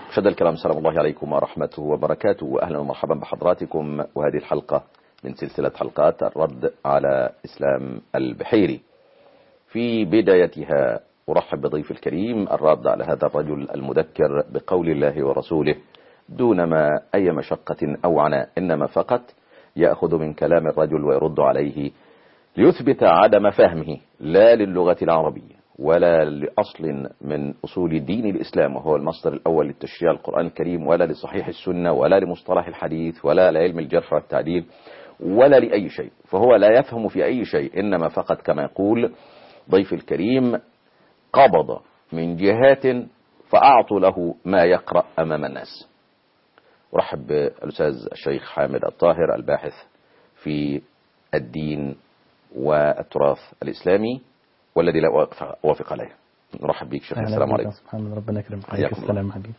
مشاهدينا الكرام سلام الله عليكم ورحمته وبركاته وأهلا ومرحبا بحضراتكم وهذه الحلقة من سلسلة حلقات الرد على إسلام البحيري في بدايتها أرحب بضيف الكريم الرد على هذا الرجل المذكر بقول الله ورسوله دون ما أي مشقة أو عناء إنما فقط يأخذ من كلام الرجل ويرد عليه ليثبت عدم فهمه لا للغة العربية ولا لأصل من أصول دين الإسلام وهو المصدر الأول للتشريع القرآن الكريم ولا لصحيح السنة ولا لمصطلح الحديث ولا لعلم الجرح والتعديل ولا لأي شيء فهو لا يفهم في أي شيء إنما فقط كما يقول ضيف الكريم قبض من جهات فأعطوا له ما يقرأ أمام الناس أرحب بالأستاذ الشيخ حامد الطاهر الباحث في الدين والتراث الإسلامي والذي لا أوافق عليه نرحب بك شيخ السلام عليكم سبحان الله ربنا يكرمك حياكم عليك السلام حبيبي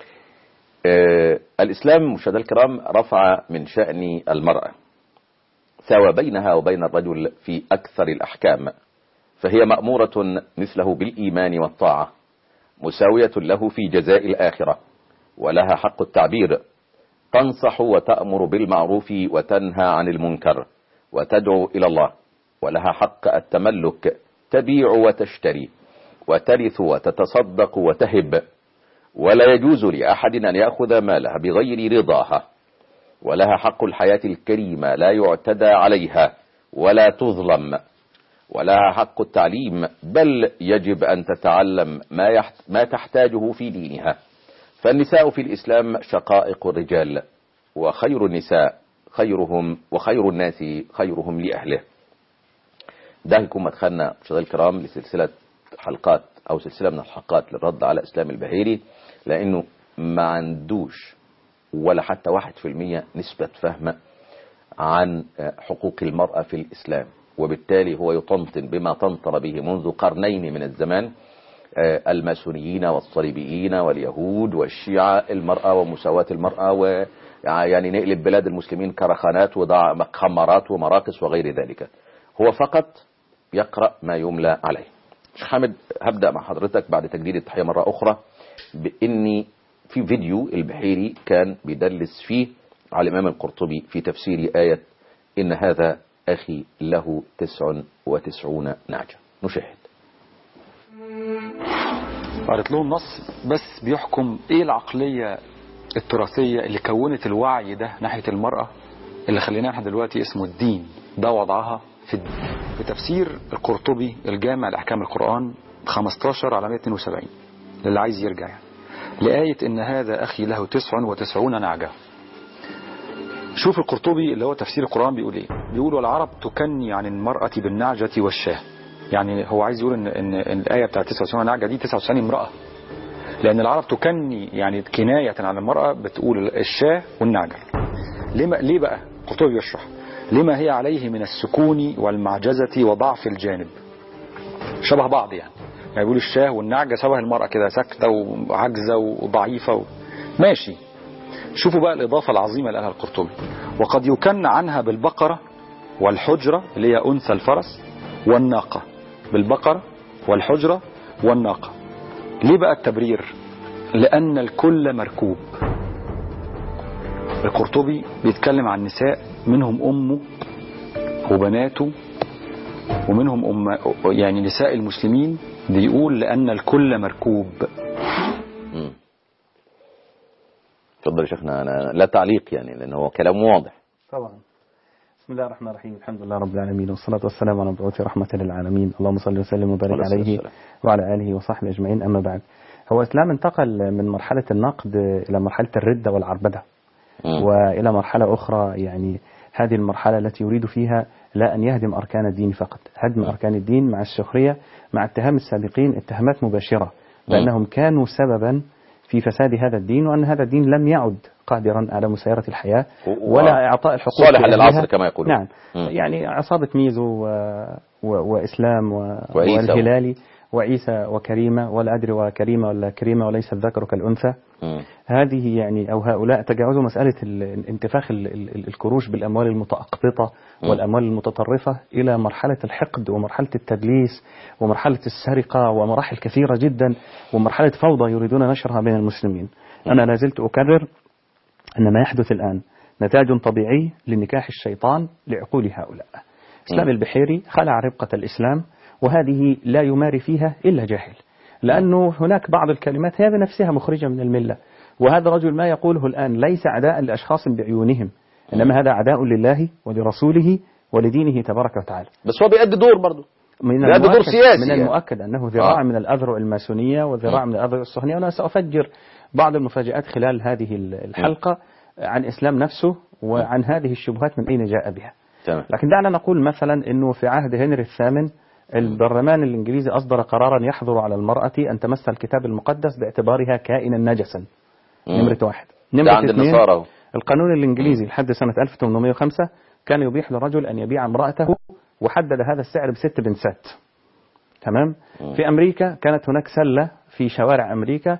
آه الإسلام مشاهدينا الكرام رفع من شأن المرأة سوى بينها وبين الرجل في أكثر الأحكام فهي مأمورة مثله بالإيمان والطاعة مساوية له في جزاء الآخرة ولها حق التعبير تنصح وتأمر بالمعروف وتنهى عن المنكر وتدعو إلى الله ولها حق التملك تبيع وتشتري وترث وتتصدق وتهب ولا يجوز لأحد أن يأخذ مالها بغير رضاها ولها حق الحياة الكريمة لا يعتدى عليها ولا تظلم ولها حق التعليم بل يجب أن تتعلم ما, يحت ما تحتاجه في دينها فالنساء في الإسلام شقائق الرجال وخير النساء خيرهم وخير الناس خيرهم لأهله ده يكون مدخلنا مشاهدينا الكرام لسلسلة حلقات أو سلسلة من الحلقات للرد على إسلام البهيري لأنه ما عندوش ولا حتى واحد في المية نسبة فهم عن حقوق المرأة في الإسلام وبالتالي هو يطنطن بما طنطن به منذ قرنين من الزمان الماسونيين والصليبيين واليهود والشيعة المرأة ومساواة المرأة و يعني نقلب بلاد المسلمين كرخانات وضع مخمرات ومراقص وغير ذلك هو فقط يقرأ ما يملى عليه شيخ حامد هبدأ مع حضرتك بعد تجديد التحية مرة أخرى بإني في فيديو البحيري كان بيدلس فيه على الإمام القرطبي في تفسير آية إن هذا أخي له تسع وتسعون نعجة نشاهد قرأت لهم نص بس بيحكم ايه العقلية التراثية اللي كونت الوعي ده ناحية المرأة اللي خليناه احنا دلوقتي اسمه الدين ده وضعها في الدين في تفسير القرطبي الجامع لأحكام القرآن 15 على 172 للي عايز يرجع يعني لآية إن هذا أخي له تسع وتسعون نعجة شوف القرطبي اللي هو تفسير القرآن بيقول إيه بيقول والعرب تكني عن المرأة بالنعجة والشاه يعني هو عايز يقول إن, إن, إن الآية بتاعت 99 نعجة دي 99 امرأة لأن العرب تكني يعني كناية عن المرأة بتقول الشاه والنعجة ليه, ليه بقى القرطبي بيشرح لما هي عليه من السكون والمعجزة وضعف الجانب شبه بعض يعني يعني بيقول الشاه والنعجة شبه المرأة كده ساكتة وعجزة وضعيفة و... ماشي شوفوا بقى الإضافة العظيمة اللي قالها القرطبي وقد يكن عنها بالبقرة والحجرة اللي هي أنثى الفرس والناقة بالبقرة والحجرة والناقة ليه بقى التبرير لأن الكل مركوب القرطبي بيتكلم عن نساء منهم أمه وبناته ومنهم أم يعني نساء المسلمين بيقول لأن الكل مركوب تفضل يا شيخنا أنا لا تعليق يعني لأن هو كلام واضح طبعا بسم الله الرحمن الرحيم الحمد لله رب العالمين والصلاة والسلام على مبعوث رحمة للعالمين اللهم صل وسلم وبارك عليه وعلى آله وصحبه أجمعين أما بعد هو الإسلام انتقل من مرحلة النقد إلى مرحلة الردة والعربدة وإلى مرحلة أخرى يعني هذه المرحلة التي يريد فيها لا أن يهدم أركان الدين فقط هدم أركان الدين مع السخرية مع اتهام السابقين اتهامات مباشرة بأنهم كانوا سببا في فساد هذا الدين وأن هذا الدين لم يعد قادرا على مسيرة الحياة ولا إعطاء الحقوق صالحا للعصر كما يقولون نعم يعني عصابة ميزو و... و... وإسلام و... والهلالي وعيسى وكريمة ولا أدري وكريمة ولا كريمة وليس الذكر كالأنثى م. هذه يعني أو هؤلاء تجاوزوا مسألة انتفاخ الكروش بالأموال المتأقبطة والأموال المتطرفة إلى مرحلة الحقد ومرحلة التدليس ومرحلة السرقة ومراحل كثيرة جدا ومرحلة فوضى يريدون نشرها بين المسلمين أنا لا زلت أكرر أن ما يحدث الآن نتاج طبيعي لنكاح الشيطان لعقول هؤلاء إسلام البحيري خلع ربقة الإسلام وهذه لا يماري فيها إلا جاهل لأنه هناك بعض الكلمات هي بنفسها مخرجة من الملة وهذا الرجل ما يقوله الآن ليس عداء لأشخاص بعيونهم إنما هذا عداء لله ولرسوله ولدينه تبارك وتعالى بس هو بيأدي دور برضه من لا، ده دور المؤكد سياسي من يعني. المؤكد أنه ذراع آه. من الأذرع الماسونية وذراع م. من الأذرع الصهيونية وأنا سأفجر بعض المفاجآت خلال هذه الحلقة عن إسلام نفسه وعن هذه الشبهات من أين جاء بها تمام لكن دعنا نقول مثلا أنه في عهد هنري الثامن البرلمان الإنجليزي أصدر قرارا يحظر على المرأة أن تمس الكتاب المقدس باعتبارها كائنا نجسا مم. نمرة واحد ده نمرة عند اثنين النصارى أهو. القانون الإنجليزي لحد سنة 1805 كان يبيح للرجل أن يبيع امرأته وحدد هذا السعر بست بنسات تمام مم. في أمريكا كانت هناك سلة في شوارع أمريكا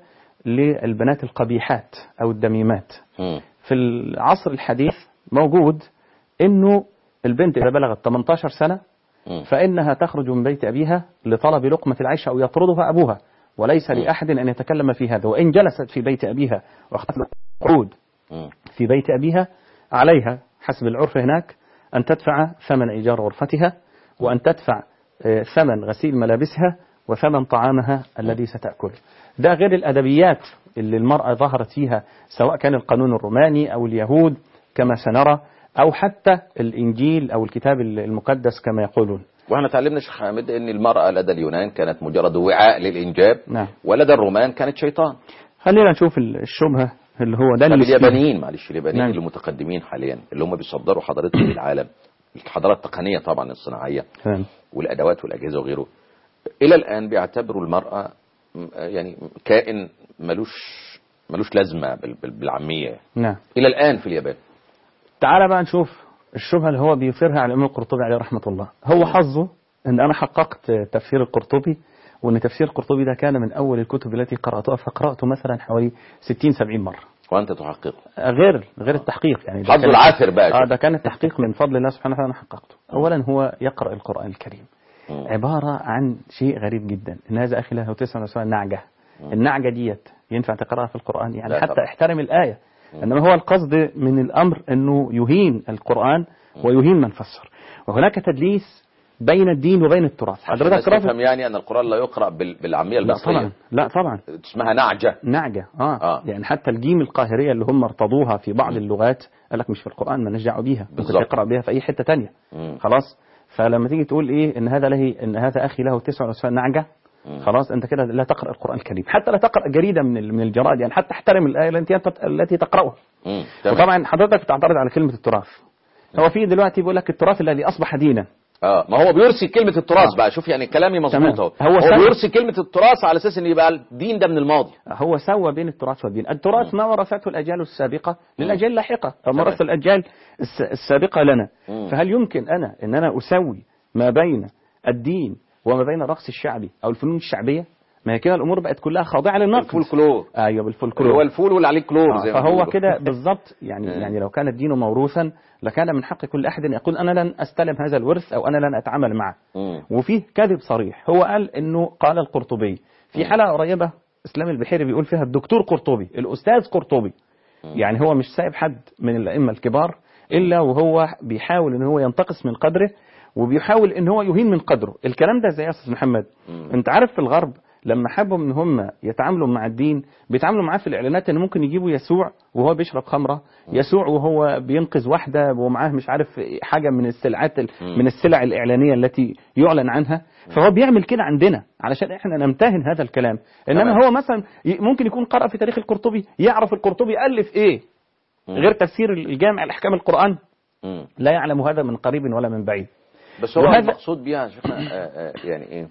للبنات القبيحات أو الدميمات مم. في العصر الحديث موجود أنه البنت إذا بلغت 18 سنة مم. فإنها تخرج من بيت أبيها لطلب لقمة العيش أو يطردها أبوها وليس لأحد أن يتكلم في هذا وإن جلست في بيت أبيها واخذت قعود مم. في بيت أبيها عليها حسب العرف هناك أن تدفع ثمن إيجار غرفتها وأن تدفع آه، ثمن غسيل ملابسها وثمن طعامها الذي ستأكله ده غير الأدبيات اللي المرأة ظهرت فيها سواء كان القانون الروماني أو اليهود كما سنرى أو حتى الإنجيل أو الكتاب المقدس كما يقولون واحنا اتعلمنا شيخ حامد ان المرأة لدى اليونان كانت مجرد وعاء للإنجاب نعم ولدى الرومان كانت شيطان خلينا نشوف الشبهة اللي هو ده طب اللي اليابانيين معلش اليابانيين نعم. اللي متقدمين حاليا اللي هم بيصدروا حضارتهم للعالم الحضارة التقنية طبعا الصناعية تمام. والأدوات والأجهزة وغيره إلى الآن بيعتبروا المرأة م- يعني كائن ملوش ملوش لازمة بال- بال- بالعامية نعم إلى الآن في اليابان تعال بقى نشوف الشبهة اللي هو بيثيرها على الإمام القرطبي عليه رحمة الله هو حظه أن أنا حققت تفسير القرطبي وأن تفسير القرطبي ده كان من أول الكتب التي قرأتها فقرأته مثلا حوالي 60 70 مرة وأنت تحققه غير غير التحقيق يعني ده حظه كان- العاثر بقى اه شوف. ده كان التحقيق من فضل الله سبحانه وتعالى أنا حققته أولا هو يقرأ القرآن الكريم مم. عبارة عن شيء غريب جدا إن هذا أخي له تسعة وسبعين نعجة النعجة ديت ينفع تقرأها في القرآن يعني لا حتى طبعا. احترم الآية إنما هو القصد من الأمر أنه يهين القرآن ويهين من فسر وهناك تدليس بين الدين وبين التراث عشان الناس حضرتك تفهم رافض يعني أن القرآن لا يقرأ بال- بالعامية لا المصرية طبعا لا طبعا اسمها نعجة نعجة آه. آه. آه. يعني حتى الجيم القاهرية اللي هم ارتضوها في بعض اللغات قال لك مش في القرآن ما نرجع بيها ممكن بالظبط. تقرأ بها في أي حتة تانية مم. خلاص فلما تيجي تقول ايه ان هذا له ان هذا اخي له 99 نعجه مم. خلاص انت كده لا تقرا القران الكريم حتى لا تقرا جريده من ال- من الجرائد يعني حتى احترم الايه التي انت التي تقراها مم. تمام. وطبعا حضرتك بتعترض على كلمه التراث هو في دلوقتي بيقول لك التراث الذي اصبح دينا اه ما هو بيرسي كلمة التراث آه. بقى شوف يعني كلامي تمام. مظبوط اهو هو هو سبب. بيرسي كلمة التراث على اساس ان يبقى الدين ده من الماضي هو سوى بين التراث والدين التراث ما ورثته الأجيال السابقة للأجيال اللاحقة أو تمام. ورث الأجيال الس- السابقة لنا مم. فهل يمكن أنا أن أنا أسوي ما بين الدين وما بين الرقص الشعبي أو الفنون الشعبية ما هي كده الأمور بقت كلها خاضعة للنقد الفولكلور أيوه اللي هو بالفولكلور الفول واللي عليه كلور آه، زي ما فهو بيقولوا. كده بالضبط يعني مم. يعني لو كان الدين موروثا لكان من حق كل أحد أن يقول أنا لن أستلم هذا الورث أو أنا لن أتعامل معه مم. وفيه كذب صريح هو قال انه قال القرطبي في حلقه قريبه اسلام البحيري بيقول فيها الدكتور قرطبي الاستاذ قرطبي يعني هو مش سايب حد من الائمه الكبار الا وهو بيحاول ان هو ينتقص من قدره وبيحاول ان هو يهين من قدره الكلام ده زي يا استاذ محمد مم. انت عارف في الغرب لما حبوا ان هم يتعاملوا مع الدين بيتعاملوا معاه في الاعلانات ان ممكن يجيبوا يسوع وهو بيشرب خمره يسوع وهو بينقذ واحده ومعاه مش عارف حاجه من السلعات ال- مم. من السلع الاعلانيه التي يعلن عنها فهو بيعمل كده عندنا علشان احنا نمتهن هذا الكلام انما تمام. هو مثلا ي- ممكن يكون قرأ في تاريخ القرطبي يعرف القرطبي الف ايه مم. غير تفسير الجامع لاحكام القران مم. لا يعلم هذا من قريب ولا من بعيد بس هو وهذا- المقصود بيها يا شيخنا آه، آه، يعني ايه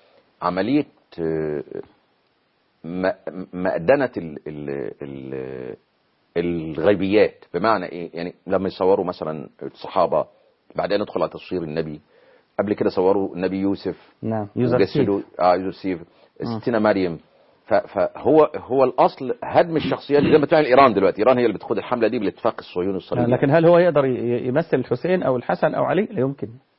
عملية آه، م- مأدنة ال ال ال الغيبيات بمعنى ايه يعني لما يصوروا مثلا الصحابة بعدين ندخل على تصوير النبي قبل كده صوروا النبي يوسف نعم وجسدوا اه يوسف ستنا مريم ف- فهو هو الاصل هدم الشخصيات زي ما بتعمل ايران دلوقتي ايران هي اللي بتخوض الحمله دي بالاتفاق الصهيوني الصليبي لكن هل هو يقدر ي- يمثل الحسين او الحسن او علي لا يمكن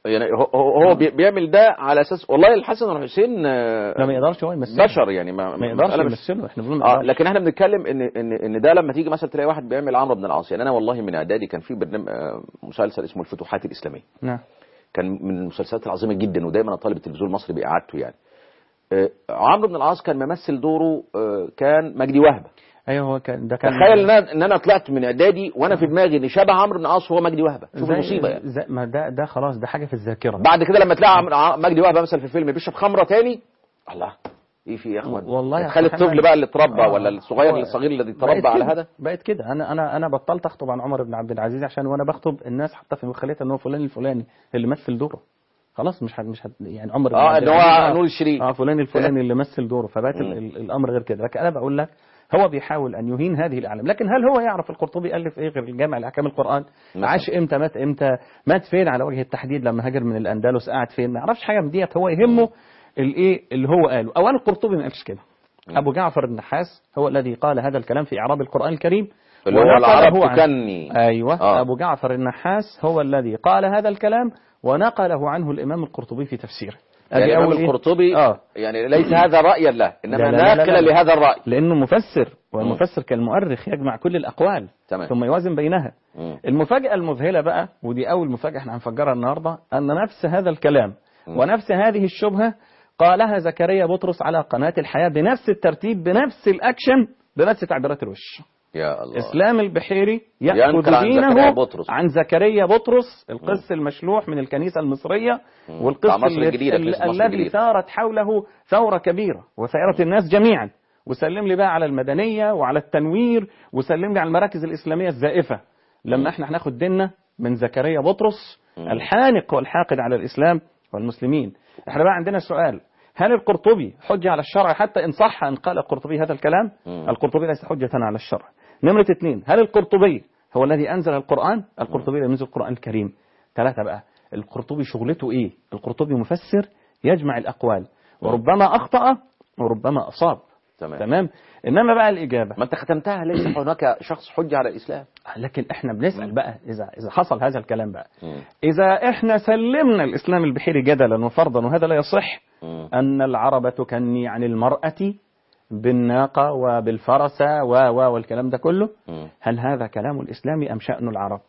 يعني هو- هو هو بي- بيعمل ده على اساس والله الحسن والحسين آه، لا ما يقدرش هو يمثله بشر يعني ما, ما يقدرش مسألة مش- يمثله احنا بنقول ما اه يقدرش. لكن احنا بنتكلم ان ان ان ده لما تيجي مثلا تلاقي واحد بيعمل عمرو بن العاص يعني انا والله من اعدادي كان في برنامج آه، مسلسل اسمه الفتوحات الاسلاميه نعم كان من المسلسلات العظيمه جدا ودايما انا طالب التلفزيون المصري باعادته يعني آه، عمرو بن العاص كان ممثل دوره آه، كان مجدي وهبه ايوه هو كان ده كان تخيل ان انا ان انا طلعت من اعدادي وانا في دماغي ان شبه عمرو بن العاص هو مجدي وهبه شوف زي- المصيبه يعني زي ما ده ده خلاص ده حاجه في الذاكره بعد كده لما تلاقي عمرو- ع- مجدي وهبه مثلا في فيلم بيشرب خمره تاني الله ايه في يا اخوان والله يا تخيل أخي الطفل محمد. بقى اللي اتربى آه. ولا الصغير هو- الصغير الذي بقت اتربى على كده. هذا بقت كده انا انا انا بطلت اخطب عن عمر بن عبد العزيز عشان وانا بخطب الناس حاطه في مخيلتها ان هو فلان الفلاني اللي مثل دوره خلاص مش هت مش هت يعني عمر بن اه عبد ان هو العزيز، نور الشريف اه فلان الفلاني اللي مثل دوره فبقت ال- مم. ال- الامر غير كده لكن انا بقول لك هو بيحاول ان يهين هذه الاعلام لكن هل هو يعرف القرطبي الف ايه غير الجامع لاحكام القران مثلا. عاش امتى مات امتى مات فين على وجه التحديد لما هاجر من الاندلس قعد فين ما يعرفش حاجه من ديت هو يهمه الايه اللي هو قاله اولا القرطبي ما قالش كده ابو جعفر النحاس هو الذي قال هذا الكلام في اعراب القران الكريم اللي هو ونقله العرب عن- تكني ايوه آه. آه. ابو جعفر النحاس هو الذي قال هذا الكلام ونقله عنه الامام القرطبي في تفسيره يعني أدي الإمام أول إيه؟ القرطبي اه يعني ليس هذا رأيا له إنما لا لا لا لا ناقلا لا. لهذا الرأي لانه مفسر والمفسر كالمؤرخ يجمع كل الاقوال تمام. ثم يوازن بينها مم. المفاجاه المذهله بقى ودي اول مفاجاه احنا هنفجرها النهارده ان نفس هذا الكلام مم. ونفس هذه الشبهه قالها زكريا بطرس على قناه الحياه بنفس الترتيب بنفس الاكشن بنفس تعبيرات الوش يا الله اسلام البحيري ينقل ياخذ عن دينه زكريا بطرس. عن زكريا بطرس القس المشلوح من الكنيسه المصريه مم. والقس بتاع مصر اللي- الجديدة، ال- كنيسة مصر الذي الجديدة. ثارت حوله ثوره كبيره وثائرت الناس جميعا وسلم لي بقى على المدنيه وعلى التنوير وسلم لي على المراكز الاسلاميه الزائفه لما احنا هناخد ديننا من زكريا بطرس مم. الحانق والحاقد على الاسلام والمسلمين احنا بقى عندنا سؤال هل القرطبي حجة على الشرع حتى إن صح أن قال القرطبي هذا الكلام مم. القرطبي ليس حجة على الشرع نمرة اثنين هل القرطبي هو الذي أنزل القرآن القرطبي لم ينزل القرآن الكريم ثلاثة بقى القرطبي شغلته إيه القرطبي مفسر يجمع الأقوال وربما أخطأ وربما أصاب تمام تمام إنما بقى الإجابة ما أنت ختمتها ليس هناك شخص حجة على الإسلام لكن احنا بنسأل بقى إذا إذا حصل هذا الكلام بقى مم. إذا احنا سلمنا الإسلام البحيري جدلا وفرضا وهذا لا يصح مم. أن العرب تكني عن المرأة بالناقة وبالفرسة و و والكلام ده كله مم. هل هذا كلام الإسلام أم شأن العرب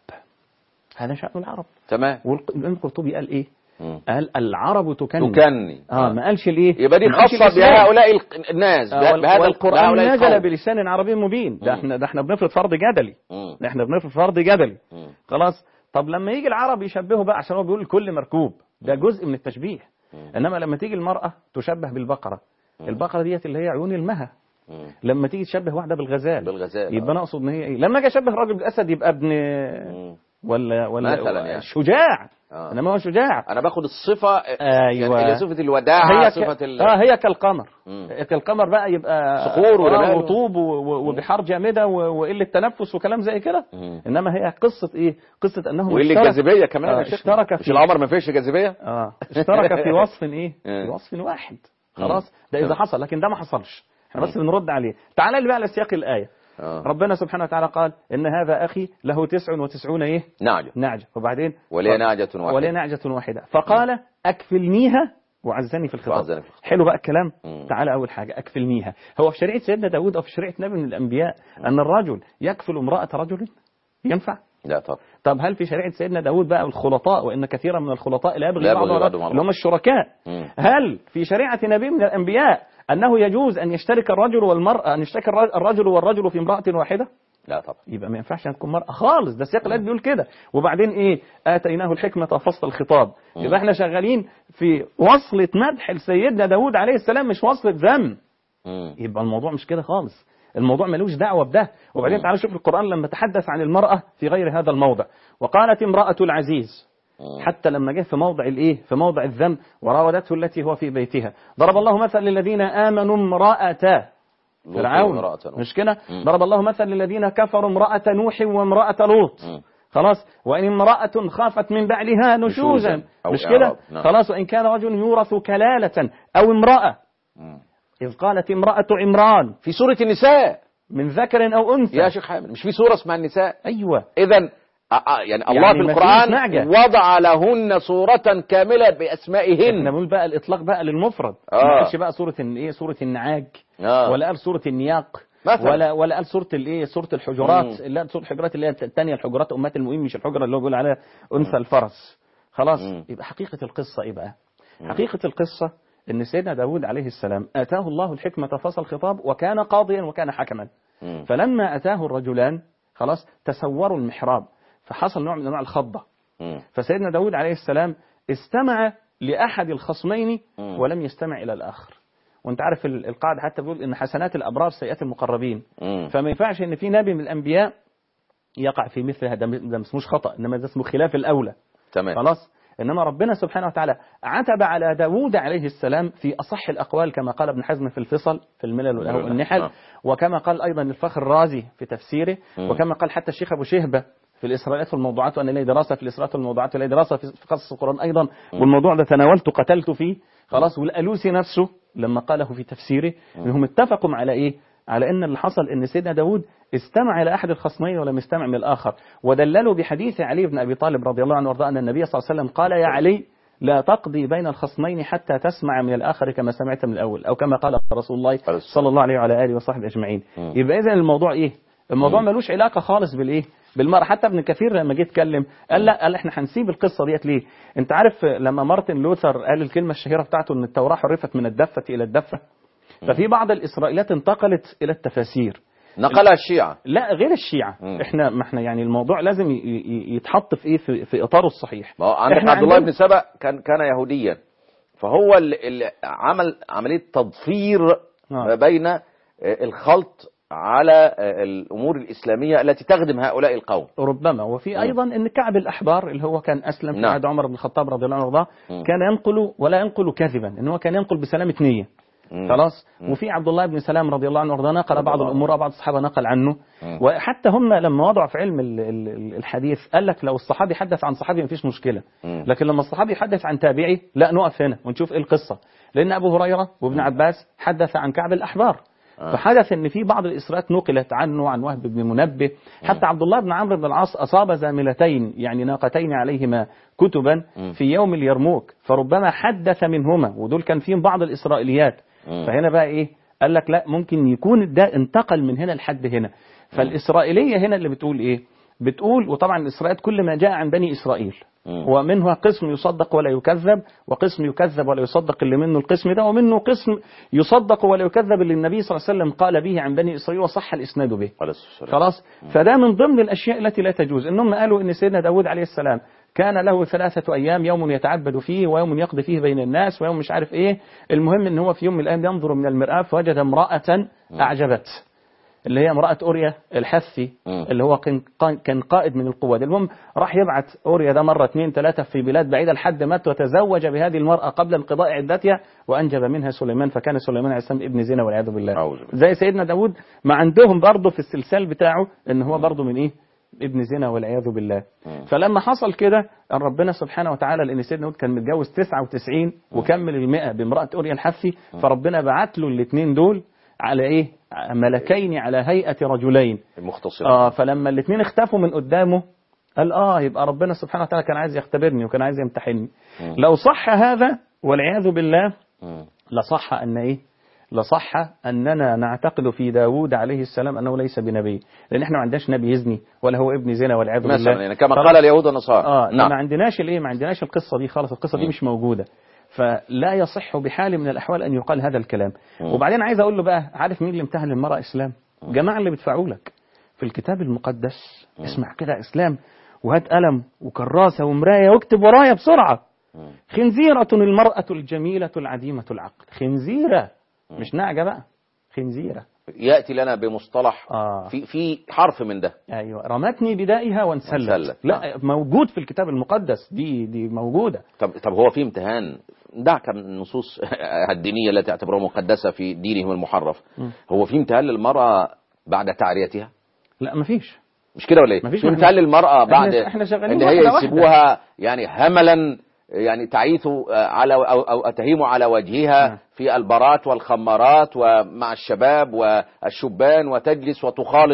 هذا شأن العرب تمام والإمام القرطبي قال إيه مم. قال العرب تكني تكني آه ما قالش الإيه يبقى دي ما قالش خاصة الإسلام. بهؤلاء الق- الناس آه، بهذا وال- والقرآن بهؤلاء نزل القوم. بلسان عربي مبين ده مم. احنا ده احنا بنفرض فرض جدلي مم. ده احنا بنفرض فرض جدلي مم. خلاص طب لما يجي العرب يشبهوا بقى عشان هو بيقول الكل مركوب ده جزء من التشبيه انما لما تيجي المرأة تشبه بالبقرة البقرة ديت اللي هي عيون المها مم. لما تيجي تشبه واحدة بالغزال بالغزال يبقى انا اقصد ان هي ايه لما اجي اشبه راجل بالاسد يبقى ابن مم. ولا ولا مثلاً يعني. شجاع آه. انما هو شجاع انا باخد الصفة ايوه يعني صفة الوداعة هي صفة ك... ال... اه هي كالقمر مم. كالقمر بقى يبقى صخور ورمال. آه ورطوب و- و- وبحار جامده و- وقله تنفس وكلام زي كده مم. انما هي قصه ايه قصه انهم وايه اللي اشترك- الجاذبية كمان آه يا شيخ اشترك مش في القمر ما فيش جاذبية اه اشترك في وصف ايه آه. في وصف واحد خلاص ده اذا تمام. حصل لكن ده ما حصلش احنا بس بنرد عليه تعال لي بقى لسياق الايه آه. ربنا سبحانه وتعالى قال ان هذا اخي له تسع وتسعون ايه نعجة نعجه وبعدين ولي نعجة واحدة ولي نعجة واحدة فقال أكفلنيها وعزني في الخطاب وعزني في الخطاب. حلو بقى الكلام مم. تعالى أول حاجة أكفلنيها هو في شريعة سيدنا داود أو في شريعة نبي من الأنبياء أن الرجل يكفل امرأة رجل ينفع لا طب طب هل في شريعة سيدنا داود بقى الخلطاء وإن كثيرا من الخلطاء لا يبغي لا يبغي بعضهم بعضهم اللي هم الشركاء مم. هل في شريعة نبي من الأنبياء أنه يجوز أن يشترك الرجل والمرأة أن يشترك الر- الرجل والرجل في امرأة واحدة لا طبعا يبقى ما ينفعش ان تكون مرأة خالص ده سياق الآيات بيقول كده وبعدين ايه آتيناه الحكمة فصل الخطاب يبقى احنا شغالين في وصلة مدح لسيدنا داود عليه السلام مش وصلة ذم مم. يبقى الموضوع مش كده خالص الموضوع ملوش دعوة بده وبعدين مم. تعالوا شوف القرآن لما تحدث عن المرأة في غير هذا الموضع وقالت امرأة العزيز مم. حتى لما جه في موضع الايه في موضع الذم وراودته التي هو في بيتها ضرب الله مثل للذين آمنوا امرأة لوط فرعون وامرأة لوط. مش كده مم. ضرب الله مثل للذين كفروا امرأة نوح وامرأة لوط مم. خلاص وإن امرأة خافت من بعلها نشوزا نشوزا أو مش كده إعراض. نعم. خلاص وإن كان رجل يورث كلالة أو امرأة مم. إذ قالت امرأة عمران في سورة النساء من ذكر أو أنثى يا شيخ حامد مش في سورة اسمها النساء أيوة إذا آه، آه، يعني الله يعني في ما القرآن فيش نعجة. وضع لهن صورة كاملة احنا بأسمائهن بنقول بقى الاطلاق بقى للمفرد آه. ما قالش بقى سوره الن- ايه سوره النعاج آه. ولا قال سوره النياق مثلا. ولا ولا قال سوره الايه سوره الحجرات مم. لا سوره الحجرات اللي هي الثانيه الحجرات امهات المؤمنين مش الحجره اللي هو بيقول عليها انثى الفرس خلاص مم. يبقى حقيقه القصه ايه بقى حقيقه القصه ان سيدنا داود عليه السلام اتاه الله الحكمه فصل الخطاب وكان قاضيا وكان حكما مم. فلما اتاه الرجلان خلاص تسوروا المحراب فحصل نوع من انواع الخضه مم. فسيدنا داود عليه السلام استمع لأحد الخصمين مم. ولم يستمع إلى الآخر وانت عارف ال- القاعدة حتى بيقول إن حسنات الأبرار سيئات المقربين مم. فما ينفعش إن في نبي من الأنبياء يقع في مثل هذا ده ما اسموش خطأ إنما ده اسمه خلاف الأولى تمام خلاص إنما ربنا سبحانه وتعالى عتب على داود عليه السلام في أصح الأقوال كما قال ابن حزم في الفصل في الملل الملل، والنحل آه. وكما قال أيضا الفخر الرازي في تفسيره مم. وكما قال حتى الشيخ أبو شهبة في الإسرائيلات والموضوعات وأن لي دراسة في الإسرائيلات والموضوعات ولي دراسة في في قصص القرآن أيضا والموضوع ده تناولت قتلت فيه خلاص والألوسي نفسه لما قاله في تفسيره إنهم اتفقوا على إيه على ان اللي حصل ان سيدنا داود استمع الى احد الخصمين ولم يستمع من الاخر ودللوا بحديث علي بن ابي طالب رضي الله عنه وارضاه ان النبي صلى الله عليه وسلم قال يا علي لا تقضي بين الخصمين حتى تسمع من الاخر كما سمعت من الاول او كما قال رسول الله الصلاة. صلى الله عليه وعلى اله وصحبه اجمعين مم. يبقى اذا الموضوع ايه الموضوع ملوش علاقه خالص بالايه بالمرأة حتى ابن كثير لما جه يتكلم قال لا قال احنا هنسيب القصه ديت ليه انت عارف لما مارتن لوثر قال الكلمه الشهيره بتاعته ان التوراه حرفت من الدفه الى الدفه ففي بعض الاسرائيليات انتقلت الى التفاسير نقلها الشيعة لا غير الشيعة مم. احنا ما احنا يعني الموضوع لازم ي- ي- يتحط في ايه في, في اطاره الصحيح ما هو عندك إحنا عبد الله عندنا- بن سبأ كان كان يهوديا فهو اللي اللي عمل عملية تضفير ما بين آه، الخلط على آه، الأمور الإسلامية التي تخدم هؤلاء القوم ربما وفي مم. ايضا ان كعب الاحبار اللي هو كان اسلم في نعم. عهد عمر بن الخطاب رضي الله عنه وارضاه مم. كان ينقل ولا ينقل كذبا ان هو كان ينقل بسلامه نيه مم. خلاص مم. وفي عبد الله بن سلام رضي الله عنه وارضاه نقل رضي بعض الله الامور بعض الصحابه نقل عنه مم. وحتى هم لما وضعوا في علم ال- ال- الحديث قال لك لو الصحابي حدث عن صحابي مفيش مشكله مم. لكن لما الصحابي يحدث عن تابعي لا نقف هنا ونشوف ايه القصه لان ابو هريره وابن عباس حدث عن كعب الاحبار آه. فحدث ان في بعض الاسرات نقلت عنه عن وهب بن منبه حتى عبد الله بن عمرو بن العاص اصاب زاملتين يعني ناقتين عليهما كتبا مم. في يوم اليرموك فربما حدث منهما ودول كان فيهم بعض الاسرائيليات مم. فهنا بقى ايه قال لك لا ممكن يكون ده انتقل من هنا لحد هنا فالاسرائيليه هنا اللي بتقول ايه بتقول وطبعا الاسرائيليات كل ما جاء عن بني اسرائيل مم. ومنها قسم يصدق ولا يكذب وقسم يكذب ولا يصدق اللي منه القسم ده ومنه قسم يصدق ولا يكذب اللي النبي صلى الله عليه وسلم قال به عن بني اسرائيل وصح الاسناد به عليه الصلاة والسلام. خلاص فده من ضمن الاشياء التي لا تجوز انهم قالوا ان سيدنا داود عليه السلام كان له ثلاثة أيام يوم يتعبد فيه ويوم يقضي فيه بين الناس ويوم مش عارف إيه المهم إن هو في يوم من الأيام ينظر من المرآة فوجد امرأة أعجبت اللي هي امرأة أوريا الحثي مم. اللي هو كان كان قائد من القوات المهم راح يبعت أوريا ده مرة اثنين ثلاثة في بلاد بعيدة لحد مات وتزوج بهذه المرأة قبل انقضاء عدتها وأنجب منها سليمان فكان سليمان عليه السلام ابن زنا والعياذ بالله أعوذ بالله. زي سيدنا داود ما عندهم برضه في السلسال بتاعه ان هو برضه من ايه ابن زنا والعياذ بالله مم. فلما حصل كده ان ربنا سبحانه وتعالى لان سيدنا داود كان متجوز 99 وكمل المئة بامرأة أوريا الحثي فربنا بعت له الاثنين دول على ايه ملكين على هيئة رجلين المختصرة اه فلما الاثنين اختفوا من قدامه قال اه يبقى ربنا سبحانه وتعالى كان عايز يختبرني وكان عايز يمتحني مم. لو صح هذا والعياذ بالله مم. لصح أن إيه؟ لصح أننا نعتقد في داود عليه السلام أنه ليس بنبي لأن إحنا ما عندناش نبي يزني ولا هو ابن زنا والعياذ بالله مثلا يعني كما خلاص. قال اليهود والنصارى آه نعم ما عندناش الإيه ما عندناش القصة دي خالص القصة دي مم. مش موجودة فلا يصح بحال من الأحوال أن يقال هذا الكلام مم. وبعدين عايز أقول له بقى عارف مين اللي امتهن للمرأة إسلام جماعة اللي بيدفعوا لك في الكتاب المقدس اسمع كده إسلام وهات قلم وكراسة ومراية واكتب ورايا بسرعة مم. خنزيرة المرأة الجميلة العديمة العقل خنزيرة مش نعجة بقى خنزيرة يأتي لنا بمصطلح آه. في في حرف من ده أيوة رمتني بدائها وانسلت وانسلت. لا موجود في الكتاب المقدس دي دي موجودة طب طب هو في امتهان دعك من النصوص الدينية التي تعتبرها مقدسة في دينهم المحرف مم. هو في امتهان للمرأة بعد تعريتها لا مفيش مش كده ولا ايه؟ مفيش في ما امتهان احنا- للمرأة بعد احنا- احنا شغالين ان هي واحدة واحدة. يسيبوها يعني هملا يعني تعيث على او او تهيم على وجهها نعم. في البارات والخمارات ومع الشباب والشبان وتجلس وتخالط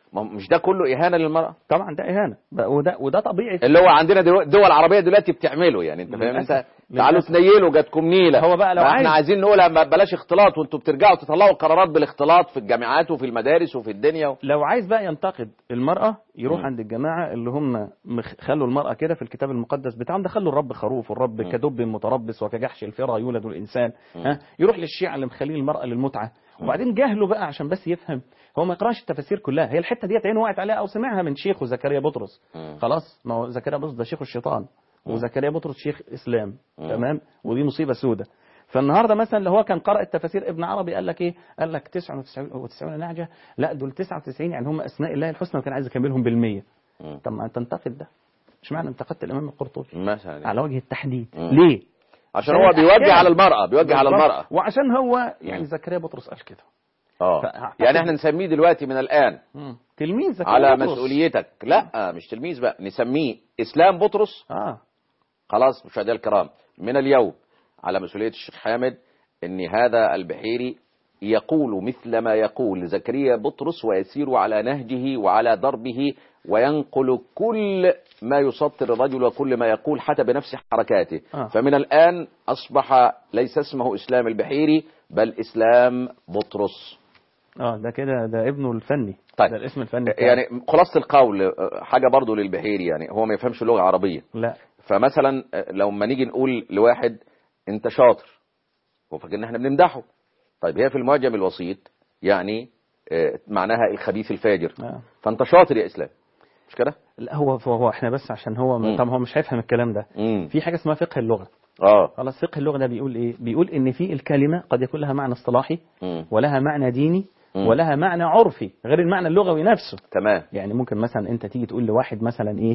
ما هو مش ده كله اهانه للمراه طبعا ده اهانه بقى- وده وده طبيعي اللي هو عندنا دلو- دول عربيه دلوقتي بتعمله يعني انت فاهم للأسف. انت تعالوا للأسف. تنيلوا جاتكم نيله هو بقى لو ما احنا عايز- عايزين نقولها ما بلاش اختلاط وانتوا بترجعوا تطلعوا قرارات بالاختلاط في الجامعات وفي المدارس وفي الدنيا و... لو عايز بقى ينتقد المرأة يروح مم. عند الجماعة اللي هم مخ- خلوا المرأة كده في الكتاب المقدس بتاعهم ده خلوا الرب خروف والرب مم. كدب متربص وكجحش الفرى يولد الإنسان مم. ها يروح للشيعة اللي مخلين المرأة للمتعة وبعدين جهله بقى عشان بس يفهم هو ما يقراش التفاسير كلها هي الحتة ديت عينه وقعت عليها أو سمعها من شيخه زكريا بطرس مم. خلاص ما هو زكريا بطرس ده شيخ الشيطان مم. وزكريا بطرس شيخ إسلام مم. تمام ودي مصيبة سودة فالنهارده مثلا لو هو كان قرأ التفاسير ابن عربي قال لك ايه؟ قال لك 99 او 90 نعجه لا دول 99 يعني هم اسماء الله الحسنى وكان عايز يكملهم بالمية مم. طب ما تنتقد ده اشمعنى انتقدت الامام القرطبي مثلا يعني. على وجه التحديد مم. ليه؟ عشان عشان هو بيوجه الأحكام. على المراه بيوجه على بالظبط. المراه وعشان هو يعني مم. زكريا بطرس قال كده اه فأعتقد- يعني احنا نسميه دلوقتي من الان مم. تلميذ زكريا على بطرس. مسؤوليتك لا مش تلميذ بقى نسميه اسلام بطرس اه خلاص مشاهدينا الكرام من اليوم على مسؤولية الشيخ حامد ان هذا البحيري يقول مثل ما يقول زكريا بطرس ويسير على نهجه وعلى دربه وينقل كل ما يسطر الرجل وكل ما يقول حتى بنفس حركاته آه. فمن الآن أصبح ليس اسمه إسلام البحيري بل إسلام بطرس اه ده كده ده ابنه الفني طيب. ده الاسم الفني بتاعه. يعني خلاصة القول آه، حاجة برضو للبحيري يعني هو ما يفهمش اللغة العربية لا فمثلا لو ما نيجي نقول لواحد انت شاطر هو فاكر ان احنا بنمدحه طيب هي في المعجم الوسيط يعني آه، معناها الخبيث الفاجر آه. فانت شاطر يا اسلام مش كده لا هو هو احنا بس عشان هو مم. طب هو مش هيفهم الكلام ده امم في حاجه اسمها فقه اللغه اه خلاص فقه اللغه ده بيقول ايه بيقول ان في الكلمه قد يكون لها معنى اصطلاحي مم. ولها معنى ديني مم. ولها معنى عرفي غير المعنى اللغوي نفسه تمام يعني ممكن مثلا انت تيجي تقول لواحد مثلا ايه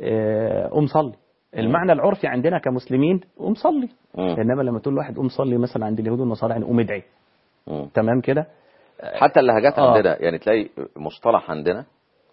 آه، قوم صلي المعنى العرفي عندنا كمسلمين قوم صلي مم. انما لما تقول لواحد قوم صلي مثلا عند اليهود والنصارى يعني قوم ادعي مم. تمام كده حتى اللهجات آه. عندنا يعني تلاقي مصطلح عندنا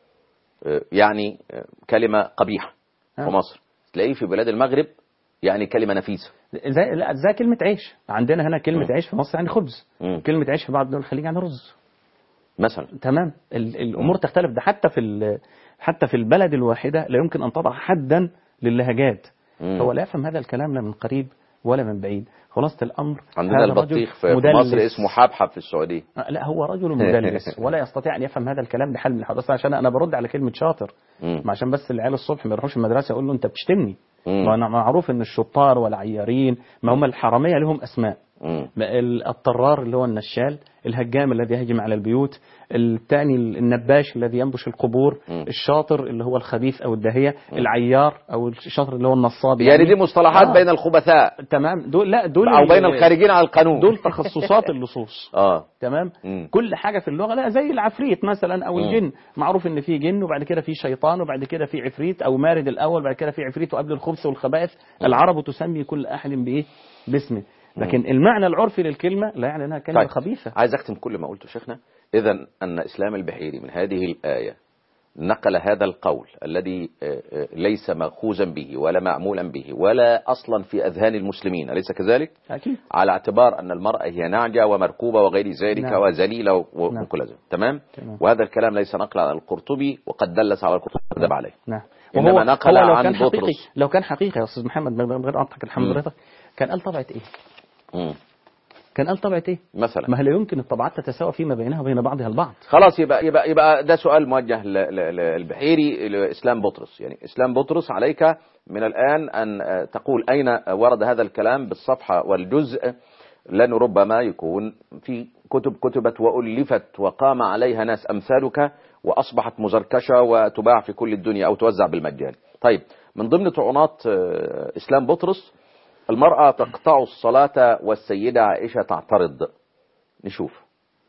آه، يعني آه، كلمة قبيحة في آه. مصر تلاقيه في بلاد المغرب يعني كلمة نفيسة زي لا زي كلمه عيش عندنا هنا كلمه مم. عيش في مصر يعني خبز مم. كلمه عيش في بعض دول الخليج يعني رز مثلا تمام ال- الامور تختلف ده حتى في ال- حتى في البلد الواحده لا يمكن ان تضع حدا للهجات مم. هو لا يفهم هذا الكلام لا من قريب ولا من بعيد خلاصة الأمر عندنا هذا رجل البطيخ في في مدلس. مصر اسمه حبحب في السعودية آه، لا هو رجل مدلس ولا يستطيع أن يفهم هذا الكلام بحال من الحوادث عشان أنا برد على كلمة شاطر مم. ما عشان بس العيال الصبح ما يروحوش المدرسة يقول له أنت بتشتمني مم. ما أنا معروف أن الشطار والعيارين ما هم الحرامية لهم أسماء مم. ال- الطرار اللي هو النشال الهجام الذي يهجم على البيوت الثاني النباش الذي ينبش القبور مم. الشاطر اللي هو الخبيث او الداهيه العيار او الشاطر اللي هو النصاب يعني دي مصطلحات آه. بين الخبثاء تمام دول لا دول او بين ال- الخارجين على القانون دول تخصصات اللصوص اه تمام مم. كل حاجه في اللغه لا زي العفريت مثلا او مم. الجن معروف ان في جن وبعد كده في شيطان وبعد كده في عفريت او مارد الاول بعد كده في عفريت وقبل الخبث والخبائث العرب تسمي كل احد بايه باسمه لكن المعنى العرفي للكلمه لا يعني انها كلمه طيب. خبيثه عايز اختم كل ما قلته شيخنا اذا ان اسلام البحيري من هذه الايه نقل هذا القول الذي آه، آه، ليس ماخوذا به ولا معمولا به ولا اصلا في اذهان المسلمين اليس كذلك اكيد على اعتبار ان المراه هي نعجه ومركوبه وغير ذلك نعم. وذليله و- و- نعم. وكل ذلك تمام تمام. وهذا الكلام ليس نقل على القرطبي وقد دلس على القرطبي كذب عليه نعم إنما وهو نقل هو لو عن كان حقيقي بطرس. لو كان حقيقي يا استاذ محمد من غير اعطك الحمد مم. لله كان قال طبعه ايه؟ مم. كان قال طبعه ايه؟ مثلا ما هي لا يمكن الطبعات تتساوى فيما بينها وبين بعضها البعض خلاص يبقى يبقى يبقى ده سؤال موجه ل- ل- للبحيري لاسلام بطرس يعني اسلام بطرس عليك من الان ان آه، تقول اين ورد هذا الكلام بالصفحه والجزء لانه ربما يكون في كتب كتبت والفت وقام عليها ناس امثالك واصبحت مزركشه وتباع في كل الدنيا او توزع بالمجان. طيب من ضمن طعونات آه، اسلام بطرس المراه تقطع الصلاه والسيده عائشه تعترض. نشوف.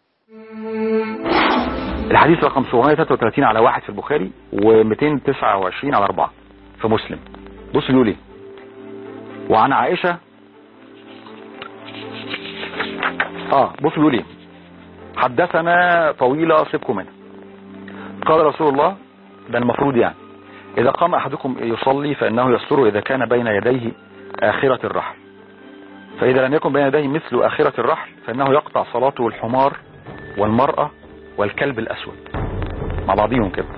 الحديث رقم 733 على واحد في البخاري و229 على أربعة في مسلم بص بيقول ايه وعن عائشة اه بص بيقول ايه حدثنا طويلة سيبكم منها قال رسول الله ده المفروض يعني إذا قام أحدكم يصلي فإنه يستر إذا كان بين يديه آخرة الرحل فإذا لم يكن بين يديه مثل آخرة الرحل فإنه يقطع صلاته الحمار والمرأة والكلب الأسود مع بعضيهم كده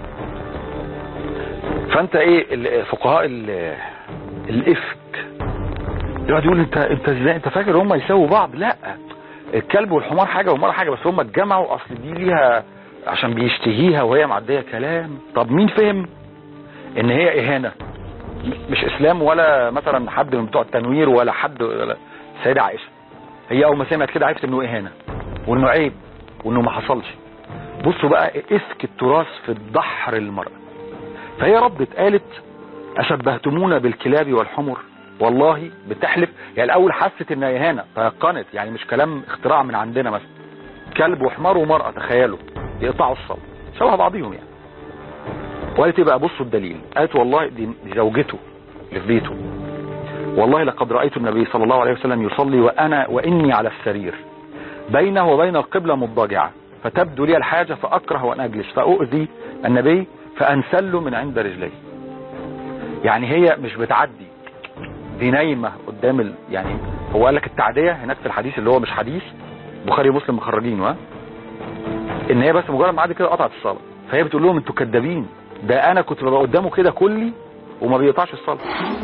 فانت ايه ال- فقهاء ال- الافك يقعد يقول انت انت ازاي انت فاكر هم يساووا بعض لا الكلب والحمار حاجه والمرأة حاجه بس هم اتجمعوا اصل دي ليها عشان بيشتهيها وهي معديه كلام طب مين فهم ان هي اهانه م- مش اسلام ولا مثلا حد من بتوع التنوير ولا حد ولا السيده عائشه هي اول ما سمعت كده عرفت انه اهانه وانه عيب وانه ما حصلش بصوا بقى افك التراث في الدحر المرأة فهي ردت قالت أشبهتمونا بالكلاب والحمر والله بتحلف يعني الأول حست إنها إهانة تيقنت يعني مش كلام اختراع من عندنا مثلا كلب وحمار ومرأة تخيلوا يقطعوا الصلاة شبه بعضيهم يعني وقالت ايه بقى بصوا الدليل قالت والله دي دي زوجته اللي في بيته والله لقد رأيت النبي صلى الله عليه وسلم يصلي وأنا وإني على السرير بينه وبين القبلة مضطجعة فتبدو لي الحاجة فأكره أن أجلس فأؤذي النبي فأنسل من عند رجليه يعني هي مش بتعدي دي نايمة قدام ال... يعني هو قال لك التعدية هناك في الحديث اللي هو مش حديث بخاري ومسلم مخرجينه ها ان هي بس مجرد ما عدي كده قطعت الصلاة فهي بتقول لهم انتوا كدابين ده انا كنت ببقى قدامه كده كلي وما بيقطعش الصلاة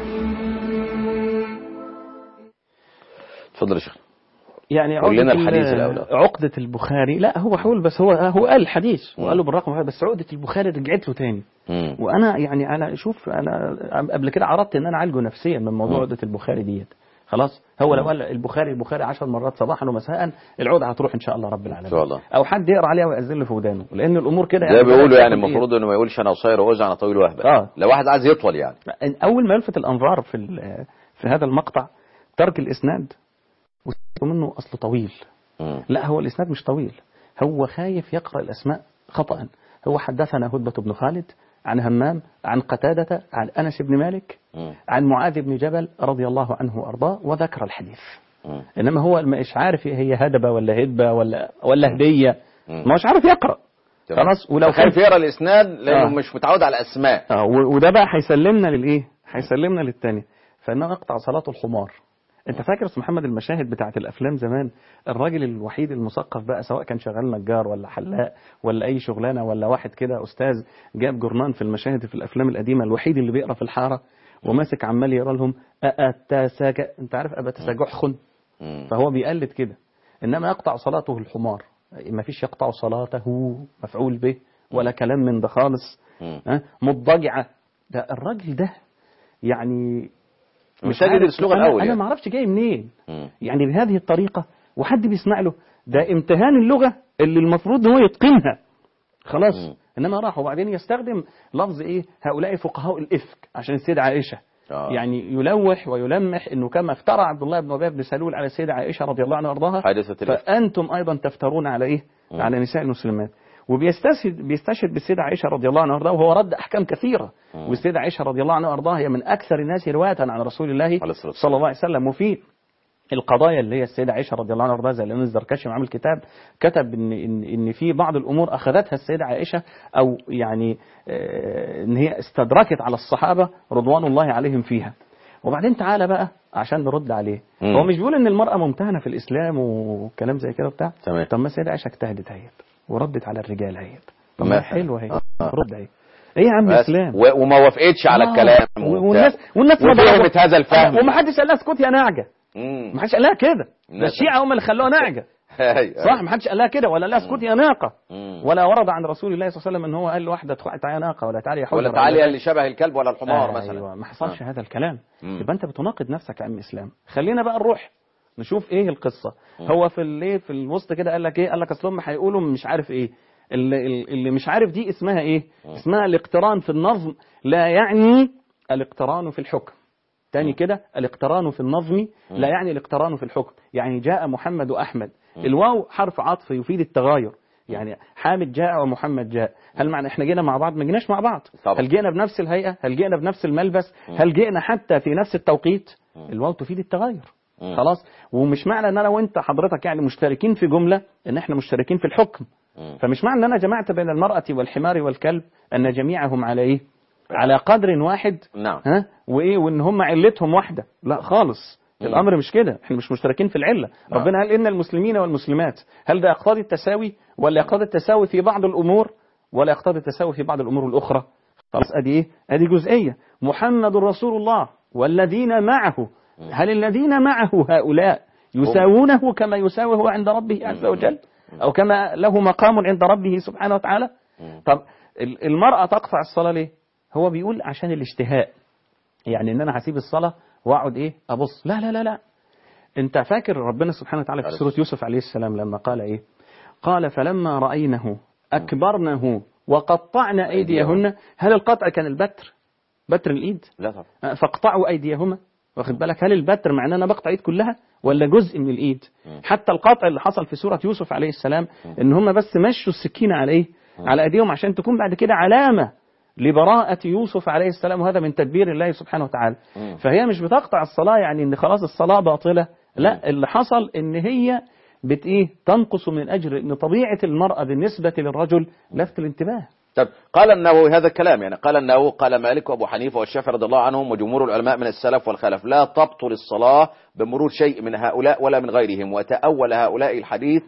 اتفضل يا شيخ يعني قول لنا عقدة ال- الحديث الأول. عقدة البخاري لا هو حول بس هو هو قال الحديث وقال له بالرقم بس عقدة البخاري رجعت له تاني مم. وانا يعني انا شوف انا قبل كده عرضت ان انا اعالجه نفسيا من موضوع مم. عقدة البخاري ديت خلاص هو لو قال البخاري البخاري 10 مرات صباحا ومساء العقدة هتروح ان شاء الله رب العالمين إن شاء الله. او حد يقرا عليها ويأذن له في ودانه لان الامور كده زي بيقولوا يعني بتاخد إيه؟ المفروض انه ما يقولش انا قصير واوزع انا طويل واهبل آه. لو واحد عايز يطول يعني اول ما يلفت الانظار في ال- في هذا المقطع ترك الاسناد وسمعوا منه اصله طويل مم. لا هو الإسناد مش طويل هو خايف يقرأ الأسماء خطأ هو حدثنا هدبة بن خالد عن همام عن قتادة عن أنس بن مالك مم. عن معاذ بن جبل رضي الله عنه وأرضاه وذكر الحديث مم. إنما هو مش عارف هي هدبة ولا هدبة ولا ولا هدية مم. ما مش عارف يقرأ تمام. خلاص ولو خايف كان يقرا الاسناد لانه آه. مش متعود على الاسماء آه و- وده بقى هيسلمنا للإيه هيسلمنا للتاني فإنه يقطع صلاة الحمار انت فاكر استاذ محمد المشاهد بتاعت الافلام زمان الراجل الوحيد المثقف بقى سواء كان شغال نجار ولا حلاق ولا اي شغلانه ولا واحد كده استاذ جاب جورنان في المشاهد في الافلام القديمه الوحيد اللي بيقرا في الحاره وماسك عمال يقرا لهم أأتساج انت عارف أبتساجحخن مم. فهو بيقلد كده انما يقطع صلاته الحمار ما فيش يقطع صلاته مفعول به ولا كلام من ده خالص مم. ها مضجعه ده الراجل ده يعني مش هاجد عارف- الاسلوب أنا- الاول انا يعني ما اعرفش جاي منين مم. يعني بهذه الطريقه وحد بيسمع له ده امتهان اللغه اللي المفروض هو يتقنها خلاص مم. انما راح وبعدين يستخدم لفظ ايه هؤلاء فقهاء الافك عشان السيده عائشه آه. يعني يلوح ويلمح انه كما افترى عبد الله بن ابي بن سلول على السيده عائشه رضي الله عنها وارضاها حادثة الإفك. فانتم ايضا تفترون على ايه مم. على نساء المسلمات وبيستشهد بيستشهد بالسيده عائشه رضي الله عنها وارضاها وهو رد احكام كثيره مم. والسيده عائشه رضي الله عنها وارضاها هي من اكثر الناس روايه عن رسول الله عليه الصلاة صلى الله عليه وسلم وفي القضايا اللي هي السيده عائشه رضي الله عنها وارضاها زي الامام الزركشي عامل كتاب كتب ان ان ان في بعض الامور اخذتها السيده عائشه او يعني آه، ان هي استدركت على الصحابه رضوان الله عليهم فيها وبعدين تعالى بقى عشان نرد عليه مم. هو مش بيقول ان المراه ممتهنه في الاسلام وكلام زي كده وبتاع تمام. طب ما السيده عائشه اجتهدت اهيت وردت على الرجال اهيت طب مثلا. ما حلوه اهي آه. رد اهي ايه يا عم بس اسلام و- وما وافقتش على آه. الكلام و- وبتاع. والناس والناس ما وفهمت ضربت. هذا الفهم وما حدش قال لها اسكت يا نعجه مم. ما حدش قال لها كده نعم. ده الشيعة هم اللي خلوها نعجة أيوة. صح ما حدش قال لها كده ولا لا اسكت يا ناقة مم. ولا ورد عن رسول الله صلى الله عليه وسلم ان هو قال لواحدة تعالى يا ناقة ولا تعالى يا حجر ولا تعالي اللي شبه الكلب ولا الحمار مثلا ايوه ما حصلش هذا الكلام مم. يبقى انت بتناقض نفسك يا عم اسلام خلينا بقى نروح نشوف ايه القصه مم. هو في الايه في الوسط كده قال لك ايه قال لك اصل هم هيقولوا مش عارف ايه اللي, اللي مش عارف دي اسمها ايه اسمها الاقتران في النظم لا يعني الاقتران في الحكم تاني كده الاقتران في النظم لا يعني الاقتران في الحكم يعني جاء محمد وأحمد الواو حرف عطف يفيد التغاير يعني حامد جاء ومحمد جاء هل معنى احنا جينا مع بعض ما جيناش مع بعض طبعا. هل جينا بنفس الهيئة هل جينا بنفس الملبس هل جينا حتى في نفس التوقيت الواو تفيد التغاير مم. خلاص ومش معنى ان انا وانت حضرتك يعني مشتركين في جملة ان احنا مشتركين في الحكم مم. فمش معنى ان انا جمعت بين المرأة والحمار والكلب ان جميعهم على ايه على قدر واحد نعم ها وايه وان هم علتهم واحده لا خالص مم. الامر مش كده احنا مش مشتركين في العله نعم. ربنا قال ان المسلمين والمسلمات هل ده يقتضي التساوي ولا يقتضي التساوي في بعض الامور ولا يقتضي التساوي في بعض الأمور الأخرى خلاص أدي إيه أدي جزئية محمد رسول الله والذين معه هل الذين معه هؤلاء يساوونه كما يساوي هو عند ربه عز وجل أو كما له مقام عند ربه سبحانه وتعالى طب ال- المرأة تقطع الصلاة ليه هو بيقول عشان الاشتهاء يعني ان انا هسيب الصلاة واقعد ايه ابص لا لا لا لا انت فاكر ربنا سبحانه وتعالى في سورة يوسف عليه السلام لما قال ايه قال فلما رأينه أكبرنه وقطعن أيديهن هل القطع كان البتر بتر الإيد لا طبعا أه، فاقطعوا أيديهما واخد بالك هل البتر معناه أنا بقطع إيد كلها ولا جزء من الإيد حتى القطع اللي حصل في سورة يوسف عليه السلام إن هم بس مشوا السكينة على إيه على أيديهم عشان تكون بعد كده علامة لبراءة يوسف عليه السلام وهذا من تدبير الله سبحانه وتعالى فهي مش بتقطع الصلاة يعني إن خلاص الصلاة باطلة لا اللي حصل إن هي بت إيه تنقص من أجر إن طبيعة المرأة بالنسبة للرجل لفت الانتباه طب قال النووي هذا الكلام يعني قال النووي قال مالك وابو حنيفه والشافعي رضي الله عنهم وجمهور العلماء من السلف والخلف لا تبطل الصلاه بمرور شيء من هؤلاء ولا من غيرهم وتأول هؤلاء الحديث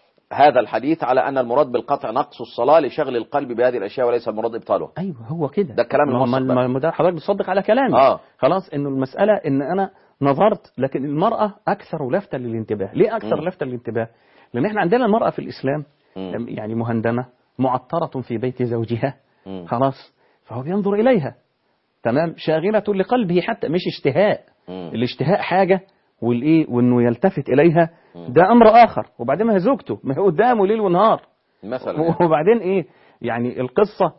هذا الحديث على ان المراد بالقطع نقص الصلاه لشغل القلب بهذه الاشياء وليس المراد ابطالها ايوه هو كده ده الكلام ما هو- الموثق ما- بقى. ما ده حضرتك بتصدق على كلامي آه. خلاص انه المساله ان انا نظرت لكن المراه اكثر لفتا للانتباه ليه اكثر مم. لفتا للانتباه لان احنا عندنا المراه في الاسلام مم. يعني مهندمه معطره في بيت زوجها مم. خلاص فهو بينظر اليها تمام شاغله لقلبه حتى مش اشتهاء مم. الاشتهاء حاجه والايه وانه يلتفت اليها ده امر اخر وبعدين ما هي زوجته ما هي قدامه ليل ونهار مثلا يعني. وبعدين ايه يعني القصة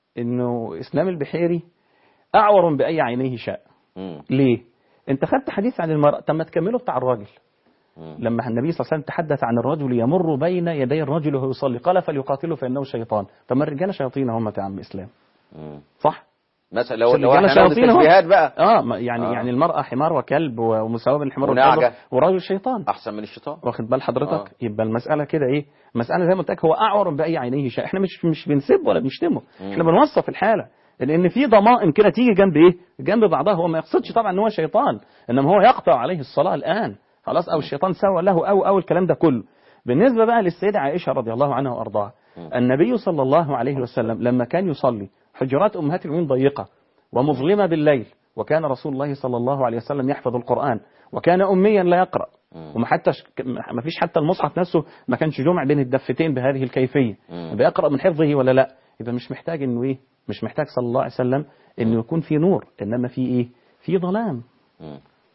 انه اسلام البحيري اعور باي عينيه شاء مم. ليه انت خدت حديث عن المرأة طب ما تكمله بتاع الراجل مم. لما النبي صلى الله عليه وسلم تحدث عن الرجل يمر بين يدي الرجل وهو يصلي قال فليقاتله فانه شيطان طب ما الرجاله شياطين هم يا عم اسلام مم. صح مثلا لو عشان لو الرجالة احنا ناخد شياطين أهو. تشبيهات بقى اه ما- يعني آه. يعني المرأة حمار وكلب و- ومساواة بين الحمار ونعجة. والكلب والراجل شيطان احسن من الشيطان واخد بال حضرتك آه. يبقى المسألة كده ايه مسألة زي ما قلت لك هو اعور باي عينيه شاء احنا مش مش بنسب ولا بنشتمه احنا بنوصف الحالة لان في ضمائم كده تيجي جنب ايه جنب بعضها هو ما يقصدش طبعا ان هو شيطان انما هو يقطع عليه الصلاة الان خلاص او الشيطان سوى له او او الكلام ده كله بالنسبة بقى للسيدة عائشة رضي الله عنها وارضاها النبي صلى الله عليه وسلم لما كان يصلي حجرات امهات المؤمنين ضيقة ومظلمة بالليل وكان رسول الله صلى الله عليه وسلم يحفظ القرآن وكان أميا لا يقرأ وما حتى ما فيش حتى المصحف نفسه ما كانش جمع بين الدفتين بهذه الكيفية مم. بيقرأ من حفظه ولا لا يبقى مش محتاج انه ايه مش محتاج صلى الله عليه وسلم انه يكون في نور انما في ايه في ظلام مم.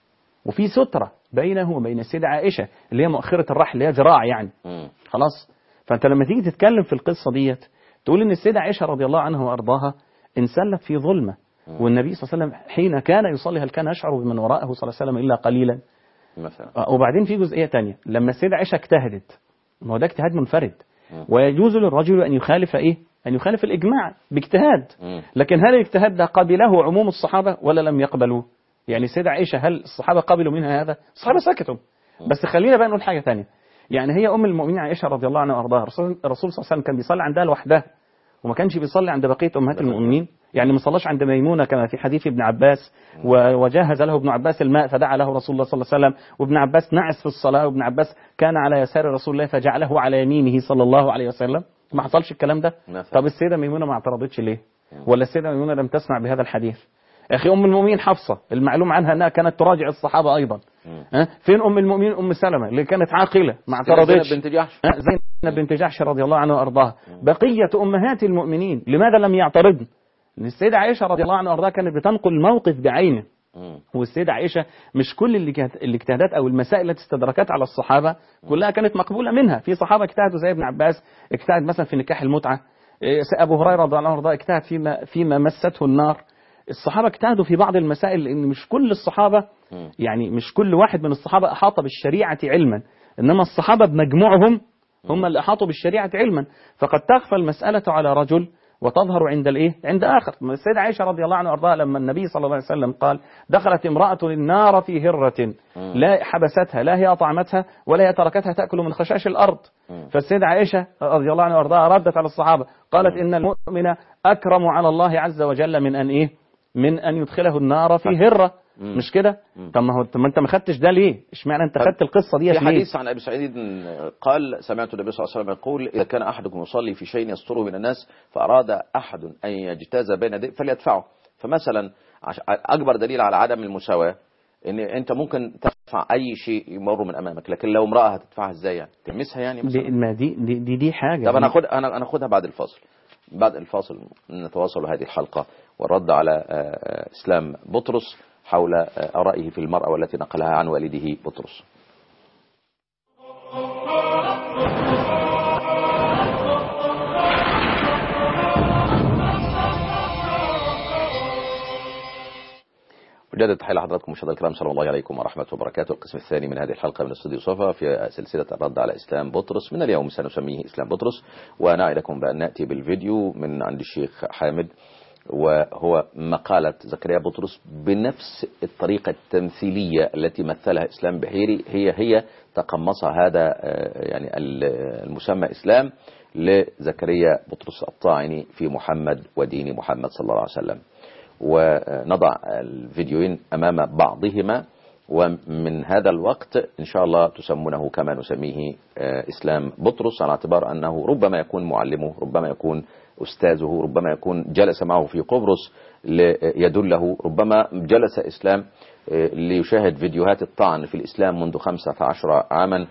وفي سترة بينه وبين السيدة عائشة اللي هي مؤخرة الرحل اللي هي ذراع يعني مم. خلاص فانت لما تيجي تتكلم في القصة ديت تقول ان السيدة عائشة رضي الله عنها وارضاها انسلت في ظلمة والنبي صلى الله عليه وسلم حين كان يصلي هل كان يشعر بمن وراءه صلى الله عليه وسلم الا قليلا مثلا آه، وبعدين في جزئية تانية لما السيدة عائشة اجتهدت ما هو ده اجتهاد منفرد ويجوز للرجل أن يخالف إيه أن يخالف الإجماع باجتهاد مم. لكن هل الاجتهاد ده قبله عموم الصحابة ولا لم يقبلوه يعني السيدة عائشة هل الصحابة قبلوا منها هذا الصحابة سكتوا بس خلينا بقى نقول حاجة تانية يعني هي أم المؤمنين عائشة رضي الله عنها وأرضاها الرسول الرسول صلى الله عليه وسلم كان بيصلي عندها لوحدها وما كانش بيصلي عند بقية أمهات المؤمنين يعني ما صلاش عند ميمونة كما في حديث ابن عباس و- وجهز له ابن عباس الماء فدعا له رسول الله صلى الله عليه وسلم وابن عباس نعس في الصلاة وابن عباس كان على يسار رسول الله فجعله على يمينه صلى الله عليه وسلم ما حصلش الكلام ده مثلا. طب السيدة ميمونة ما اعترضتش ليه ولا السيدة ميمونة لم تسمع بهذا الحديث يا أخي أم المؤمنين حفصة المعلوم عنها أنها كانت تراجع الصحابة أيضا ها؟ فين أم المؤمنين أم سلمة اللي كانت عاقلة ما اعترضتش زينب بنت جحش ها، زينب بنت جحش رضي الله عنها وارضاها بقية أمهات المؤمنين لماذا لم يعترضن لأن السيدة عائشة رضي الله عنها وارضاها كانت بتنقل الموقف بعينه مم. والسيدة عائشة مش كل اللي كانت- الاجتهادات أو المسائل التي استدركت على الصحابة كلها كانت مقبولة منها في صحابة اجتهدوا زي ابن عباس اجتهد مثلا في نكاح المتعة إيه، أبو هريرة رضي الله عنه وارضاه اجتهد فيما فيما مسته النار الصحابة اجتهدوا في بعض المسائل لأن مش كل الصحابة مم. يعني مش كل واحد من الصحابة أحاط بالشريعة علما إنما الصحابة بمجموعهم هم اللي أحاطوا بالشريعة علما فقد تخفى المسألة على رجل وتظهر عند الايه عند اخر السيدة عائشة رضي الله عنها وارضاها لما النبي صلى الله عليه وسلم قال دخلت امرأة النار في هرة لا حبستها لا هي اطعمتها ولا هي تركتها تاكل من خشاش الارض فالسيدة عائشة رضي الله عنها وارضاها ردت على الصحابة قالت ان المؤمن اكرم على الله عز وجل من ان ايه من ان يدخله النار في هرة مم. مش كده مم. طب ما هو طب ما انت ما خدتش ده ليه اشمعنى انت طب خدت القصه دي في ليه حديث عن ابي سعيد قال سمعت النبي صلى الله عليه وسلم يقول اذا كان احدكم يصلي في شيء يستره من الناس فاراد احد ان يجتاز بين يديه فليدفعه فمثلا عش- اكبر دليل على عدم المساواه ان انت ممكن تدفع اي شيء يمر من امامك لكن لو امراه هتدفعها ازاي يعني تلمسها يعني دي مثلا ما دي دي دي, دي حاجه طب انا دي- اخد انا انا اخدها بعد الفاصل بعد الفاصل نتواصل هذه الحلقه والرد على آه، آه، اسلام بطرس حول آه، ارائه في المراه والتي نقلها عن والده بطرس وجدد تحية لحضراتكم مشاهدينا الكرام سلام الله عليكم ورحمة الله وبركاته القسم الثاني من هذه الحلقة من استوديو صفا في سلسلة الرد على إسلام بطرس من اليوم سنسميه إسلام بطرس ونعدكم بأن نأتي بالفيديو من عند الشيخ حامد وهو مقالة زكريا بطرس بنفس الطريقة التمثيلية التي مثلها إسلام بحيري هي هي تقمصها هذا آه، يعني ال- المسمى إسلام لزكريا بطرس الطاعني في محمد ودين محمد صلى الله عليه وسلم ونضع الفيديوين أمام بعضهما ومن هذا الوقت إن شاء الله تسمونه كما نسميه آه، إسلام بطرس على اعتبار أنه ربما يكون معلمه ربما يكون أستاذه ربما يكون جلس معه في قبرص ليدله ربما جلس إسلام آه، ليشاهد فيديوهات الطعن في الإسلام منذ 15 عاما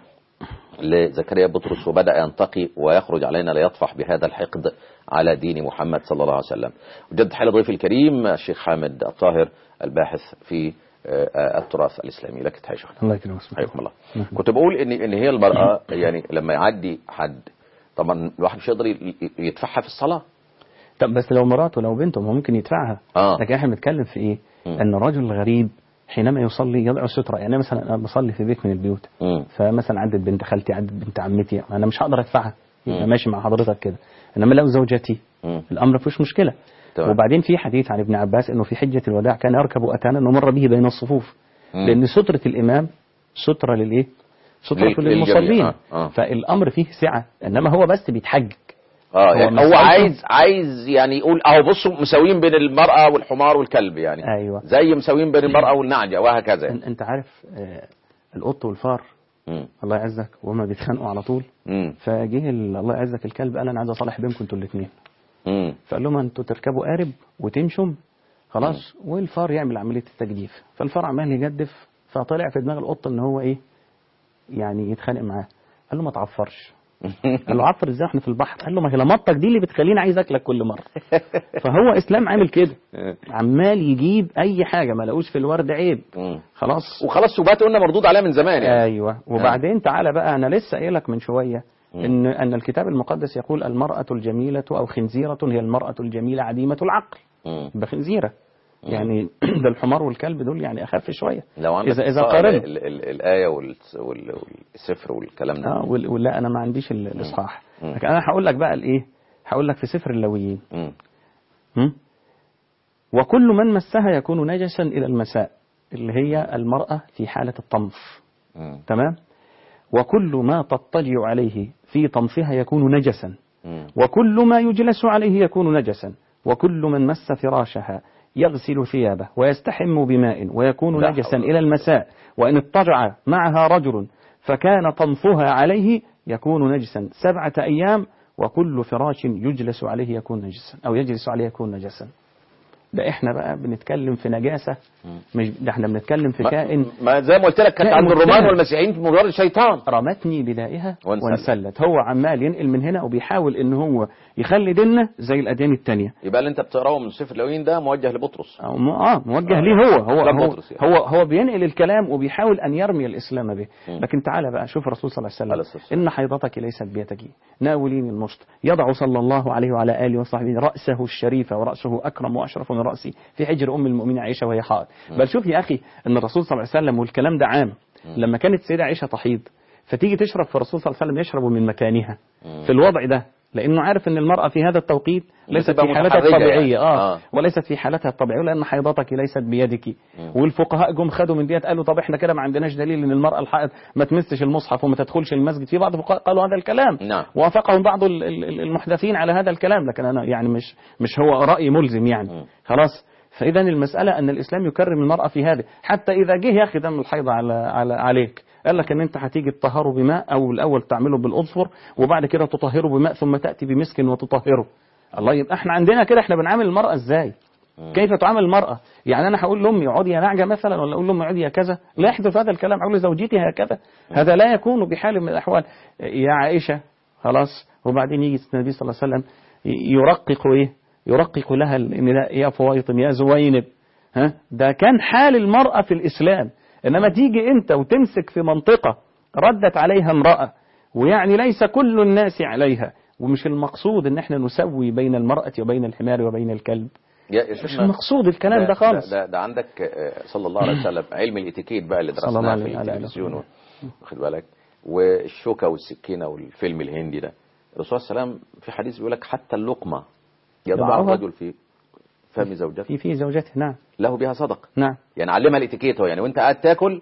لزكريا بطرس وبدأ ينتقي ويخرج علينا ليطفح بهذا الحقد على دين محمد صلى الله عليه وسلم وجد حال ضيفي الكريم الشيخ حامد الطاهر الباحث في آه، آه، التراث الإسلامي لك تحية شيخنا الله يكرمك حياكم الله كنت بقول ان ان هي المرأة يعني لما يعدي حد طبعا الواحد مش يقدر ي- ي- يدفعها في الصلاة طب بس لو مراته لو بنته ما ممكن يدفعها اه لكن احنا بنتكلم في ايه مم. ان الرجل الغريب حينما يصلي يضع سترة يعني مثلا انا بصلي في بيت من البيوت مم. فمثلا عدت بنت خالتي عدت بنت عمتي انا مش هقدر ادفعها يبقى مم. ماشي مع حضرتك كده انما لو زوجتي مم. الامر ما فيهوش مشكله تمام. وبعدين في حديث عن ابن عباس انه في حجه الوداع كان يركب اتانا ومر به بين الصفوف مم. لان ستره الامام ستره للايه؟ ستره لل- للمصلين للجميع. آه. آه. فالامر فيه سعه انما هو بس بيتحجج اه هو يعني هو مسألته- عايز عايز يعني يقول اهو بصوا مساويين بين المرأة والحمار والكلب يعني ايوه زي مساويين بين المرأة والنعجة وهكذا أن- انت عارف آه، القط والفار مم. الله يعزك وهما بيتخانقوا على طول مم. فجه ال- الله يعزك الكلب قال انا عايز اصالح بينكم انتوا الاثنين مم. فقال لهم انتوا تركبوا قارب وتمشم خلاص والفار يعمل عمليه التجديف فالفار عمال يجدف فطلع في دماغ القط ان هو ايه يعني يتخانق معاه قال له ما تعفرش قال له عفر ازاي احنا في البحر قال له ما هي لمطك دي اللي بتخليني عايز اكلك كل مره فهو اسلام عامل كده عمال يجيب اي حاجه ما لقوش في الورد عيب مم. خلاص وخلاص سبات قلنا مردود عليها من زمان يعني ايوه وبعدين تعالى بقى انا لسه قايلك من شويه ان ان الكتاب المقدس يقول المراه الجميله او خنزيره هي المراه الجميله عديمه العقل مم. بخنزيره يعني ده الحمار والكلب دول يعني اخف شويه لو عندك إذا- إذا الص- قارنوا. ال- ال- الآية وال- وال- والسفر والكلام ده اه وال- ولا انا ما عنديش ال- الاصحاح مم. لكن انا هقول لك بقى الايه هقول لك في سفر اللويين مم. م? وكل من مسها يكون نجسا الى المساء اللي هي المراه في حاله الطمث مم. تمام وكل ما تضطجع عليه في طمثها يكون نجسا مم. وكل ما يجلس عليه يكون نجسا وكل من مس فراشها يغسل ثيابه ويستحم بماء ويكون لا نجسا حول ولا إلى المساء وإن اضطجع معها رجل فكان طمثها عليه يكون نجسا سبعة أيام وكل فراش يجلس عليه يكون نجسا أو يجلس عليه يكون نجسا ده احنا بقى بنتكلم في نجاسة مش ده احنا بنتكلم في ما- كائن ما زي ما قلت لك كانت كائن عند الرومان مجتمع. والمسيحيين في مجرد شيطان رمتني بدائها وانسلت. وانسلت هو عمال ينقل من هنا وبيحاول ان هو يخلي ديننا زي الاديان التانية يبقى اللي انت بتقراه من سفر اللوين ده موجه لبطرس أو م- اه موجه آه. ليه هو هو كلام هو, بطرس يعني. هو هو بينقل الكلام وبيحاول ان يرمي الاسلام به مم. لكن تعالى بقى شوف الرسول صلى الله عليه عليه الصلاة وسلم ان حيضتك ليست بيدك ناوليني المشط يضع صلى الله عليه وعلى اله وصحبه راسه الشريف وراسه اكرم واشرف من راسي في حجر ام المؤمنين عائشه وهي حائض بل شوف يا اخي ان الرسول صلى الله عليه وسلم والكلام ده عام لما كانت السيده عائشه تحيض فتيجي تشرب فالرسول صلى الله عليه وسلم يشرب من مكانها في الوضع ده لانه عارف ان المراه في هذا التوقيت ليست بتبقى في حالتها متحرجة الطبيعيه يعني. اه, آه. وليست في حالتها الطبيعيه لان حيضتك ليست بيدك والفقهاء جم خدوا من ديت قالوا طب احنا كده ما عندناش دليل ان المراه الحائض ما تمسش المصحف وما تدخلش المسجد في بعض الفقهاء قالوا هذا الكلام نعم. وافقهم بعض ال- ال- المحدثين على هذا الكلام لكن انا يعني مش مش هو راي ملزم يعني خلاص فإذا المسألة أن الإسلام يكرم المرأة في هذا حتى إذا جه ياخد دم الحيض على, على عليك قال لك ان انت هتيجي تطهره بماء او الاول تعمله بالاظفر وبعد كده تطهره بماء ثم تاتي بمسك وتطهره الله يبقى احنا عندنا كده احنا بنعامل المراه ازاي كيف تعامل المرأة يعني أنا هقول لأمي اقعدي يا نعجة مثلا ولا أقول لأمي اقعدي يا كذا لا يحدث هذا الكلام أقول لزوجتي هكذا هذا لا يكون بحال من الأحوال يا عائشة خلاص وبعدين يجي النبي صلى الله عليه وسلم يرقق إيه يرقق لها النداء يا فويطم يا زوينب ها ده كان حال المرأة في الإسلام إنما تيجي أنت وتمسك في منطقة ردت عليها امرأة ويعني ليس كل الناس عليها ومش المقصود ان احنا نسوي بين المرأة وبين الحمار وبين الكلب يا مش المقصود الكلام ده خالص ده, ده عندك آه، صلى الله عليه وسلم علم الاتيكيت بقى اللي صلى الله درسناه في عليه وآله التلفزيون وسلم. واخد بالك والشوكة والسكينة والفيلم الهندي ده الرسول صلى الله عليه وسلم في حديث بيقول لك حتى اللقمة يضع يضعها الرجل في فم زوجته في في زوجته نعم له بها صدقة نعم يعني علمها الاتيكيت هو يعني وانت قاعد تاكل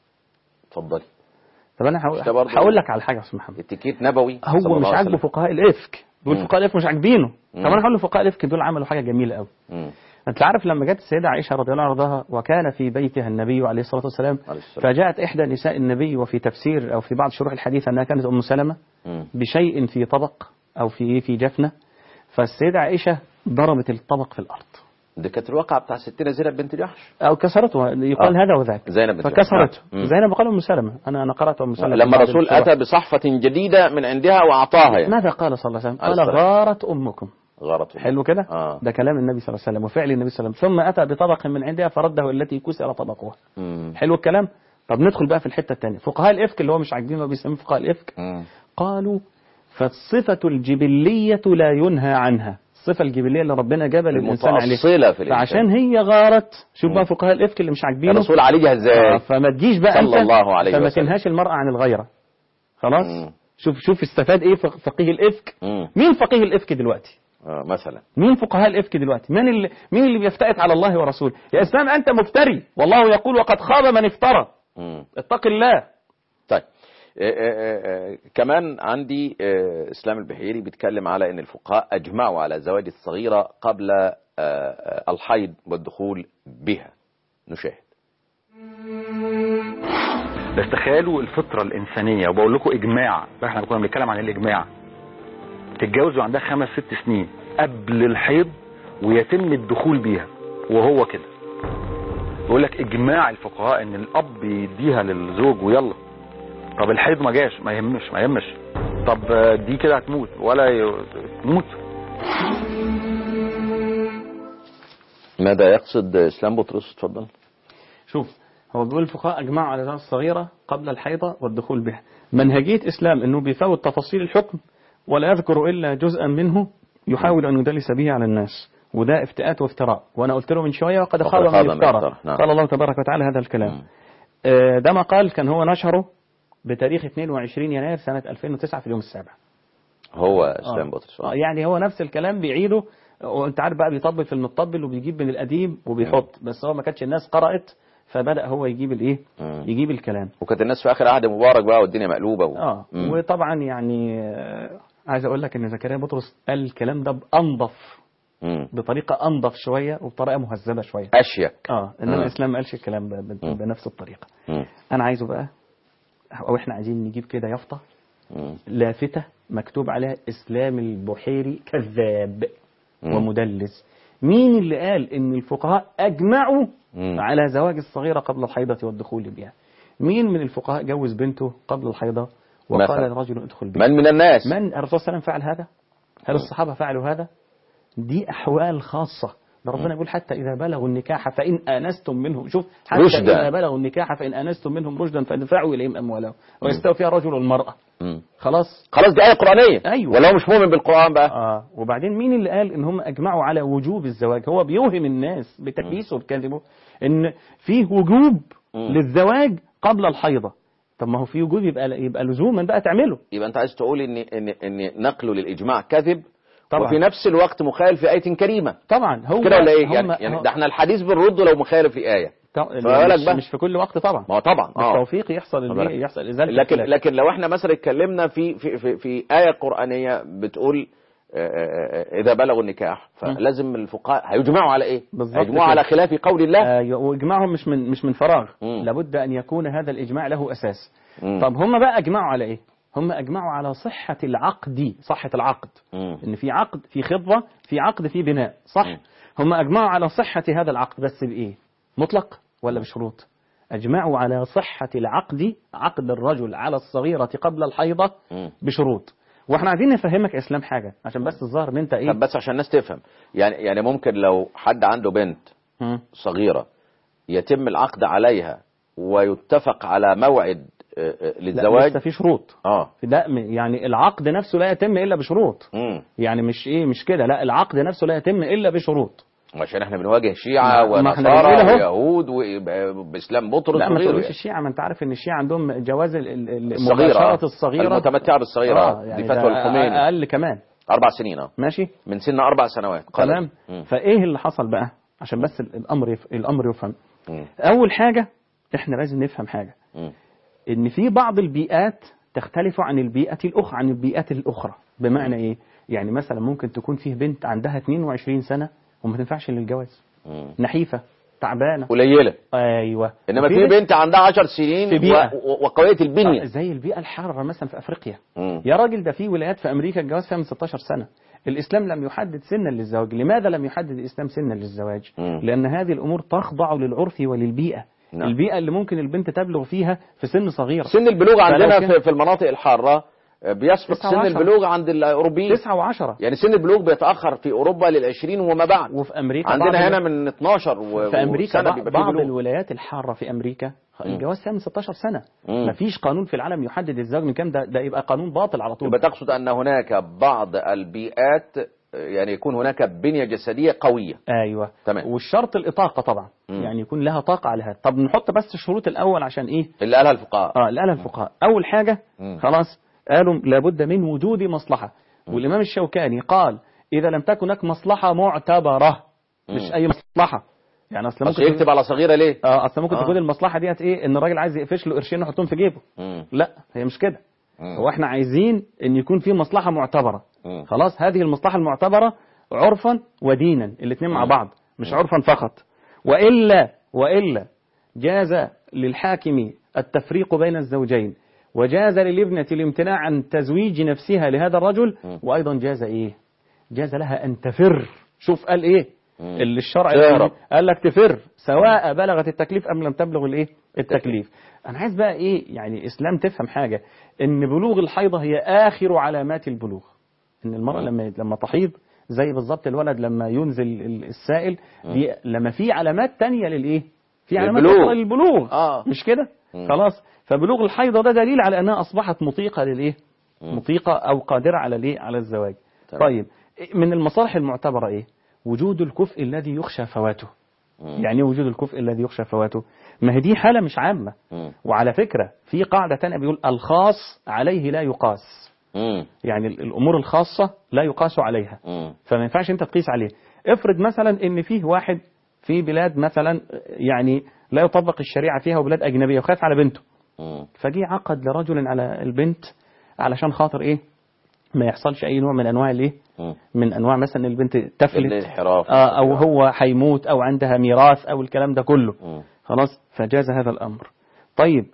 اتفضلي طب انا هقول مش ده برضه- هقول لك على حاجه يا استاذ محمد اتيكيت نبوي صلى هو الله مش عليه عاجبه وسلم. فقهاء الافك دول مم. فقهاء الافك مش عاجبينه طب مم. انا هقول له فقهاء الافك دول عملوا حاجه جميله قوي مم. انت عارف لما جت السيده عائشه رضي الله عنها وكان في بيتها النبي عليه الصلاه والسلام عليه السلام. فجاءت احدى نساء النبي وفي تفسير او في بعض شروح الحديث انها كانت ام سلمه مم. بشيء في طبق او في في جفنه فالسيده عائشه ضربت الطبق في الارض دي كانت الواقعة بتاع ستنا زينب بنت جحش او كسرته يقال آه. هذا وذاك زينب بنت جحش. فكسرته نعم. زينب قال ام سلمه انا انا قرات ام سلمه لما بعض الرسول الشروح. أتى بصحفة جديدة من عندها وأعطاها يعني ماذا قال صلى الله عليه وسلم عليه قال السلام. غارت امكم غلط حلو كده آه. ده كلام النبي صلى الله عليه وسلم وفعل النبي صلى الله عليه وسلم ثم اتى بطبق من عندها فرده التي كسر طبقها مم. حلو الكلام طب ندخل بقى في الحته الثانيه فقهاء الافك اللي هو مش عاجبينه بيسموه فقهاء الافك مم. قالوا فالصفه الجبليه لا ينهى عنها الصفه الجبليه اللي ربنا جبل الانسان عليها المتأصلة في الإنسان فعشان هي غارت شوف مم. بقى فقهاء الافك اللي مش عاجبينه الرسول عالجها آه، ازاي فما تجيش بقى صلى انت الله عليه فما وسلم. تنهاش المرأة عن الغيرة خلاص مم. شوف شوف استفاد ايه فق- فقيه الافك مم. مين فقيه الافك دلوقتي آه مثلا مين فقهاء الافك دلوقتي مين اللي مين اللي بيفتئت على الله ورسوله يا اسلام انت مفتري والله يقول وقد خاب من افترى مم. اتق الله طيب آه، آه، آه، كمان عندي آه، اسلام البحيري بيتكلم على ان الفقهاء اجمعوا على زواج الصغيره قبل آه، آه، الحيض والدخول بها نشاهد بس تخيلوا الفطرة الإنسانية وبقول لكم إجماع احنا كنا بنتكلم عن الإجماع تتجوز وعندها خمس ست سنين قبل الحيض ويتم الدخول بيها وهو كده بيقول لك إجماع الفقهاء إن الأب يديها للزوج ويلا طب الحيض ما جاش ما يهمش ما يهمش طب آه، دي كده هتموت ولا ي- تموت ماذا يقصد اسلام بطرس اتفضل شوف هو بيقول الفقهاء اجمعوا على زواج الصغيرة قبل الحيضة والدخول بها منهجية اسلام انه بيفوت تفاصيل الحكم ولا يذكر الا جزءا منه يحاول ان يدلس به على الناس وده افتئات وافتراء وانا قلت له من شويه وقد وقد خاب خاب من من افترى افترى، نعم. قال الله تبارك وتعالى هذا الكلام مم. آه، ده مقال كان هو نشره بتاريخ 22 يناير سنة 2009 في اليوم السابع هو اسلام آه. بطرس آه، يعني هو نفس الكلام بيعيده وانت عارف بقى بيطبل في المطبل وبيجيب من القديم وبيحط بس هو ما كانتش الناس قرأت فبدأ هو يجيب الايه مم. يجيب الكلام وكانت الناس في اخر عهد مبارك بقى والدنيا مقلوبه و... اه مم. وطبعا يعني آه، عايز اقول لك ان زكريا بطرس قال الكلام ده بانظف مم. بطريقه انظف شويه وبطريقه مهذبه شويه اشيك اه انما آه. الاسلام ما قالش الكلام ب- ب- مم. بنفس الطريقه مم. انا عايزه بقى او احنا عايزين نجيب كده يافطه مم. لافته مكتوب عليها اسلام البحيري كذاب مم. ومدلس مين اللي قال ان الفقهاء اجمعوا مم. على زواج الصغيره قبل الحيضه والدخول بها مين من الفقهاء جوز بنته قبل الحيضه وقال مثلا. الرجل ادخل بها من من الناس من الرسول صلى الله عليه وسلم فعل هذا هل الصحابه فعلوا هذا دي احوال خاصه ده ربنا يقول حتى اذا بلغوا النكاح فان انستم منهم شوف حتى رشدا. اذا بلغوا النكاح فان انستم منهم رشدا فادفعوا اليهم اموالهم ويستوي فيها الرجل والمراه مم. خلاص خلاص دي آية قرآنية أيوة. ولا هو مش مؤمن بالقرآن بقى اه وبعدين مين اللي قال ان هم اجمعوا على وجوب الزواج هو بيوهم الناس بتكبيسه وبكذبه ان فيه وجوب مم. للزواج قبل الحيضه طب ما هو في وجوب يبقى يبقى لزوما بقى تعمله يبقى انت عايز تقول ان ان ان نقله للاجماع كذب طبعا. وفي نفس الوقت مخالف في آية كريمة طبعا هو كده ولا ايه هم- يعني, يعني هو- ده احنا الحديث بنرده لو مخالف في آية طب- بالك مش, بقى. مش في كل وقت طبعا ما هو طبعا اه بالتوفيق يحصل بالك. الايه يحصل ازاله لكن الخلاف. لكن لو احنا مثلا اتكلمنا في في في, في آية قرآنية بتقول آه، آه، اذا بلغوا النكاح فلازم الفقهاء هيجمعوا على ايه بالظبط هيجمعوا كده. على خلاف قول الله ايوه واجماعهم مش من مش من فراغ مم. لابد ان يكون هذا الاجماع له اساس مم. طب هم بقى اجمعوا على ايه هم اجمعوا على صحه العقد صحه العقد مم. ان في عقد في خطبه في عقد في بناء صح مم. هم اجمعوا على صحه هذا العقد بس بايه مطلق ولا بشروط اجمعوا على صحه العقد عقد الرجل على الصغيره قبل الحيضه مم. بشروط واحنا عايزين نفهمك يا اسلام حاجه عشان بس الظاهر ان انت ايه طب بس عشان الناس تفهم يعني يعني ممكن لو حد عنده بنت مم. صغيرة يتم العقد عليها ويتفق على موعد آه، آه، لا للزواج لسه في شروط اه في ده م- يعني العقد نفسه لا يتم الا بشروط امم يعني مش ايه مش كده لا العقد نفسه لا يتم الا بشروط عشان احنا بنواجه شيعة ما- ما احنا بنقول ونصارى أهو. ويهود وباسلام بطرس لا ما وغيره تقولش يعني. الشيعة ما انت عارف ان الشيعة عندهم جواز ال- ال- ال- الصغيرة مباشرة الصغيرة المتمتعة بالصغيرة آه، دي يعني فتوى ده الخميني اقل كمان اربع سنين اه ماشي من سن اربع سنوات قلم. تمام مم. فايه اللي حصل بقى عشان بس ال- الامر يف... الامر يفهم مم. اول حاجة احنا لازم نفهم حاجة مم. ان في بعض البيئات تختلف عن البيئة الاخرى عن البيئات الاخرى بمعنى ايه يعني مثلا ممكن تكون فيه بنت عندها 22 سنة وما تنفعش للجواز مم. نحيفة تعبانة قليلة ايوه انما وفي في بنت- بنت عندها 10 سنين في بيئة. و- و- وقوية البنية آه، زي البيئة الحارة مثلا في افريقيا مم. يا راجل ده في ولايات في امريكا الجواز فيها من 16 سنه الاسلام لم يحدد سنا للزواج لماذا لم يحدد الاسلام سنا للزواج مم. لان هذه الامور تخضع للعرف وللبيئه نعم. البيئه اللي ممكن البنت تبلغ فيها في سن صغير سن البلوغ عندنا فلو في في المناطق الحارة آه، بيسبق تسعة سن وعشرة. البلوغ عند الأوروبيين 9 و10 يعني سن البلوغ بيتأخر في أوروبا للعشرين وما بعد وفي امريكا عندنا بعض هنا ال- من 12 و... في امريكا سنة بعض, بيبقى فيه بعض بلوغ الولايات الحاره في امريكا الجواز فيها من 16 سنه مم. مفيش قانون في العالم يحدد الزواج من كام ده ده يبقى قانون باطل على طول يبقى تقصد أن هناك بعض البيئات آه، يعني يكون هناك بنية جسدية قوية ايوه تمام. والشرط الاطاقه طبعا مم. يعني يكون لها طاقه على هذا طب نحط بس الشروط الاول عشان ايه اللي قالها الفقهاء اه اللي قالها الفقهاء اول حاجه مم. خلاص قالوا لابد من وجود مصلحه والامام الشوكاني قال اذا لم تكن هناك مصلحه معتبره مش مم. اي مصلحه يعني اصل بس ممكن يكتب على صغيرة ليه؟ اه اصل ممكن آه. تكون المصلحه ديت ايه ان الراجل عايز يقفش له قرشين يحطهم في جيبه مم. لا هي مش كده مم. هو احنا عايزين ان يكون في مصلحه معتبره مم. خلاص هذه المصلحه المعتبره عرفا ودينا الاثنين مع مم. بعض مش عرفا فقط والا والا جاز للحاكم التفريق بين الزوجين وجاز للابنه الامتناع عن تزويج نفسها لهذا الرجل مم. وايضا جاز ايه جاز لها ان تفر شوف قال ايه مم. اللي الشرع تهرب. قال لك تفر سواء بلغت التكليف ام لم تبلغ الايه التكليف انا عايز بقى ايه يعني اسلام تفهم حاجه ان بلوغ الحيضه هي اخر علامات البلوغ ان المراه مم. لما لما تحيض زي بالظبط الولد لما ينزل ال- السائل دي لما في علامات تانية للايه في علامات للبلوغ. أخرى للبلوغ آه. مش كده مم. خلاص فبلوغ الحيضه ده دليل على انها اصبحت مطيقه للايه مم. مطيقه او قادره على الايه على الزواج تمام. طيب من المصالح المعتبره ايه وجود الكفء الذي يخشى فواته مم. يعني ايه وجود الكفء الذي يخشى فواته ما هي دي حالة مش عامة مم. وعلى فكرة في قاعدة تانية بيقول الخاص عليه لا يقاس مم. يعني ال- الأمور الخاصة لا يقاس عليها مم. فما ينفعش أنت تقيس عليه افرض مثلا إن فيه واحد في بلاد مثلا يعني لا يطبق الشريعة فيها وبلاد أجنبية وخاف على بنته مم. فجي عقد لرجل على البنت علشان خاطر إيه ما يحصلش أي نوع من أنواع الإيه مم. من أنواع مثلا البنت تفلت الانحراف آه أو هو هيموت أو عندها ميراث أو الكلام ده كله مم. خلاص فجاز هذا الأمر طيب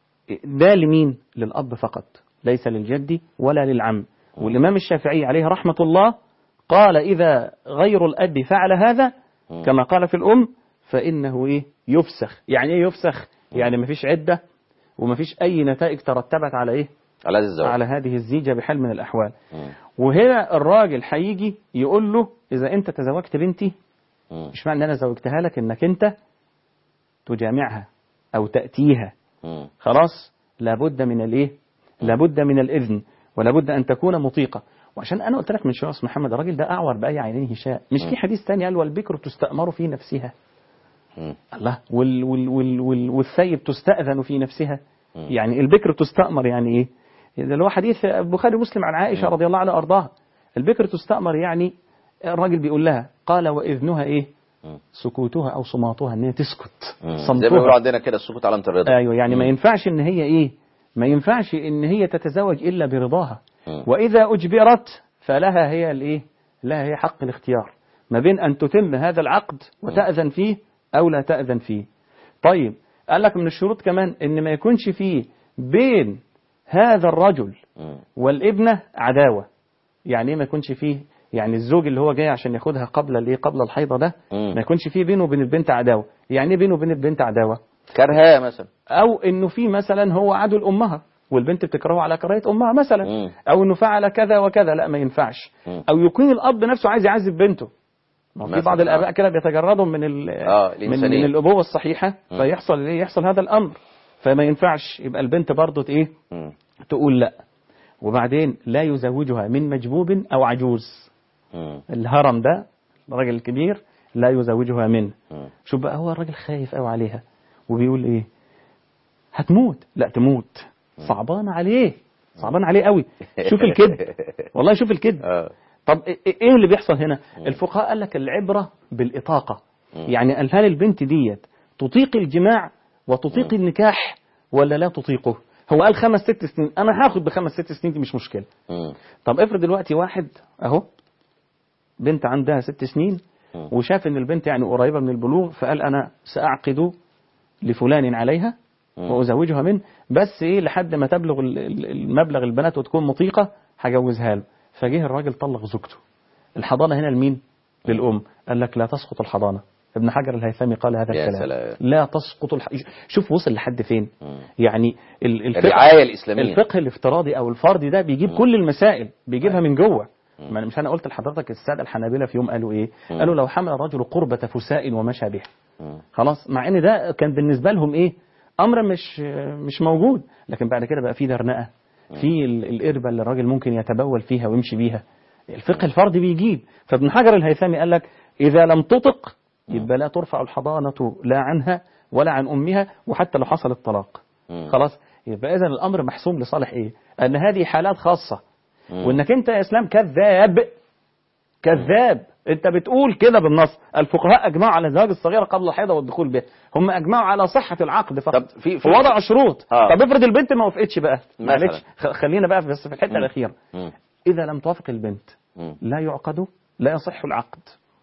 ده لمين للأب فقط ليس للجد ولا للعم والإمام الشافعي عليه رحمة الله قال إذا غير الأب فعل هذا مم. كما قال في الأم فإنه إيه يفسخ يعني إيه يفسخ يعني مفيش عدة ومفيش أي نتائج ترتبت على إيه على هذا الزواج على هذه الزيجة بحال من الأحوال مم. وهنا الراجل هيجي يقول له إذا أنت تزوجت بنتي مم. مش معنى ان انا زوجتها لك انك انت تجامعها او تاتيها مم. خلاص لابد من الايه لابد من الاذن ولابد ان تكون مطيقه وعشان انا قلت لك من شويه أصل محمد الراجل ده اعور باي عينيه شاء مش في حديث تاني قال والبكر تستامر في نفسها مم. الله وال وال وال وال والثيب تستاذن في نفسها مم. يعني البكر تستامر يعني ايه ده اللي هو حديث البخاري ومسلم عن عائشه رضي الله عنها وارضاها البكر تستامر يعني الراجل بيقول لها قال واذنها ايه مم. سكوتها او صماتها ان هي تسكت مم. زي ما بيقولوا صمتها عندنا كده السكوت علامة الرضا ايوه يعني ما مم. ينفعش ان هي ايه ما ينفعش ان هي تتزوج الا برضاها مم. واذا اجبرت فلها هي الايه لها هي حق الاختيار ما بين ان تتم هذا العقد وتأذن فيه او لا تأذن فيه طيب قال لك من الشروط كمان ان ما يكونش فيه بين هذا الرجل مم. والابنة عداوة يعني ايه ما يكونش فيه يعني الزوج اللي هو جاي عشان ياخدها قبل الايه قبل الحيضة ده مم. ما يكونش فيه بينه وبين البنت عداوة يعني ايه بينه وبين البنت عداوة كرهاه مثلا او انه في مثلا هو عدو لامها والبنت بتكرهه على كراهيه امها مثلا مم. او انه فعل كذا وكذا لا ما ينفعش مم. او يكون الاب نفسه عايز يعذب بنته ما هو في مثلاً، بعض الاباء آه. كده بيتجردوا من ال آه، من, الإنسانية. من الابوه الصحيحه مم. فيحصل ايه يحصل هذا الامر فما ينفعش يبقى البنت برضه ايه مم. تقول لا وبعدين لا يزوجها من مجبوب او عجوز مم. الهرم ده الراجل الكبير لا يزوجها منه مم. شوف بقى هو الراجل خايف قوي عليها وبيقول ايه هتموت لا تموت صعبان عليه صعبان عليه قوي شوف الكذب والله شوف الكذب آه. طب إيه- ايه اللي بيحصل هنا الفقهاء قال لك العبرة بالإطاقة يعني قال هل البنت ديت تطيق الجماع وتطيق النكاح ولا لا تطيقه هو قال خمس ست سنين انا هاخد بخمس ست سنين دي مش مشكلة مم. طب افرض دلوقتي واحد اهو بنت عندها ست سنين مم. وشاف ان البنت يعني قريبة من البلوغ فقال انا سأعقد لفلان عليها مم. وأزوجها منه بس ايه لحد ما تبلغ ال- ال- المبلغ البنات وتكون مطيقة هجوزها له فجه الراجل طلق زوجته الحضانة هنا لمين للأم قال لك لا تسقط الحضانة ابن حجر الهيثمي قال هذا يا الكلام سلام. لا تسقط الح... شوف وصل لحد فين مم. يعني ال- الفقه الرعاية الإسلامية الفقه الافتراضي او الفردي ده بيجيب كل المسائل بيجيبها من جوه ما أنا- مش انا قلت لحضرتك الساده الحنابلة في يوم قالوا ايه مم. قالوا لو حمل الرجل قربة فساء ومشى بها مم. خلاص مع ان ده كان بالنسبه لهم ايه امر مش مش موجود لكن بعد كده بقى في درنقه في ال- القربه اللي الراجل ممكن يتبول فيها ويمشي بيها الفقه الفردي بيجيب فابن حجر الهيثمي قال لك اذا لم تطق يبقى لا ترفع الحضانه لا عنها ولا عن امها وحتى لو حصل الطلاق مم. خلاص يبقى اذا الامر محسوم لصالح ايه ان هذه حالات خاصه مم. وانك انت يا اسلام كذاب كذاب انت بتقول كده بالنص الفقهاء اجمعوا على زواج الصغيره قبل الحيضه والدخول بها هم اجمعوا على صحه العقد فقط طب في- في- ووضعوا شروط آه. طب افرض البنت ما وافقتش بقى مثلاً. معلش خ- خلينا بقى بس في الحته مم. الاخيره مم. اذا لم توافق البنت مم. لا يعقد لا يصح العقد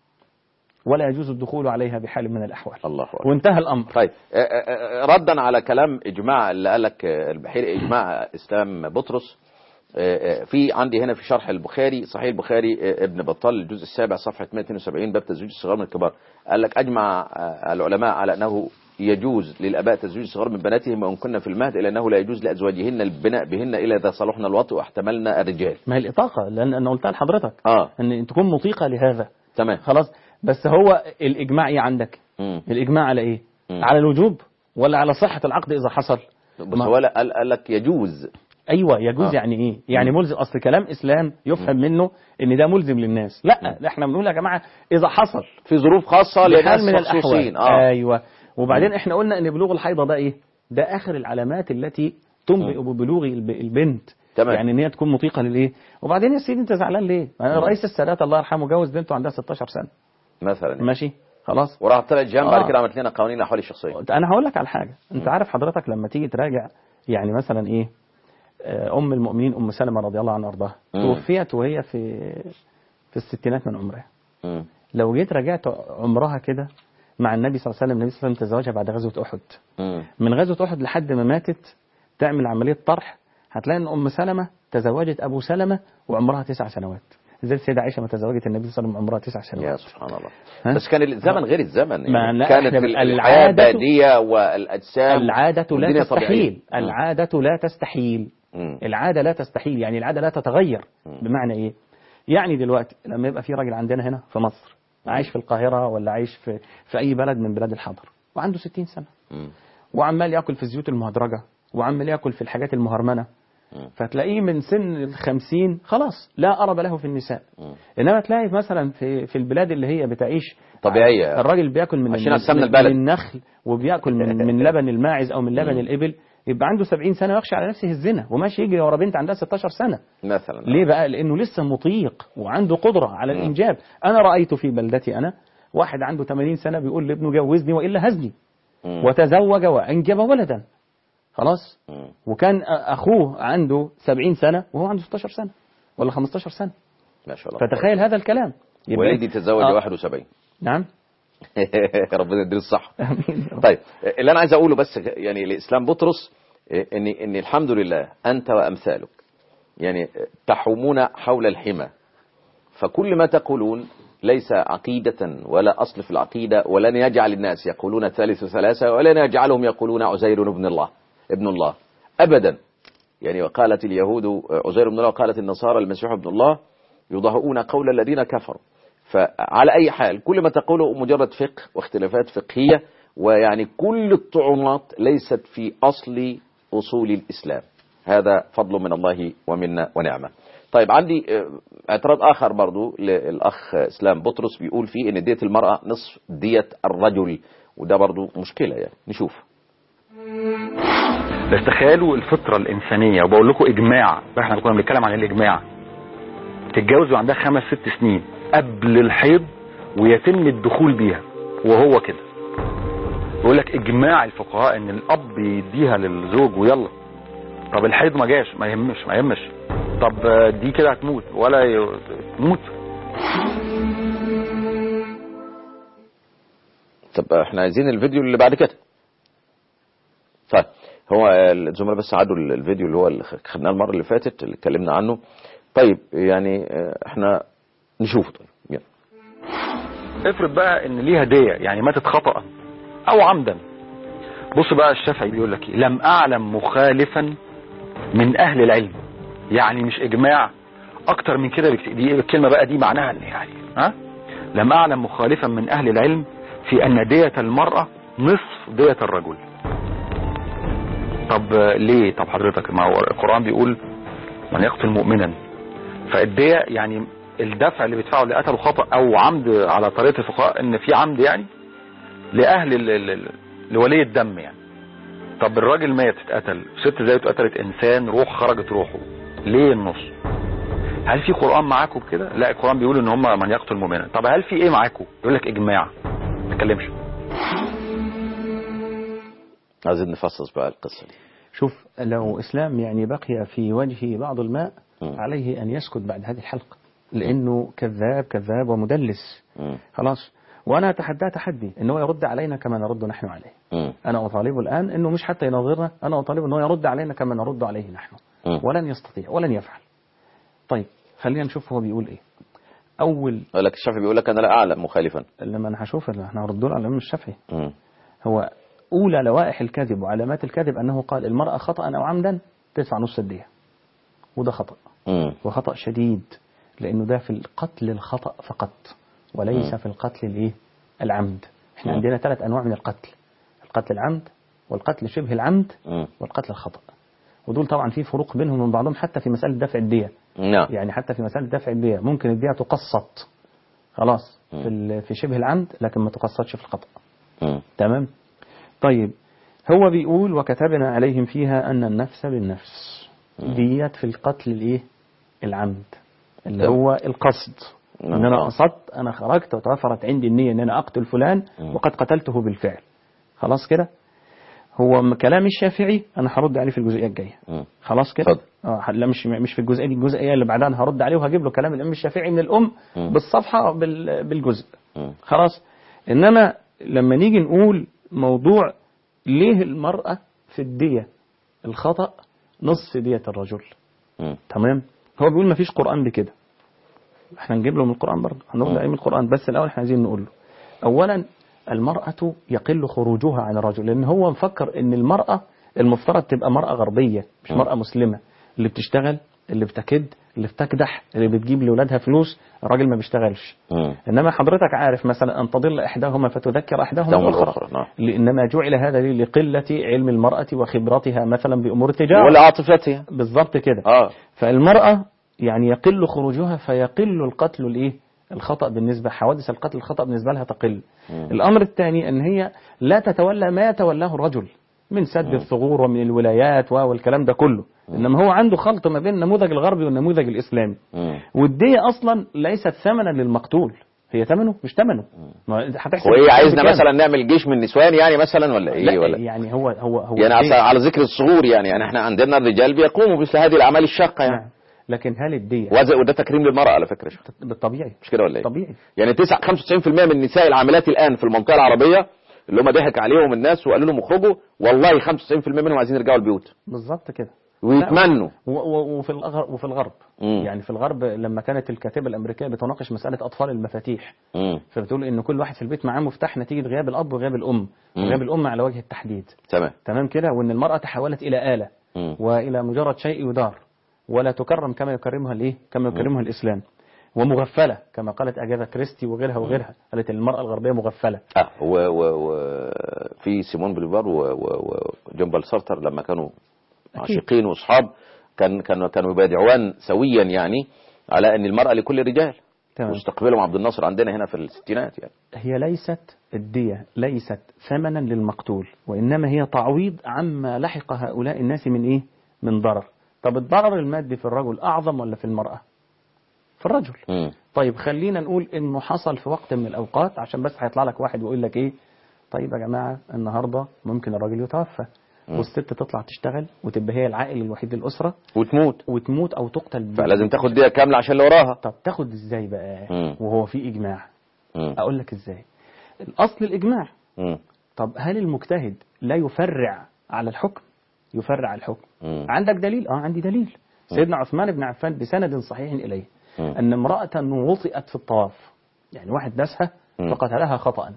ولا يجوز الدخول عليها بحال من الاحوال الله أكبر وانتهى الامر طيب آه، آه، آه، ردا على كلام اجماع اللي قال لك آه، البحيري اجماع اسلام بطرس آه، آه، في عندي هنا في شرح البخاري صحيح البخاري آه، ابن بطال الجزء السابع صفحه 172 باب تزويج الصغار من الكبار قال لك اجمع آه، العلماء على انه يجوز للاباء تزويج الصغار من بناتهم وان كن في المهد الا انه لا يجوز لازواجهن البناء بهن الا اذا صلحن الوطء واحتملنا الرجال ما هي الاطاقه لان انا قلتها لحضرتك اه ان تكون مطيقه لهذا تمام خلاص بس هو الاجماع ايه عندك مم. الإجماع على إيه؟ مم. على الوجوب ولا على صحة العقد إذا حصل؟ بس ما- هو قال قال لك يجوز أيوة يجوز آه. يعني إيه؟ يعني ملزم أصل كلام إسلام يفهم منه إن ده ملزم للناس، لا لا إحنا بنقول يا جماعة إذا حصل في ظروف خاصه بحال لناس من مخصوصين الأحوال اه أيوة وبعدين إحنا قلنا إن بلوغ الحيضة ده إيه؟ ده آخر العلامات التي تنبئ ببلوغ الب- البنت تمام. يعني ان هي تكون مطيقه للايه وبعدين يا سيدي انت زعلان ليه انا مم. رئيس السادات الله يرحمه جوز بنته عندها 16 سنه مثلا يعني. ماشي خلاص وراح طلع الجام آه. بعد كده عملت لنا قوانين الاحوال الشخصيه انا هقول لك على حاجه انت عارف حضرتك لما تيجي تراجع يعني مثلا ايه آه، ام المؤمنين ام سلمة رضي الله عنها وارضاها مم. توفيت وهي في في الستينات من عمرها مم. لو جيت راجعت عمرها كده مع النبي صلى الله عليه وسلم النبي صلى الله عليه وسلم تزوجها بعد غزوه احد مم. من غزوه احد لحد ما ماتت تعمل عمليه طرح هتلاقي ان ام سلمة تزوجت ابو سلمة وعمرها تسع سنوات زي السيده عائشه ما تزوجت النبي صلى الله عليه وسلم عمرها تسع يا سنوات سبحان الله ها؟ بس كان الزمن غير الزمن ما يعني لا، كانت إحنا الحياه العادة- باديه والاجسام العادة لا والدنيا طبيعية. تستحيل مم. العادة لا تستحيل مم. العادة لا تستحيل يعني العادة لا تتغير بمعنى ايه يعني دلوقتي لما يبقى في راجل عندنا هنا في مصر عايش في القاهرة ولا عايش في, في أي بلد من بلاد الحضر وعنده 60 سنة مم. وعمال ياكل في الزيوت المهدرجة وعمال ياكل في الحاجات المهرمنة مم. فتلاقيه من سن الخمسين خلاص لا أرب له في النساء مم. إنما تلاقي مثلا في في البلاد اللي هي بتعيش طبيعية. الراجل بياكل من عشان السمنة من- البلدي. من النخل وبياكل من, من لبن الماعز أو من لبن الإبل يبقى عنده 70 سنة ويخشى على نفسه الزنا وماشي يجري ورا بنت عندها 16 سنة مثلا ليه بقى لأنه لسه مطيق وعنده قدرة على الإنجاب أنا رأيت في بلدتي أنا واحد عنده 80 سنة بيقول لابنه جوزني وإلا هزني مم. وتزوج وأنجب ولدا خلاص مم. وكان أخوه عنده 70 سنة وهو عنده 16 سنة ولا 15 سنة ما شاء الله فتخيل هذا الكلام يبقى والدي تزوج آه. 71 نعم ربنا يديله الصحة آمين. طيب اللي انا عايز اقوله بس يعني لاسلام بطرس ان ان الحمد لله انت وامثالك يعني تحومون حول الحمى فكل ما تقولون ليس عقيدة ولا أصل في العقيدة ولن يجعل الناس يقولون ثالث ثلاثة ولن يجعلهم يقولون عزير ابن الله ابن الله أبدا يعني وقالت اليهود عزير ابن الله وقالت النصارى المسيح ابن الله يضاهئون قول الذين كفروا فعلى أي حال كل ما تقوله مجرد فقه واختلافات فقهية ويعني كل الطعونات ليست في أصل أصول الإسلام هذا فضل من الله ومنا ونعمة طيب عندي آه، اعتراض آخر برضو للأخ إسلام بطرس بيقول فيه إن دية المرأة نصف دية الرجل وده برضو مشكلة يعني نشوف بس تخيلوا الفطرة الإنسانية وبقول لكم إجماع احنا كنا بنتكلم عن الإجماع تتجوز وعندها خمس ست سنين قبل الحيض ويتم الدخول بيها وهو كده يقول لك إجماع الفقهاء إن الأب يديها للزوج ويلا طب الحيض ما جاش ما يهمش ما يهمش طب آه، دي كده هتموت ولا ي- تموت طب احنا عايزين الفيديو اللي بعد كده طيب هو الزملاء بس عادوا الفيديو اللي هو اللي خدناه المرة اللي فاتت اللي اتكلمنا عنه طيب يعني اه، احنا نشوفه طيب يلا افرض بقى ان ليها دية يعني ماتت خطأ او عمدا بص بقى الشافعي بيقول لك ايه لم اعلم مخالفا من اهل العلم يعني مش اجماع اكتر من كده بكتير دي الكلمة بقى دي معناها ان يعني ها لم اعلم مخالفا من اهل العلم في ان دية المرأة نصف دية الرجل طب آه، ليه طب حضرتك ما هو القرآن بيقول من يقتل مؤمنا فالدية يعني الدفع اللي بيدفعه اللي قتله خطأ او عمد على طريقة الفقهاء ان في عمد يعني لاهل ال- ال- ال- لولي الدم يعني طب الراجل مات اتقتل ست زي اتقتلت انسان روح خرجت روحه ليه النص هل في قرآن معاكم بكده لا القرآن بيقول ان هم من يقتل مؤمنا طب هل في ايه معاكم يقول لك اجماع ما تتكلمش عايزين نفصص بقى القصة دي شوف لو إسلام يعني بقي في وجهه بعض الماء مم. عليه أن يسكت بعد هذه الحلقة لأنه كذاب كذاب ومدلس مم. خلاص وأنا أتحداه تحدي أنه يرد علينا كما نرد نحن عليه مم. أنا أطالبه الآن أنه مش حتى يناظرنا أنا أطالبه أنه يرد علينا كما نرد عليه نحن مم. ولن يستطيع ولن يفعل طيب خلينا نشوف هو بيقول إيه أول يقول لك الشافعي بيقول لك انا لا اعلم مخالفا لما أنا هشوف احنا هنرد له على الإمام الشافعي مم. هو أولى لوائح الكذب وعلامات الكذب أنه قال المرأة خطأ أو عمدا تدفع نص الدية وده خطأ مم. وخطأ شديد لأنه ده في القتل الخطأ فقط وليس مم. في القتل الإيه العمد احنا مم. عندنا ثلاث أنواع من القتل القتل العمد والقتل شبه العمد مم. والقتل الخطأ ودول طبعا في فروق بينهم وبين بعضهم حتى في مسألة دفع الدية نعم يعني حتى في مسألة دفع الدية ممكن الدية تقسط خلاص مم. في, ال- في شبه العمد لكن ما تقسطش في الخطأ مم. تمام طيب هو بيقول وكتبنا عليهم فيها أن النفس بالنفس مم. ديت في القتل الايه العمد اللي تمام. هو القصد ان انا آه. قصدت انا خرجت وتوفرت عندي النية ان انا اقتل فلان مم. وقد قتلته بالفعل خلاص كده هو م- كلام الشافعي انا هرد عليه في الجزئيه الجايه مم. خلاص كده اتفضل. اه لا مش مش في الجزئيه دي الجزئيه اللي بعدها انا هرد عليه وهجيب له كلام الامام الشافعي من الام مم. بالصفحه بال- بالجزء مم. خلاص انما لما نيجي نقول موضوع ليه المرأة في الدية الخطأ نصف دية الرجل مم. تمام هو بيقول ما فيش قرآن بكده احنا نجيب له من القرآن برضه هنرد مم. عليه من القرآن بس الأول احنا عايزين نقول له أولا المرأة يقل خروجها عن الرجل لأن هو مفكر إن المرأة المفترض تبقى مرأة غربية مش مم. مرأة مسلمة اللي بتشتغل اللي بتكد اللي بتكدح اللي بتجيب لأولادها فلوس الراجل ما بيشتغلش مم. انما حضرتك عارف مثلا ان تضل احداهما فتذكر احداهما دم الاخرى الأخرى نعم انما جعل هذا لي لقله علم المراه وخبرتها مثلا بامور التجاره ولعاطفتها بالضبط كده اه فالمراه يعني يقل خروجها فيقل القتل الايه الخطا بالنسبه حوادث القتل الخطا بالنسبه لها تقل مم. الامر الثاني ان هي لا تتولى ما يتولاه الرجل من سد الثغور ومن الولايات والكلام ده كله انما هو عنده خلط ما بين النموذج الغربي والنموذج الاسلامي مم. والدية أصلا ليست ثمنا للمقتول هي ثمنه مش ثمنه ما هتحسب وايه عايزنا بكام؟ مثلا نعمل جيش من النسوان يعني مثلا ولا لا ايه ولا يعني هو هو هو يعني الدية- على على ذكر الصغور يعني يعني احنا عندنا الرجال بيقوموا بمثل هذه الاعمال الشاقه يعني نعم. لكن هل الدية وده وده تكريم للمرأة على فكرة شوف. بالطبيعي مش كده ولا ايه طبيعي يعني 9 95% من النساء العاملات الآن في المنطقة العربية اللي هم ضحك عليهم الناس وقالوا لهم اخرجوا والله 95% منهم عايزين يرجعوا البيوت بالظبط كده ويتمنوا و- و- وفي الغرب وفي الغرب مم. يعني في الغرب لما كانت الكاتبة الأمريكية بتناقش مسألة أطفال المفاتيح مم. فبتقول إن كل واحد في البيت معاه مفتاح نتيجة غياب الأب وغياب الأم مم. غياب الأم على وجه التحديد تمام تمام كده وإن المرأة تحولت إلى آلة مم. وإلى مجرد شيء يدار ولا تكرم كما يكرمها الإيه كما يكرمها الإسلام ومغفلة كما قالت أجاثا كريستي وغيرها وغيرها قالت إن المرأة الغربية مغفلة اه و و و في سيمون بوليفار و- و- وجون بال سارتر لما كانوا أكيد. عاشقين واصحاب كان كانوا كانوا يبادعوان سويا يعني على ان المراه لكل الرجال تمام واستقبلهم عبد الناصر عندنا هنا في الستينات يعني هي ليست الدية ليست ثمنا للمقتول وإنما هي تعويض عما لحق هؤلاء الناس من إيه؟ من ضرر طب الضرر المادي في الرجل أعظم ولا في المرأة؟ في الرجل مم. طيب خلينا نقول إنه حصل في وقت من الأوقات عشان بس هيطلع لك واحد ويقول لك إيه؟ طيب يا جماعة النهاردة ممكن الراجل يتوفى مم. والست تطلع تشتغل وتبقى هي العائل الوحيد للأسرة وتموت وتموت أو تقتل ب- فلازم تاخد دقيقه كامله عشان اللي وراها طب تاخد إزاي بقى؟ مم. وهو في إجماع مم. أقول لك إزاي؟ الأصل الإجماع مم. طب هل المجتهد لا يفرع على الحكم يفرع الحكم مم. عندك دليل اه عندي دليل سيدنا عثمان بن عفان بسند صحيح إليه مم. أن امرأة وطئت في الطواف يعني واحد داسها مم. فقتلها خطأ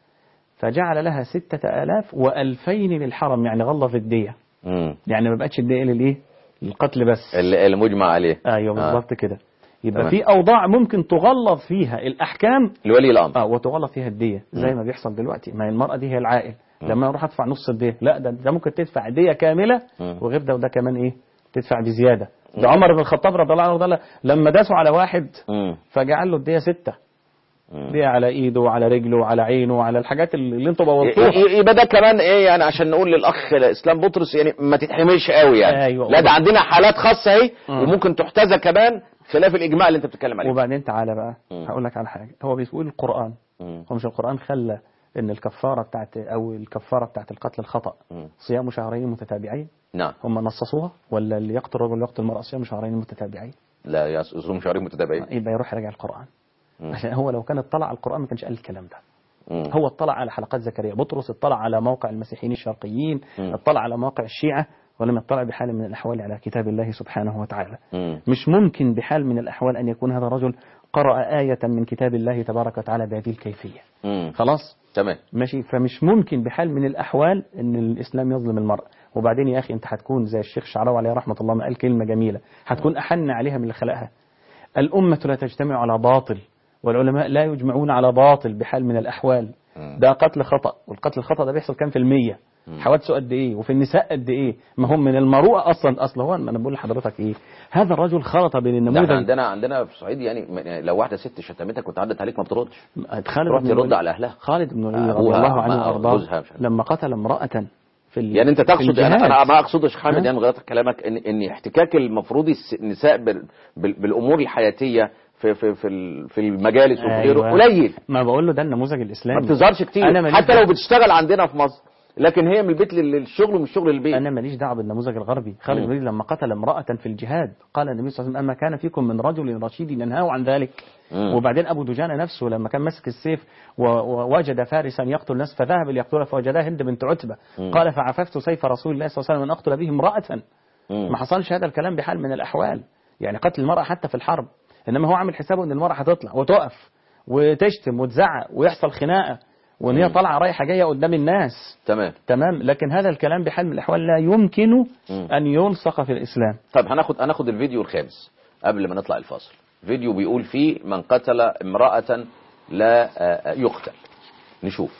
فجعل لها ستة آلاف وألفين للحرم يعني غلظ الدية مم. يعني ما بقتش الدية للإيه للقتل بس اللي اللي مجمع عليه أيوه آه. بالظبط كده يبقى تمام. في أوضاع ممكن تغلظ فيها الأحكام لولي الامر اه وتغلط فيها الدية زي مم. ما بيحصل دلوقتي ما هي المرأة دي هي العائل لما اروح ادفع نص الدية لا ده ده ممكن تدفع دية كاملة مم. وغير ده وده كمان ايه تدفع بزيادة ده عمر بن الخطاب رضي الله عنه وارضاه لما داسوا على واحد مم. فجعل له الدية ستة مم. دية على ايده وعلى رجله وعلى عينه وعلى الحاجات اللي اللي انتوا بوظتوها ي- ي- يبقى ده كمان ايه يعني عشان نقول للاخ اسلام بطرس يعني ما تتحملش قوي يعني أيوة. لا ده عندنا حالات خاصه اهي مم. وممكن تحتذى كمان خلاف الاجماع اللي انت بتتكلم عليه وبعدين تعالى بقى مم. هقول لك على حاجة هو بيقول القرآن مم. هو مش القرآن خلى ان الكفارة بتاعت او الكفارة بتاعت القتل الخطأ مم. صيام شهرين متتابعين نعم هم نصصوها ولا اللي يقتل رجل يقتل المرأة صيام شهرين متتابعين لا يصوم شهرين متتابعين يبقى يروح يراجع القرآن مم. عشان هو لو كان اطلع على القرآن ما كانش قال الكلام ده مم. هو اطلع على حلقات زكريا بطرس اطلع على موقع المسيحيين الشرقيين مم. اطلع على موقع الشيعة ولم يطلع بحال من الأحوال على كتاب الله سبحانه وتعالى مم. مش ممكن بحال من الأحوال أن يكون هذا الرجل قرأ آية من كتاب الله تبارك وتعالى بهذه الكيفية مم. خلاص تمام ماشي فمش ممكن بحال من الأحوال أن الإسلام يظلم المرأة وبعدين يا أخي أنت هتكون زي الشيخ شعراوي عليه رحمة الله ما قال كلمة جميلة هتكون أحن عليها من اللي خلقها الأمة لا تجتمع على باطل والعلماء لا يجمعون على باطل بحال من الأحوال مم. ده قتل خطأ والقتل الخطأ ده بيحصل كام في المية حوادثه قد ايه وفي النساء قد ايه ما هم من المروءه اصلا اصلا هو انا بقول لحضرتك ايه هذا الرجل خلط بين ده احنا النموذج عندنا عندنا في الصعيد يعني م- يعني لو واحده ست شتمتك وتعدت عليك ما بتردش خالد تروح بن ترد الوليد- على اهلها خالد بن الوليد رضي أبوها الله عنه أو وارضاه جوزها مش عارف. لما قتل امراه في ال- يعني انت في تقصد انا الجهاد. انا ما اقصدش حامد ها؟ يعني غلط كلامك ان ان احتكاك المفروض الس- النساء بال- بال- بالامور الحياتيه في في في ال- في المجالس وفي غيره أيوة. قليل ما بقول له ده النموذج ما الاسلامي بتظهرش كتير أنا ماليش حتى دعوة. لو بتشتغل عندنا في مصر لكن هي من البيت لل- للشغل ومن الشغل للبيت انا ماليش دعوه بالنموذج الغربي خالد بن مم. الوليد لما قتل امراه في الجهاد قال النبي صلى الله عليه وسلم اما كان فيكم من رجل رشيد ينهاه عن ذلك مم. وبعدين ابو دجانه نفسه لما كان ماسك السيف و- ووجد فارسا يقتل الناس فذهب ليقتله فوجداه هند بنت عتبه مم. قال فعففت سيف رسول الله صلى الله عليه وسلم ان اقتل به امراه مم. ما حصلش هذا الكلام بحال من الاحوال يعني قتل المراه حتى في الحرب انما هو عامل حسابه ان المراه هتطلع وتقف وتشتم وتزعق ويحصل خناقه وان هي مم. طالعه رايحه جايه قدام الناس تمام تمام لكن هذا الكلام بحال من الاحوال لا يمكن مم. ان يلصق في الاسلام طيب هناخد هناخد الفيديو الخامس قبل ما نطلع الفاصل فيديو بيقول فيه من قتل امرأة لا آه، يقتل نشوف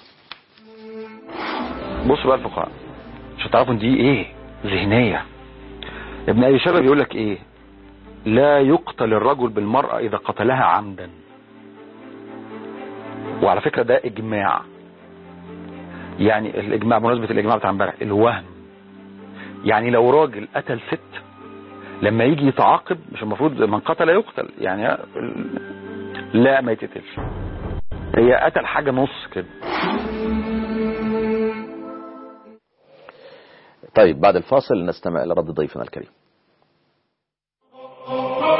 بصوا بقى الفقهاء عشان تعرفوا ان دي ايه ذهنيه ابن ابي شيبه بيقول لك ايه لا يقتل الرجل بالمراه اذا قتلها عمدا وعلى فكره ده اجماع يعني الاجماع بمناسبه الاجماع بتاع امبارح الوهم يعني لو راجل قتل ست لما يجي يتعاقب مش المفروض من قتل يقتل يعني لا ما يتقتلش هي قتل حاجه نص كده طيب بعد الفاصل نستمع إلى رد ضيفنا الكريم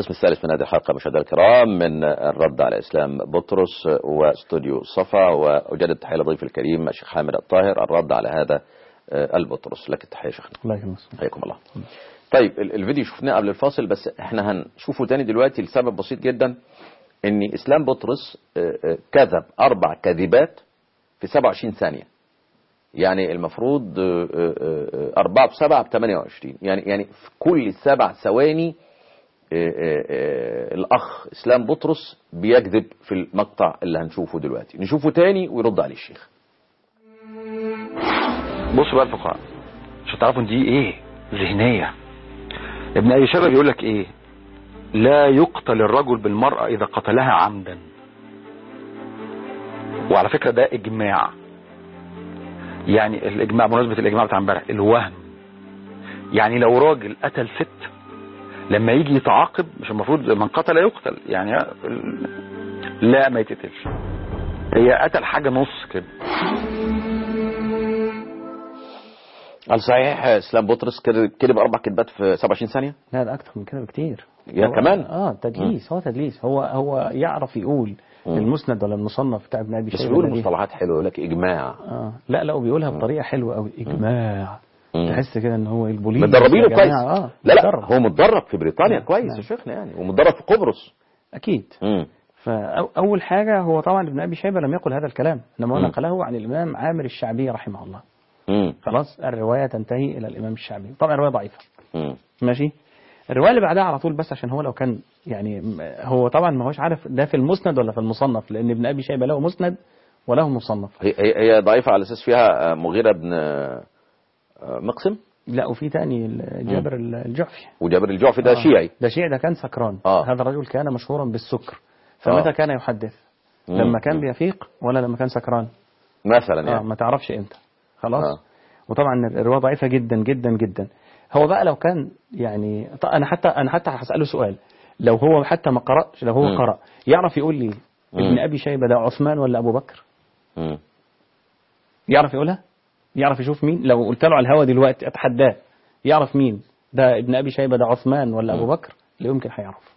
القسم الثالث من هذه الحلقة مشاهدينا الكرام من الرد على إسلام بطرس واستوديو صفا وأجدد التحية لضيف الكريم الشيخ حامد الطاهر الرد على هذا البطرس لك التحية شيخنا الله يكرمك حياكم الله طيب ال- الفيديو شفناه قبل الفاصل بس احنا هنشوفه تاني دلوقتي لسبب بسيط جدا ان اسلام بطرس آه، آه، كذب اربع كذبات في 27 ثانية يعني المفروض آه، آه، آه، أربعة في سبعة ب 28 يعني يعني في كل سبع ثواني آه، آه، آه، الأخ إسلام بطرس بيكذب في المقطع اللي هنشوفه دلوقتي نشوفه تاني ويرد عليه الشيخ بصوا بقى الفقهاء عشان تعرفوا ان دي ايه ذهنيه ابن ابي شيبه بيقول لك ايه لا يقتل الرجل بالمراه اذا قتلها عمدا وعلى فكره ده اجماع يعني الاجماع بمناسبه الاجماع بتاع امبارح الوهم يعني لو راجل قتل ست لما يجي يتعاقب مش المفروض من قتل يقتل يعني لا ما يتقتلش هي قتل حاجه نص كده هل صحيح إسلام بطرس كذب كذب أربع كذبات في 27 ثانية؟ لا ده اكتر من كده بكتير يا هو- كمان؟ اه تدليس هو تدليس هو هو يعرف يقول مم. المسند ولا المصنف بتاع ابن ابي بس شيبه بيقول ولا إيه؟ مصطلحات حلوة يقول لك إجماع اه لا لا وبيقولها بطريقه حلوه قوي اجماع مم. تحس كده ان هو البوليس متدربينه يا جماعة، كويس اه لا لا متدرب. هو متدرب في بريطانيا نعم، كويس نعم. يا شيخنا يعني ومتدرب في قبرص اكيد مم. فاول حاجه هو طبعا ابن ابي شيبه لم يقل هذا الكلام انما هو مم. نقله عن الامام عامر الشعبي رحمه الله مم. خلاص الروايه تنتهي الى الامام الشعبي طبعا الروايه ضعيفه مم. ماشي الروايه اللي بعدها على طول بس عشان هو لو كان يعني م- هو طبعا ما هوش عارف ده في المسند ولا في المصنف لان ابن ابي شيبه له مسند وله مصنف هي هي هي ضعيفة على أساس فيها آه، مغيرة بن آه، آه، مقسم لا وفي تاني ال- جابر ال- الجعفي وجابر الجعفي ده آه. شيعي ده شيعي ده كان سكران آه. هذا الرجل كان مشهورا بالسكر فمتى آه. كان يحدث مم. لما كان مم. بيفيق ولا لما كان سكران مثلا اه يعني ما تعرفش امتى خلاص آه. وطبعا الروايه ضعيفه جدا جدا جدا هو بقى لو كان يعني طب انا حتى انا حتى هساله سؤال لو هو حتى ما قراش لو هو مم. قرا يعرف يقول لي مم. ابن ابي شيبه ده عثمان ولا ابو بكر مم. يعرف يقولها يعرف يشوف مين لو قلت له على الهوا دلوقتي اتحداه يعرف مين ده ابن ابي شيبه ده عثمان ولا ابو مم. بكر لا يمكن هيعرف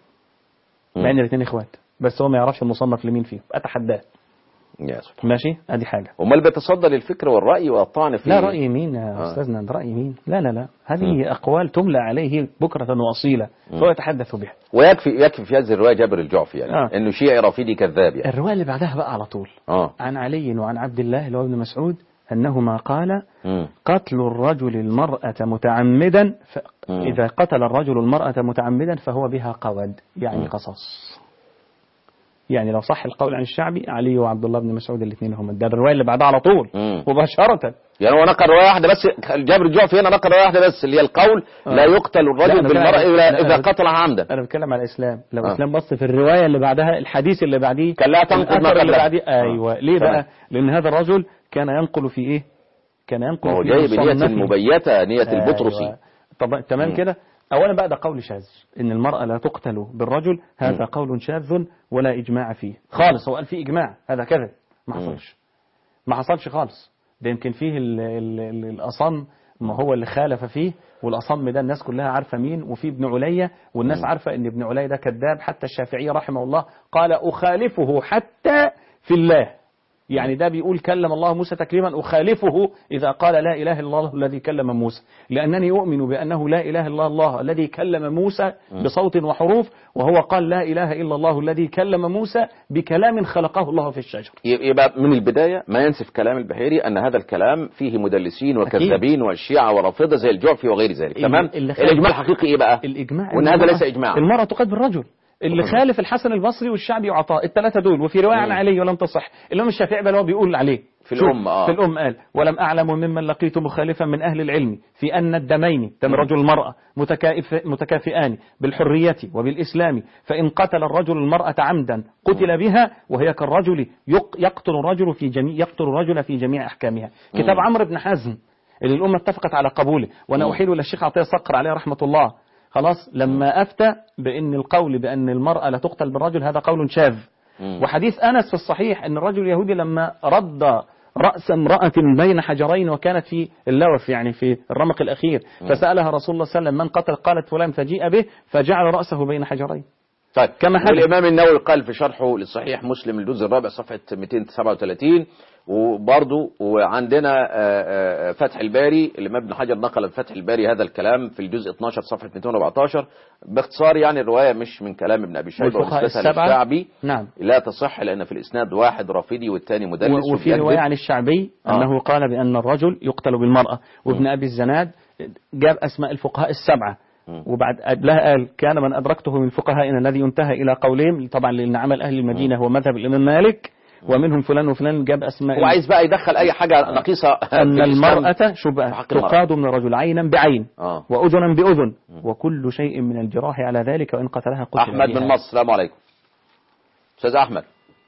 مم. مع ان الاثنين اخوات بس هو ما يعرفش المصنف لمين فيهم اتحداه يا سبحان ماشي ادي حاجه امال بيتصدى للفكر والرأي والطعن في لا رأي مين يا آه. أستاذنا ده رأي مين لا لا لا مم. هذه أقوال تملى عليه بكرة وأصيلة فهو يتحدث بها ويكفي يكفي في هذه الرواية جابر الجعفي يعني آه. انه شيعي رافضي كذاب يعني الرواية اللي بعدها بقى على طول اه عن علي وعن عبد الله اللي هو ابن مسعود أنهما قال مم. قتل الرجل المرأة متعمدا ف... مم. إذا قتل الرجل المرأة متعمدا فهو بها قود يعني مم. قصص يعني لو صح القول عن الشعبي علي وعبد الله بن مسعود الاثنين هم ده الرواية اللي بعدها على طول مم. مباشرة يعني هو نقل رواية واحدة بس جابر الجعفي هنا نقل رواية واحدة بس اللي هي القول آه. لا يقتل لا، الرجل أنا بالمرأة لا، إذا لا، إذا أنا- قتلها عمدا انا بتكلم على الاسلام لو آه. الاسلام بص في الروايه اللي بعدها الحديث اللي بعديه كان لا تنقل ما الأثر اللي قبلها. بعديه ايوه ليه تمام. بقى لان هذا الرجل كان ينقل في ايه كان ينقل ما هو في جاي بنية مصنفه. مبيتة نية البطرسي أيوة. طب تمام مم. كده اولا بقى ده قول شاذ ان المراه لا تقتل بالرجل هذا مم. قول شاذ ولا اجماع فيه خالص هو قال فيه اجماع هذا كذب ما مم. حصلش ما حصلش خالص ده يمكن فيه ال ال ال الاصم ما هو اللي خالف فيه والاصم ده الناس كلها عارفه مين وفي ابن علية والناس مم. عارفه ان ابن علية ده كذاب حتى الشافعي رحمه الله قال اخالفه حتى في الله يعني ده بيقول كلم الله موسى تكليما أخالفه إذا قال لا إله إلا الله الذي كلم موسى لأنني أؤمن بأنه لا إله إلا الله الذي كلم موسى بصوت وحروف وهو قال لا إله إلا الله الذي كلم موسى بكلام خلقه الله في الشجر يبقى من البداية ما ينسف كلام البحيري أن هذا الكلام فيه مدلسين وكذابين والشيعة ورافضة زي الجعفي وغير ذلك اللي- تمام اللي خالف- الإجماع الحقيقي إيه بقى الإجماع وإن إن هذا المرأة- ليس إجماع المرأة تقاد بالرجل اللي مم. خالف الحسن البصري والشعبي وعطاء الثلاثة دول وفي رواية عن مم. علي ولم تصح الإمام الشافعي بل هو بيقول عليه في شوف، الأم، آه. في الأم قال ولم أعلم ممن لقيت مخالفا من أهل العلم في أن الدمين دم مم. الرجل المرأة متكائف متكافئان بالحرية وبالإسلام فإن قتل الرجل المرأة عمدا قتل بها وهي كالرجل يق- يقتل الرجل في جميع يقتل الرجل في جميع أحكامها كتاب مم. عمرو بن حزم اللي الأمة اتفقت على قبوله وأنا مم. أحيل إلى الشيخ عطية صقر عليه رحمة الله خلاص لما أفتى بأن القول بأن المرأة لا تقتل بالرجل هذا قول شاذ مم. وحديث أنس في الصحيح أن الرجل اليهودي لما رد رأس امرأة بين حجرين وكانت في اللوف يعني في الرمق الأخير فسألها رسول الله صلى الله عليه وسلم من قتل قالت فلان فجيء به فجعل رأسه بين حجرين طيب كما حدث. والإمام النووي قال في شرحه لصحيح مسلم الجزء الرابع صفحة 237 وبرضه وعندنا آه، آه، فتح الباري الإمام ابن حجر نقل في فتح الباري هذا الكلام في الجزء 12 صفحة 214 باختصار يعني الرواية مش من كلام ابن أبي شيبة والفقهاء ونسبتها السبعة. للشعبي نعم لا تصح لأن في الإسناد واحد رافضي والثاني مدلس و- وفي وبيكذب. رواية عن الشعبي آه. أنه قال بأن الرجل يقتل بالمرأة وابن أبي الزناد جاب أسماء الفقهاء السبعة وبعد قبلها قال كان من أدركته من فقهائنا الذي انتهى إلى قولهم طبعا لأن عمل أهل المدينة هو مذهب الإمام مالك ومنهم فلان وفلان جاب أسماء هو عايز بقى يدخل أي حاجة نقيصة في أن الإسلام. المرأة شبهة في حق المرأة. تقاد من الرجل عينا بعين آه. وأذنا بأذن وكل شيء من الجراح على ذلك وإن قتلها قتل أحمد بها. من مصر السلام عليكم أستاذ أحمد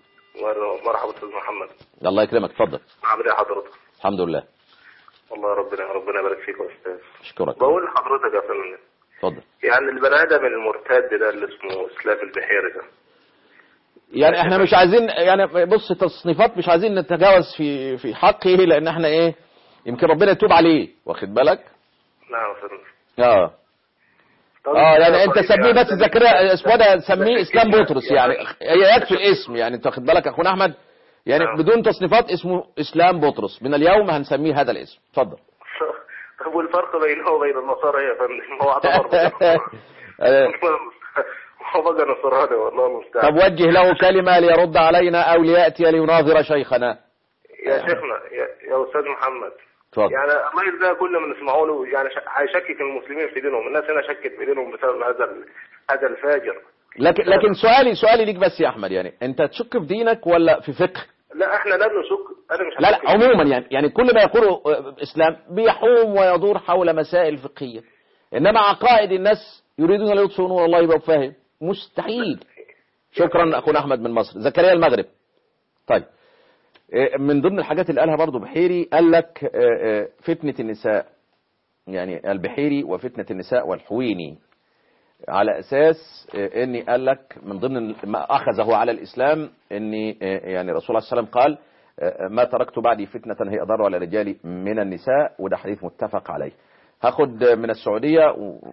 مرحبا استاذ محمد الله يكرمك اتفضل عامل ايه حضرتك؟ الحمد لله والله ربنا ربنا يبارك فيك يا استاذ أشكرك بقول لحضرتك يا فندم اتفضل يعني البني ادم المرتد ده اللي اسمه اسلاف البحيري ده يعني احنا مش عايزين يعني بص تصنيفات مش عايزين نتجاوز في في حقه لان احنا ايه يمكن ربنا يتوب عليه واخد بالك نعم يا فندم اه طب اه يعني انت طيب سميه يعني بس زكريا اسمه ده سميه اسلام بطرس يعني هي يكفي الاسم يعني انت واخد بالك يا اخونا احمد يعني نعم. بدون تصنيفات اسمه اسلام بطرس من اليوم هنسميه هذا الاسم اتفضل طب والفرق بينه وبين النصارى ايه يا فندم؟ هو اعتبر آه، هو بقى نصراني والله المستعان طب وجه له كلمة ليرد علينا او ليأتي ليناظر شيخنا يا شيخنا يا, يا استاذ محمد اتفضل يعني الراجل ده كل ما نسمعه له يعني ش- هيشكك المسلمين في دينهم الناس هنا شكت في دينهم بسبب هذا ال- هذا الفاجر لكن لكن سؤالي سؤالي ليك بس يا احمد يعني انت تشك في دينك ولا في فقه لا احنا لا بنشك انا مش لا هشك لا عموما يعني يعني كل ما يقوله الاسلام بيحوم ويدور حول مسائل فقهيه انما عقائد الناس يريدون ان يطفئوا نور الله يبقى فاهم مستحيل شكرا اخونا احمد من مصر زكريا المغرب طيب إيه، من ضمن الحاجات اللي قالها برضو بحيري قال لك آه، آه، فتنه النساء يعني البحيري وفتنه النساء والحويني على اساس آه، اني قال لك من ضمن ما اخذه على الاسلام اني آه، يعني الرسول صلى الله عليه وسلم قال آه، ما تركت بعدي فتنة هي أضر على الرجال من النساء وده حديث متفق عليه هاخد من السعودية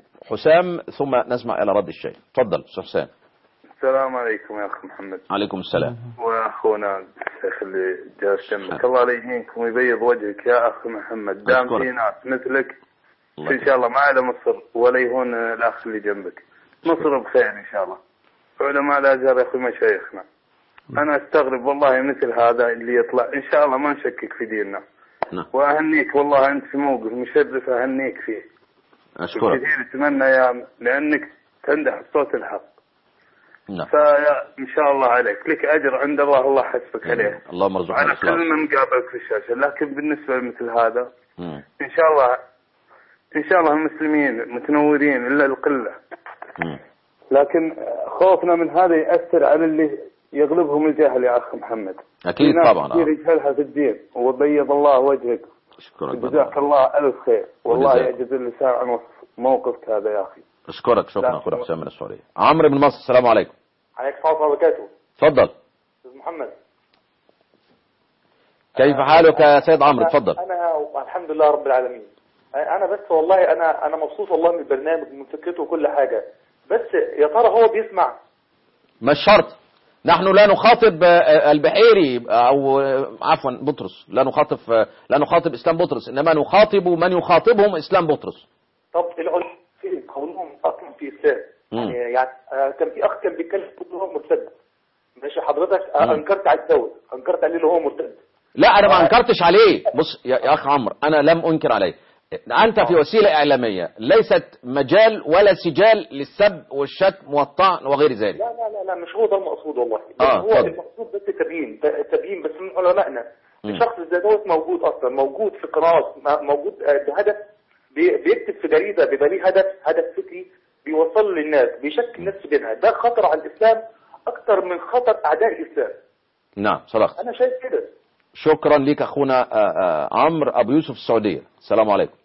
حسام ثم نسمع إلى رد الشيء تفضل أستاذ حسام السلام عليكم يا اخ محمد عليكم السلام واخونا الشيخ اللي جالس جنبك الله لا يهينكم ويبيض وجهك يا اخ محمد دام أشكرك. في ناس مثلك الله ان شاء الله ما على مصر ولا يهون الاخ اللي جنبك مصر بخير ان شاء الله علماء الازهر يا اخوي مشايخنا انا استغرب والله مثل هذا اللي يطلع ان شاء الله ما نشكك في ديننا نعم واهنيك والله انت في موقف مشرف اهنيك فيه أشكرك كثير اتمنى يا لانك تندح صوت الحق نعم فيا ان شاء الله عليك لك اجر عند الله الله حسبك عليه اللهم ارزقنا على الإخلاص كل من قابلك في الشاشه لكن بالنسبه لمثل هذا مم. ان شاء الله ان شاء الله المسلمين متنورين الا القله مم. لكن خوفنا من هذا ياثر على اللي يغلبهم الجهل يا اخ محمد أكيد في ناس طبعا كثير آه. يجهلها في الدين وبيض الله وجهك أشكرك جزاك بدر. الله الف خير والله وجزاك. يعجز اللسان عن وصف موقفك هذا يا اخي أشكرك شكرا لا. أخونا حسام من السعودية عمرو من مصر السلام عليكم عليك السلام ورحمه الله وبركاته تفضل استاذ محمد كيف حالك يا سيد عمرو تفضل انا الحمد لله رب العالمين انا بس والله انا انا مبسوط والله من البرنامج ومن فكرته وكل حاجه بس يا ترى هو بيسمع مش شرط نحن لا نخاطب آه، البحيري او آه، عفوا بطرس لا نخاطب آه، لا نخاطب اسلام بطرس انما نخاطب من يخاطبهم اسلام بطرس طب العلماء في قولهم اصلا في اسلام مم. يعني يعني آه، كان في اخ كان بيتكلم ان هو مرتد ماشي حضرتك آه، مم. انكرت على الدول انكرت عليه ان هو مرتد لا انا ما انكرتش عليه بص يا, يا اخ عمرو انا لم انكر عليه انت في وسيله اعلاميه ليست مجال ولا سجال للسب والشتم والطعن وغير ذلك لا لا لا لا مش هو ده المقصود والله بس آه، هو اتفضل. المقصود بس تبيين ت- تبيين بس من علمائنا مم. الشخص زي دوت موجود اصلا موجود في قناه م- موجود آه، بهدف بي- بيكتب في جريده بيبقى ليه هدف هدف فكري بيوصل للناس بيشكل الناس في دينها ده خطر على الاسلام اكتر من خطر اعداء الاسلام نعم صدقت انا شايف كده شكرا لك اخونا آه، آه، عمرو ابو يوسف السعوديه السلام عليكم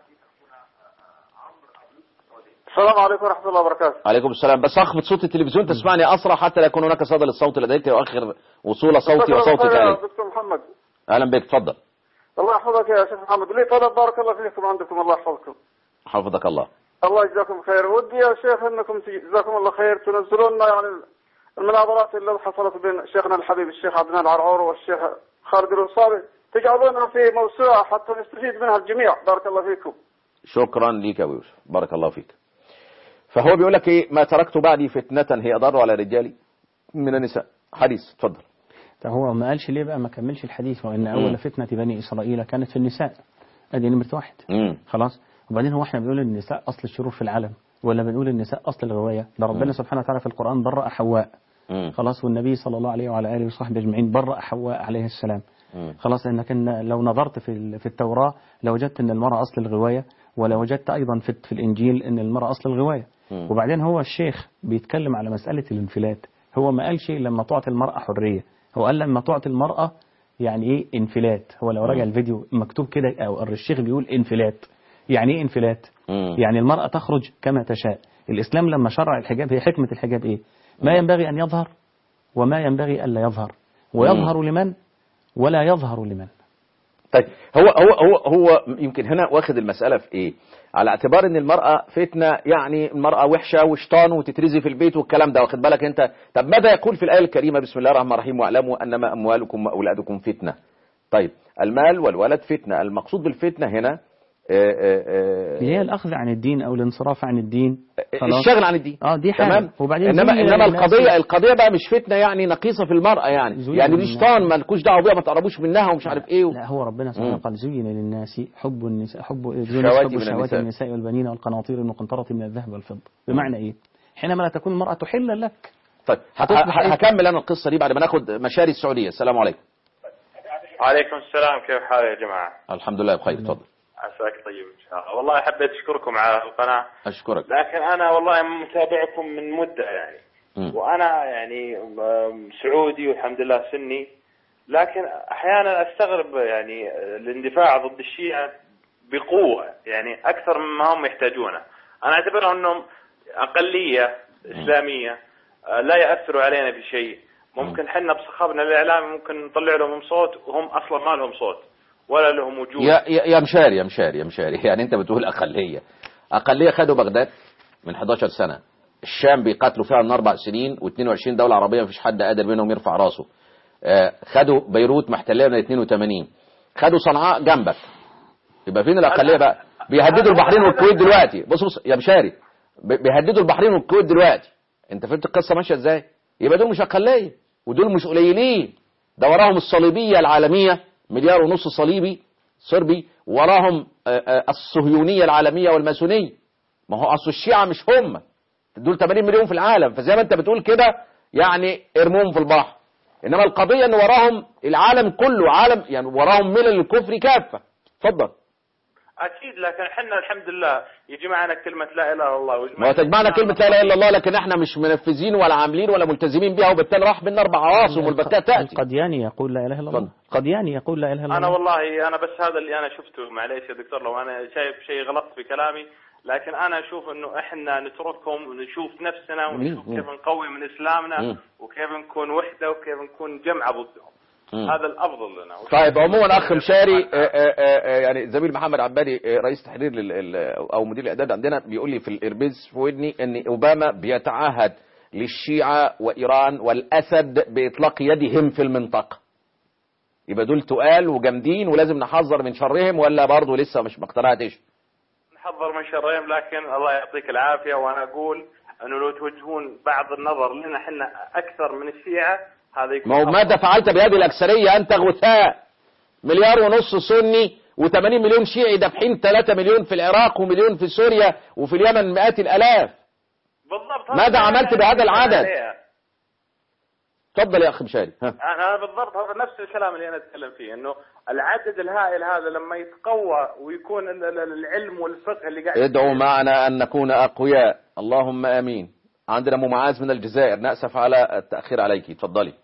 السلام عليكم ورحمه الله وبركاته عليكم السلام بس اخفض صوت التلفزيون تسمعني اسرع حتى لا يكون هناك صدى للصوت لديك يؤخر وصول صوتي وصوتك اليك دكتور محمد اهلا بك تفضل الله يحفظك يا شيخ محمد لي طلب بارك الله فيكم عندكم الله يحفظكم حفظك الله الله يجزاكم خير ودي يا شيخ انكم تج- جزاكم الله خير تنزلون لنا يعني المناظرات اللي حصلت بين شيخنا الحبيب الشيخ عبد المنعم العرعور والشيخ خالد الوصابي تجعلونها في موسوعة حتى نستفيد منها الجميع بارك الله فيكم شكرا ليك يا أبو يوسف بارك الله فيك فهو بيقول لك ايه ما تركت بعدي فتنة هي اضر على رجالي من النساء حديث اتفضل طب هو ما قالش ليه بقى ما كملش الحديث وان اول مم. فتنه بني اسرائيل كانت في النساء ادي نمره واحد امم خلاص وبعدين هو احنا بنقول النساء اصل الشرور في العالم ولا بنقول النساء اصل الغوايه ده ربنا مم. سبحانه وتعالى في القران برأ حواء امم خلاص والنبي صلى الله عليه وعلى اله وصحبه اجمعين برأ حواء عليه السلام مم. خلاص انك إن لو نظرت في ال- في التوراه لوجدت ان المراه اصل الغوايه ولوجدت ايضا في في الانجيل ان المراه اصل الغوايه مم. وبعدين هو الشيخ بيتكلم على مساله الانفلات هو ما قالش لما تعطي المراه حريه هو قال لما تعطي المراه يعني ايه انفلات هو لو راجع الفيديو مكتوب كده او الشيخ بيقول انفلات يعني ايه انفلات مم. يعني المرأة تخرج كما تشاء الإسلام لما شرع الحجاب هي حكمة الحجاب إيه ما ينبغي أن يظهر وما ينبغي ألا يظهر ويظهر لمن ولا يظهر لمن طيب هو هو هو هو يمكن هنا واخد المسألة في ايه على اعتبار ان المرأة فتنة يعني المرأة وحشة وشيطان وتترزي في البيت والكلام ده واخد بالك انت طب ماذا يقول في الآية الكريمة بسم الله الرحمن الرحيم واعلموا انما اموالكم واولادكم فتنة طيب المال والولد فتنة المقصود بالفتنة هنا آه، آه، آه، اللي هي الأخذ عن الدين أو الانصراف عن الدين خلاص الشغل عن الدين اه دي حاجة تمام وبعدين انما زين انما للناس- القضيه القضيه بقى مش فتنه يعني نقيصه في المراه يعني زين يعني دي للناس. شيطان مالكوش دعوه بيها ما تقربوش منها ومش عارف ايه و... لا هو ربنا سبحانه مم. قال زين للناس حب النساء حب زين الشهوات حب من الشهوات النساء. النساء والبنين والقناطير المقنطرة من الذهب والفضة بمعنى إيه حينما لا تكون المرأة تحل لك طيب ه- هتصبح ه- إيه؟ هكمل انا القصه دي بعد ما ناخد مشاري السعوديه السلام عليكم عليكم السلام كيف حالك يا جماعة الحمد لله بخير اتفضل عساك طيب إن شاء الله والله حبيت أشكركم على القناة اشكرك لكن أنا والله متابعكم من مدة يعني مم. وأنا يعني أم، سعودي والحمد لله سني لكن أحيانا أستغرب يعني الاندفاع ضد الشيعة بقوة يعني أكثر مما هم يحتاجونه أنا أعتبرهم أنهم أقلية إسلامية آه، لا يأثروا علينا بشيء ممكن حنا بصخابنا الإعلامي ممكن نطلع لهم صوت وهم أصلا ما لهم صوت ولا لهم وجود يا يا يا مشاري يا مشاري يا مشاري يعني انت بتقول اقليه اقليه خدوا بغداد من 11 سنه الشام بيقاتلوا فيها من اربع سنين و22 دوله عربيه مفيش حد قادر منهم يرفع راسه آه، خدوا بيروت محتليه من 82 خدوا صنعاء جنبك يبقى فين الاقليه بقى بيهددوا البحرين والكويت دلوقتي بص بص يا مشاري بي- بيهددوا البحرين والكويت دلوقتي انت فهمت القصه ماشيه ازاي يبقى دول مش اقليه ودول مش قليلين ده وراهم الصليبيه العالميه مليار ونص صليبي صربي وراهم آه، آه، الصهيونيه العالميه والماسونيه ما هو اصل الشيعه مش هم دول 80 مليون في العالم فزي ما انت بتقول كده يعني ارموهم في البحر انما القضيه ان وراهم العالم كله عالم يعني وراهم ملل الكفر كافه اتفضل اكيد لكن احنا الحمد لله يجمعنا كلمه لا اله الا الله ما ويجمعنا هو تجمعنا كلمة لا اله الا الله لكن احنا مش منفذين ولا عاملين ولا ملتزمين بيها وبالتالي راح بينا اربع عواصم والبكاء تاتي القدياني يقول لا إله إلا الله اتفضل. القدياني يقول لا إله إلا انا الله والله انا بس هذا اللي انا شفته معليش يا دكتور لو انا شايف شيء غلط في كلامي لكن انا اشوف انه احنا نتركهم ونشوف نفسنا ونشوف مم. كيف نقوي من اسلامنا مم. وكيف نكون وحده وكيف نكون جمعه ضدهم مم. هذا الافضل لنا طيب عموما اخ مشاري آه، آه، آه، يعني زميل محمد عبادي آه، رئيس تحرير لل- ال- او مدير الاعداد عندنا بيقول لي في الاربيز في ودني ان اوباما بيتعهد للشيعه وايران والاسد باطلاق يدهم في المنطقه يبقى دول تقال وجامدين ولازم نحذر من شرهم ولا برضه لسه مش ما اقتنعتش نحضر من شرهم لكن الله يعطيك العافيه وانا اقول انه لو توجهون بعض النظر لنا احنا اكثر من الشيعه هذا يكون ما هو أفضل. ماذا فعلت بهذه الأكثرية أنت غثاء مليار ونص سني و80 مليون شيعي دافعين 3 مليون في العراق ومليون في سوريا وفي اليمن مئات الآلاف بالضبط ماذا هذا عملت اللي بهذا أنا العدد؟ عليها. اتفضل يا أخ مشاري ها. انا بالضبط هذا نفس الكلام اللي انا اتكلم فيه انه العدد الهائل هذا لما يتقوى ويكون ال- ال- العلم والفقه اللي قاعد ادعوا معنا أن نكون أقوياء اللهم آمين عندنا أم معاذ من الجزائر نأسف على التأخير عليك اتفضلي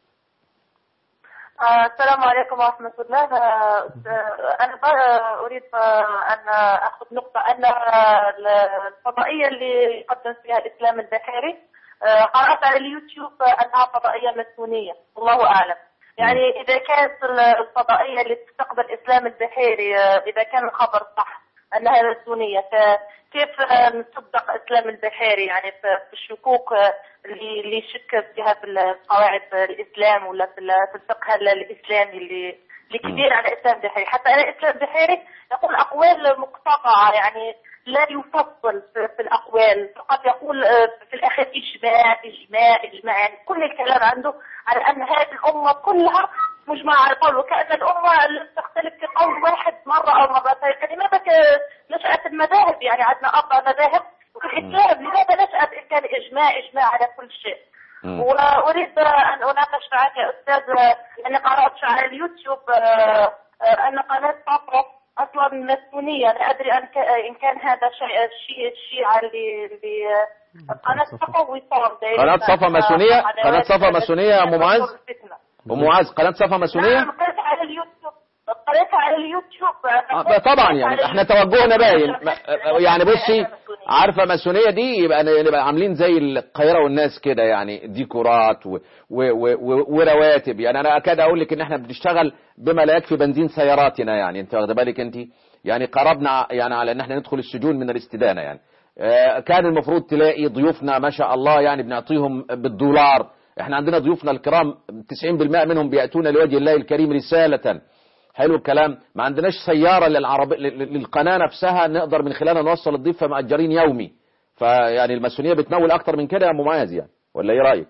آه، السلام عليكم ورحمة الله آه، آه، أنا ب- أريد آه، أن أخذ نقطة أن الفضائية اللي يقدم فيها الإسلام البحيري آه، قرأت على اليوتيوب أنها فضائية ماسونية والله أعلم يعني إذا كانت الفضائية اللي تستقبل إسلام البحيري آه، إذا كان الخبر صح أنها ماسونية فكيف آه، نصدق إسلام البحيري يعني في في الشكوك آه، اللي اللي يشك فيها في قواعد الإسلام ولا في ال- في الفقه ال- الإسلامي اللي اللي كبير على إسلام البحيري حتى أنا إسلام البحيري يقول أقوال مقتطعة يعني لا يفصل في, في الأقوال فقط يقول آه، في الأخير إجماع إجماع إجماع يعني كل الكلام عنده على أن هذه الأمة كلها مجمع على القول وكأن الأمة لا تختلف في قول واحد مرة أو مرتين فلماذا ك- نشأت المذاهب يعني عندنا أربع مذاهب وفي الإسلام لماذا نشأت إن كان إجماع إجماع على كل شيء مم. وأريد أن أناقش معك يا أستاذ أني قرأت على اليوتيوب آه، آه، أن قناة صفا أصلا ماسونية لا أدري أن ك- إن كان هذا شيء الشيء الشيعة اللي اللي آه، قناة صفا وصال دايرين قناة صفا ماسونية؟ قناة صفا ماسونية يا أم معاذ؟ الفتنة. ام معاذ قناه صفا ماسونيه نعم قرأت على اليوتيوب قرأت على اليوتيوب آه، طبعا يعني احنا توجهنا باين ما- يعني بصي عارفه ماسونيه دي يبقى نبقى عاملين زي القاهره والناس كده يعني ديكورات و و و ورواتب يعني انا اكاد اقول لك ان احنا بنشتغل بما لا يكفي بنزين سياراتنا يعني انت واخده بالك انت يعني قربنا يعني على ان احنا ندخل السجون من الاستدانه يعني آه، كان المفروض تلاقي ضيوفنا ما شاء الله يعني بنعطيهم بالدولار احنا عندنا ضيوفنا الكرام 90% منهم بياتون لوجه الله الكريم رساله حلو الكلام ما عندناش سيارة للعرب... لل- للقناة نفسها نقدر من خلالها نوصل الضيف فمأجرين يومي فيعني الماسونية بتنول أكتر من كده يا أم معاذ يعني ولا إيه رأيك؟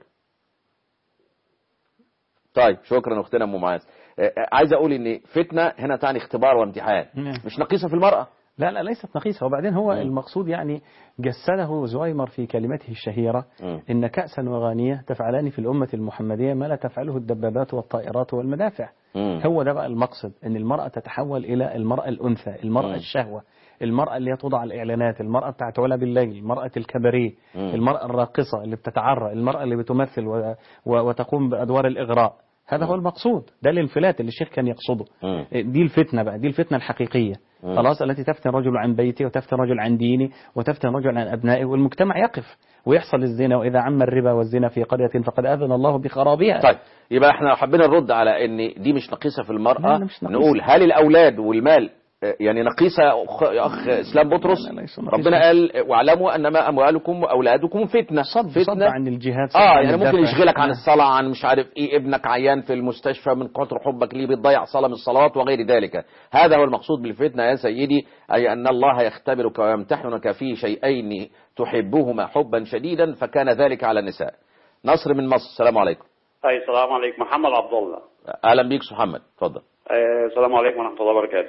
طيب شكرا أختنا أم معاذ آه، آه، عايز أقول إن فتنة هنا تعني اختبار وامتحان نعم. مش نقيصة في المرأة لا لا ليست نقيصة وبعدين هو مم. المقصود يعني جسده زهيمر في كلمته الشهيرة مم. إن كأسا وغانية تفعلان في الأمة المحمدية ما لا تفعله الدبابات والطائرات والمدافع مم. هو ده بقى المقصد ان المرأة تتحول الى المرأة الانثى المرأة مم. الشهوة المرأة اللي هي توضع الاعلانات المرأة بتاعت علا بالليل المرأة الكباريه مم. المرأة الراقصة اللي بتتعرى المرأة اللي بتمثل و... و... وتقوم بادوار الاغراء هذا هو المقصود ده الانفلات اللي الشيخ كان يقصده مم. دي الفتنة بقى دي الفتنة الحقيقية مم. خلاص التي تفتن رجل عن بيته وتفتن رجل عن دينه وتفتن رجل عن أبنائه والمجتمع يقف ويحصل الزنا وإذا عم الربا والزنا في قرية فقد أذن الله بخرابها طيب يبقى احنا حبينا نرد على ان دي مش نقيصة في لا، المرأة لا، مش نقيصة. نقول هل الأولاد والمال آه، يعني نقيصة يا أخ, يا أخ إسلام بطرس لا، لا، ليس نقيصة. ربنا قال واعلموا أنما أموالكم وأولادكم فتنة صد صد عن الجهاد صد اه عن يعني ممكن الدفع. يشغلك عن نعم. الصلاة عن مش عارف ايه ابنك عيان في المستشفى من كتر حبك ليه بتضيع صلاة من الصلوات وغير ذلك هذا هو المقصود بالفتنة يا سيدي أي أن الله يختبرك ويمتحنك في شيئين تحبهما حبا شديدا فكان ذلك على النساء نصر من مصر السلام عليكم اي السلام عليكم محمد عبد الله أهلا بيك محمد اتفضل آه، السلام عليكم ورحمه الله وبركاته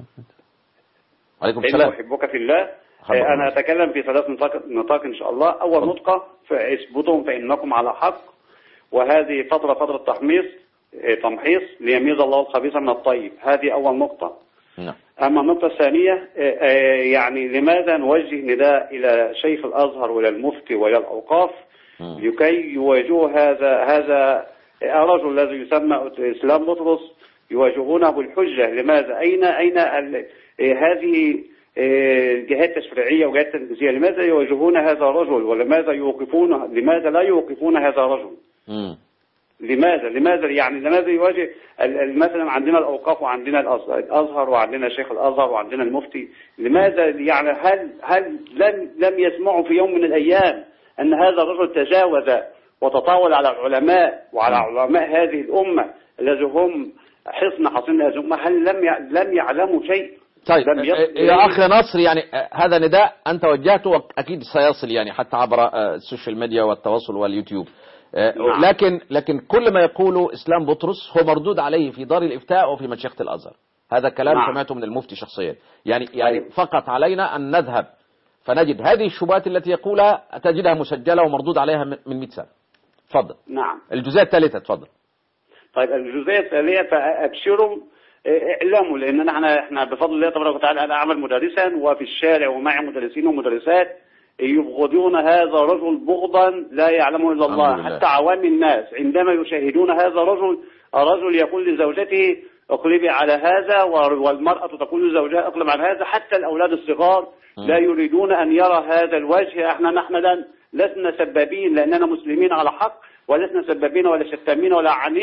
عليكم إني السلام احبك في الله حبك آه، انا الله. اتكلم في ثلاث نطاق, نطاق ان شاء الله اول اتفضل. نطقه فاثبتوا فانكم على حق وهذه فتره فتره تحميص آه، تمحيص ليميز الله الخبيث من الطيب هذه اول نقطه نعم أما النقطة الثانية آه، آه، يعني لماذا نوجه نداء إلى شيخ الأزهر وإلى المفتي وإلى الأوقاف مم. لكي يواجهوا هذا هذا الرجل الذي يسمى إسلام بطرس يواجهونه بالحجة لماذا أين أين ال- آه، هذه آه، الجهات التشريعية والجهات التنفيذية لماذا يواجهون هذا الرجل ولماذا يوقفون لماذا لا يوقفون هذا الرجل مم. لماذا لماذا يعني لماذا يواجه ال- ال- مثلا عندنا الاوقاف وعندنا الأز- الازهر وعندنا شيخ الازهر وعندنا المفتي لماذا يعني هل هل لم لم يسمعوا في يوم من الايام ان هذا الرجل تجاوز وتطاول على العلماء وعلى علماء هذه الامه الذي هم حصن حصين هذه الامه هل لم يع- لم يعلموا شيء طيب لم يصل آه، يا أخ نصر يعني آه، هذا نداء أنت وجهته وأكيد سيصل يعني حتى عبر آه، السوشيال ميديا والتواصل واليوتيوب آه، نعم. لكن لكن كل ما يقوله إسلام بطرس هو مردود عليه في دار الإفتاء وفي مشيخة الأزهر هذا كلام نعم. سمعته من المفتي شخصيا يعني يعني طيب. فقط علينا أن نذهب فنجد هذه الشبهات التي يقولها تجدها مسجلة ومردود عليها من من 100 سنة تفضل نعم الجزئية الثالثة تفضل طيب الجزئيه الثانيه فابشروا آه، اعلموا لان احنا احنا بفضل الله تبارك وتعالى انا اعمل مدرسا وفي الشارع ومعي مدرسين ومدرسات يبغضون هذا الرجل بغضا لا يعلمه الا الحمد الله لله. حتى عوام الناس عندما يشاهدون هذا الرجل الرجل يقول لزوجته اقلبي على هذا والمرأة تقول لزوجها اقلب على هذا حتى الأولاد الصغار لا يريدون أن يرى هذا الوجه احنا نحن لن- لسنا سبابين لأننا مسلمين على حق ولسنا سبابين ولا شتامين ولا عنين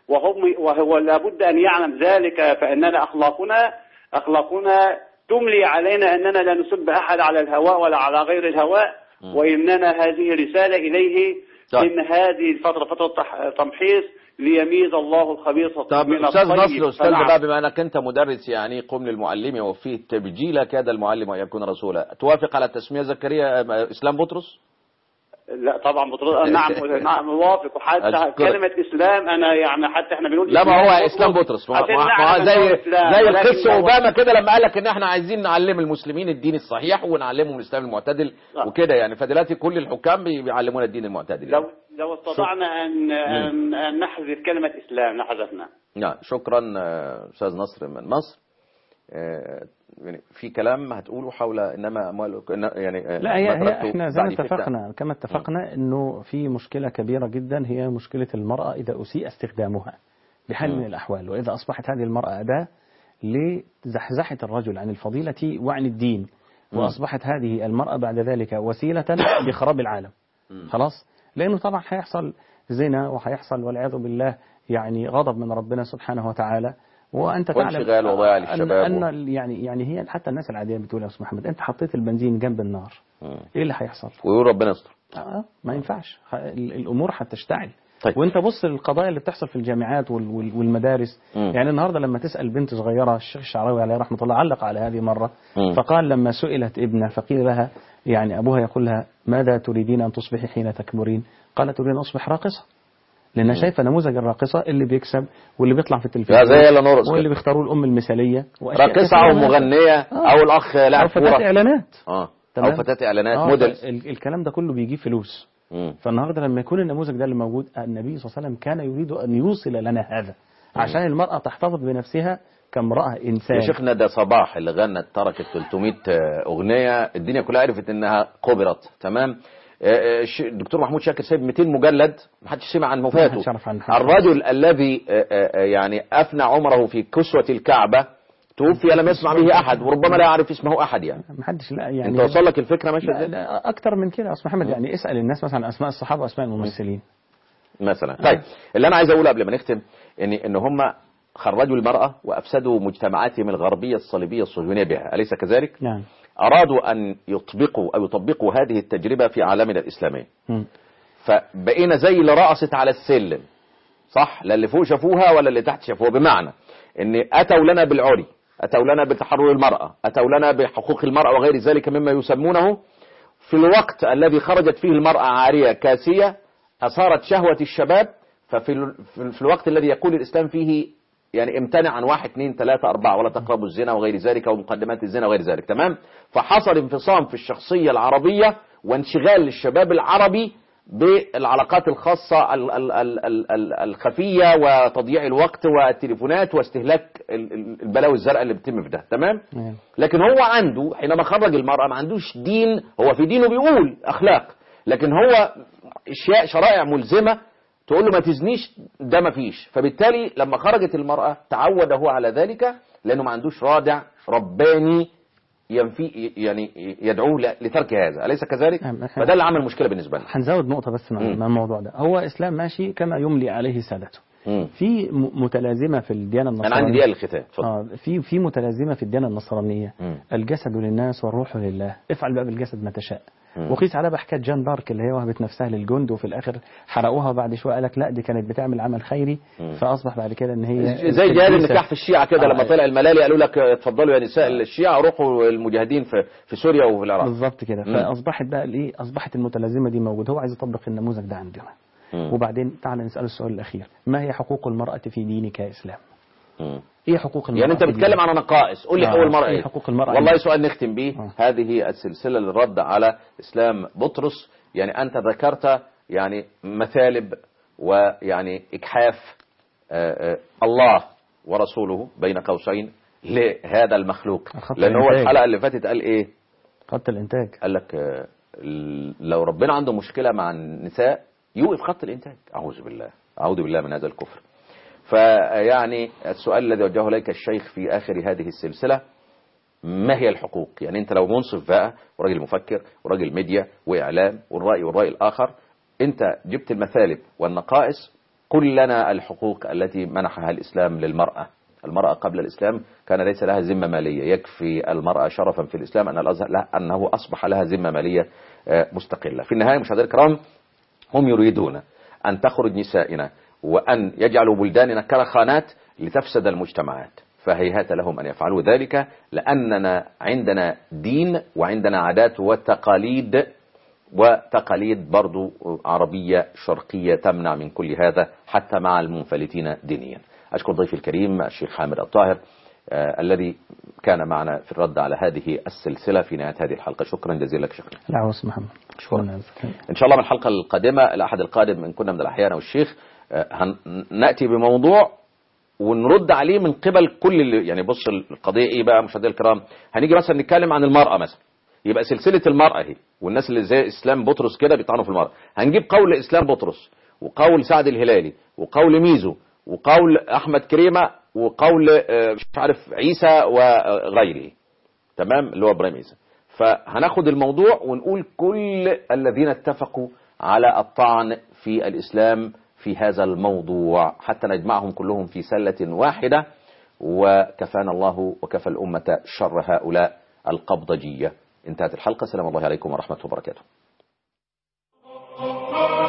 وهم وهو لابد أن يعلم ذلك فإننا أخلاقنا أخلاقنا تملي علينا أننا لا نسب أحد على الهواء ولا على غير الهواء وإننا هذه رسالة إليه طيب. إن هذه الفترة فترة تح- تمحيص ليميز الله الخبيث طب من استاذ الطيب نصر استاذ فنعم. بقى بما انك انت مدرس يعني قم للمعلم وفيه تبجيل كاد المعلم ان يكون رسولا توافق على تسميه زكريا آه، اسلام بطرس لا طبعا بطرس نعم نعم موافق وحتى أشكرك. كلمة إسلام أنا يعني حتى احنا بنقول لا ما هو إسلام اسلام بطرس ما عشان ما- ما نعلم زي أنه إسلام، زي ولكن القس هو- اوباما كده لما قال لك ان احنا عايزين نعلم المسلمين الدين الصحيح ونعلمهم الاسلام المعتدل لا. وكده يعني فدلوقتي كل الحكام بي- بيعلمونا الدين المعتدل لو لو استطعنا أن أن أن نحذف كلمة إسلام لحذفنا نعم شكرا آه، استاذ نصر من مصر آه، يعني في كلام هتقوله حول انما اموال إن- يعني آه، لا هي, ما هي تركته احنا زي ما بعد فتنة. اتفقنا كما اتفقنا انه في مشكله كبيره جدا هي مشكله المراه اذا اسيء استخدامها بحال من الاحوال واذا اصبحت هذه المراه اداه لزحزحه الرجل عن الفضيله وعن الدين واصبحت هذه المراه بعد ذلك وسيله لخراب العالم خلاص لانه طبعا هيحصل زنا وهيحصل والعياذ بالله يعني غضب من ربنا سبحانه وتعالى وانت تعلم وانشغال وضياع أن, للشباب و- أن يعني يعني هي حتى الناس العاديه بتقول يا استاذ محمد انت حطيت البنزين جنب النار مم. ايه اللي هيحصل؟ ويقول ربنا يستر آه ما ينفعش ه- ال- الامور هتشتعل طيب. وانت بص للقضايا اللي بتحصل في الجامعات وال- وال- والمدارس مم. يعني النهارده لما تسال بنت صغيره الشيخ الشعراوي عليه رحمه الله علق على هذه مره مم. فقال لما سئلت ابنه فقيل لها يعني ابوها يقول لها ماذا تريدين ان تصبحي حين تكبرين؟ قالت اريد ان اصبح راقصه لانها شايفه نموذج الراقصه اللي بيكسب واللي بيطلع في التلفزيون يا زي إلا نورس واللي كده. بيختاروا الام المثاليه وأشياء راقصة كثيرة او من هذا. مغنية آه. او الاخ لاعب او فتاه كورة اعلانات اه او تمام؟ فتاة اعلانات آه، موديلز ال- الكلام ده كله بيجيب فلوس مم. فالنهارده لما يكون النموذج ده اللي موجود النبي صلى الله عليه وسلم كان يريد ان يوصل لنا هذا عشان المراه تحتفظ بنفسها كامراه انسان يا شيخنا ده صباح اللي غنت تركت 300 اغنيه الدنيا كلها عرفت انها قبرت تمام آه، آه، الش- الدكتور محمود شاكر سايب 200 مجلد ما حدش سمع عن وفاته محدش يعرف عن حاجة. الرجل الذي آه، آه، آه، يعني افنى عمره في كسوه الكعبه توفي لم يسمع به احد وربما لا يعرف اسمه احد يعني محدش لا يعني انت وصل لك الفكره ماشيه لا, ازاي لا اكتر من كده يا استاذ محمد يعني اسال الناس مثلا عن اسماء الصحابه واسماء الممثلين مثلا طيب اللي انا عايز اقوله قبل ما نختم ان ان هم خرجوا المراه وافسدوا مجتمعاتهم الغربيه الصليبيه الصهيونيه بها اليس كذلك نعم أرادوا أن يطبقوا أو يطبقوا هذه التجربة في عالمنا الإسلامي مم. فبقينا زي اللي رقصت على السلم صح لا اللي فوق شافوها ولا اللي تحت شافوها بمعنى ان اتوا لنا بالعري اتوا لنا بتحرر المرأة اتوا لنا بحقوق المرأة وغير ذلك مما يسمونه في الوقت الذي خرجت فيه المرأة عارية كاسية أثارت شهوة الشباب ففي ال- في- في الوقت الذي يقول الإسلام فيه يعني امتنع عن واحد اثنين ثلاثة أربعة ولا تقربوا الزنا وغير ذلك ومقدمات الزنا وغير ذلك تمام فحصل انفصام في الشخصية العربية وانشغال للشباب العربي بالعلاقات الخاصة ال- ال- ال- ال- ال- الخفية وتضييع الوقت والتليفونات واستهلاك ال- ال- البلاوي الزرقاء اللي بتتم في ده تمام نعم. لكن هو عنده حينما خرج المرأة ما عندوش دين هو في دينه بيقول أخلاق لكن هو اشياء شرائع ملزمة تقول له ما تزنيش ده ما فيش فبالتالي لما خرجت المرأة تعود هو على ذلك لأنه ما عندوش رادع رباني ينفي يعني يدعوه ل- لترك هذا أليس كذلك؟ نعم. فده اللي عمل مشكلة بالنسبة لنا هنزود نقطه بس مع مم. مع الموضوع ده هو اسلام ماشي كما يملي عليه سادته مم. في م- متلازمه في الديانه النصرانيه أنا عندي دقيقة للختام اتفضل اه في في متلازمه في الديانه النصرانيه مم. الجسد للناس والروح لله افعل بقى بالجسد ما تشاء مم. وقيس على بقى حكايه جان دارك اللي هي وهبت نفسها للجند وفي الاخر حرقوها بعد شويه قال لك لا دي كانت بتعمل عمل خيري مم. فاصبح بعد كده ان هي زي جهاد الكنيسة- النكاح في الشيعة كده آه. لما طلع الملالي قالوا لك اتفضلوا يا نساء الشيعة روحوا المجاهدين في في سوريا وفي العراق بالظبط كده مم. فاصبحت بقى الايه اصبحت المتلازمه دي موجوده هو عايز يطبق النموذج ده عندنا مم. وبعدين تعال نسال السؤال الاخير ما هي حقوق المراه في دينك يا اسلام مم. ايه حقوق المراه يعني انت في بتتكلم دينك؟ عن نقائص قول لي آه، حقوق المرأة إيه ايه حقوق المرأة والله إيه؟ سؤال نختم به آه. هذه السلسلة للرد على اسلام بطرس يعني انت ذكرت يعني مثالب ويعني اجحاف آه، آه، الله ورسوله بين قوسين لهذا المخلوق خط لان هو الإنتاج. الحلقة اللي فاتت قال ايه خط الانتاج قال لك آه، ال- لو ربنا عنده مشكلة مع النساء يوقف خط الإنتاج أعوذ بالله أعوذ بالله من هذا الكفر فيعني السؤال الذي وجهه إليك الشيخ في آخر هذه السلسلة ما هي الحقوق يعني أنت لو منصف بقى وراجل مفكر وراجل ميديا وإعلام والرأي والرأي الآخر أنت جبت المثالب والنقائص قل لنا الحقوق التي منحها الإسلام للمرأة المرأة قبل الإسلام كان ليس لها ذمة مالية يكفي المرأة شرفا في الإسلام أن الأزهر لا أنه أصبح لها ذمة مالية آه، مستقلة في النهاية مشاهدينا الكرام هم يريدون أن تخرج نسائنا وأن يجعلوا بلداننا كرخانات لتفسد المجتمعات فهيهات لهم أن يفعلوا ذلك لأننا عندنا دين وعندنا عادات وتقاليد وتقاليد برضو عربية شرقية تمنع من كل هذا حتى مع المنفلتين دينيا أشكر ضيفي الكريم الشيخ حامد الطاهر آه الذي كان معنا في الرد على هذه السلسلة في نهاية هذه الحلقة شكرا جزيلا لك شيخنا العفو أستاذ محمد شكرا إن شاء الله من الحلقة القادمة الأحد القادم إن كنا من الأحيان والشيخ آه نأتي بموضوع ونرد عليه من قبل كل اللي يعني بص القضية إيه بقى مشاهدينا الكرام هنيجي مثلا نتكلم عن المرأة مثلا يبقى سلسلة المرأة هي والناس اللي زي إسلام بطرس كده بيطعنوا في المرأة هنجيب قول إسلام بطرس وقول سعد الهلالي وقول ميزو وقول أحمد كريمة وقول مش عارف عيسى وغيره تمام اللي هو إبراهيم عيسى فهناخد الموضوع ونقول كل الذين اتفقوا على الطعن في الإسلام في هذا الموضوع حتى نجمعهم كلهم في سلة واحدة وكفانا الله وكفى الأمة شر هؤلاء القبضجية انتهت الحلقة سلام الله عليكم ورحمة وبركاته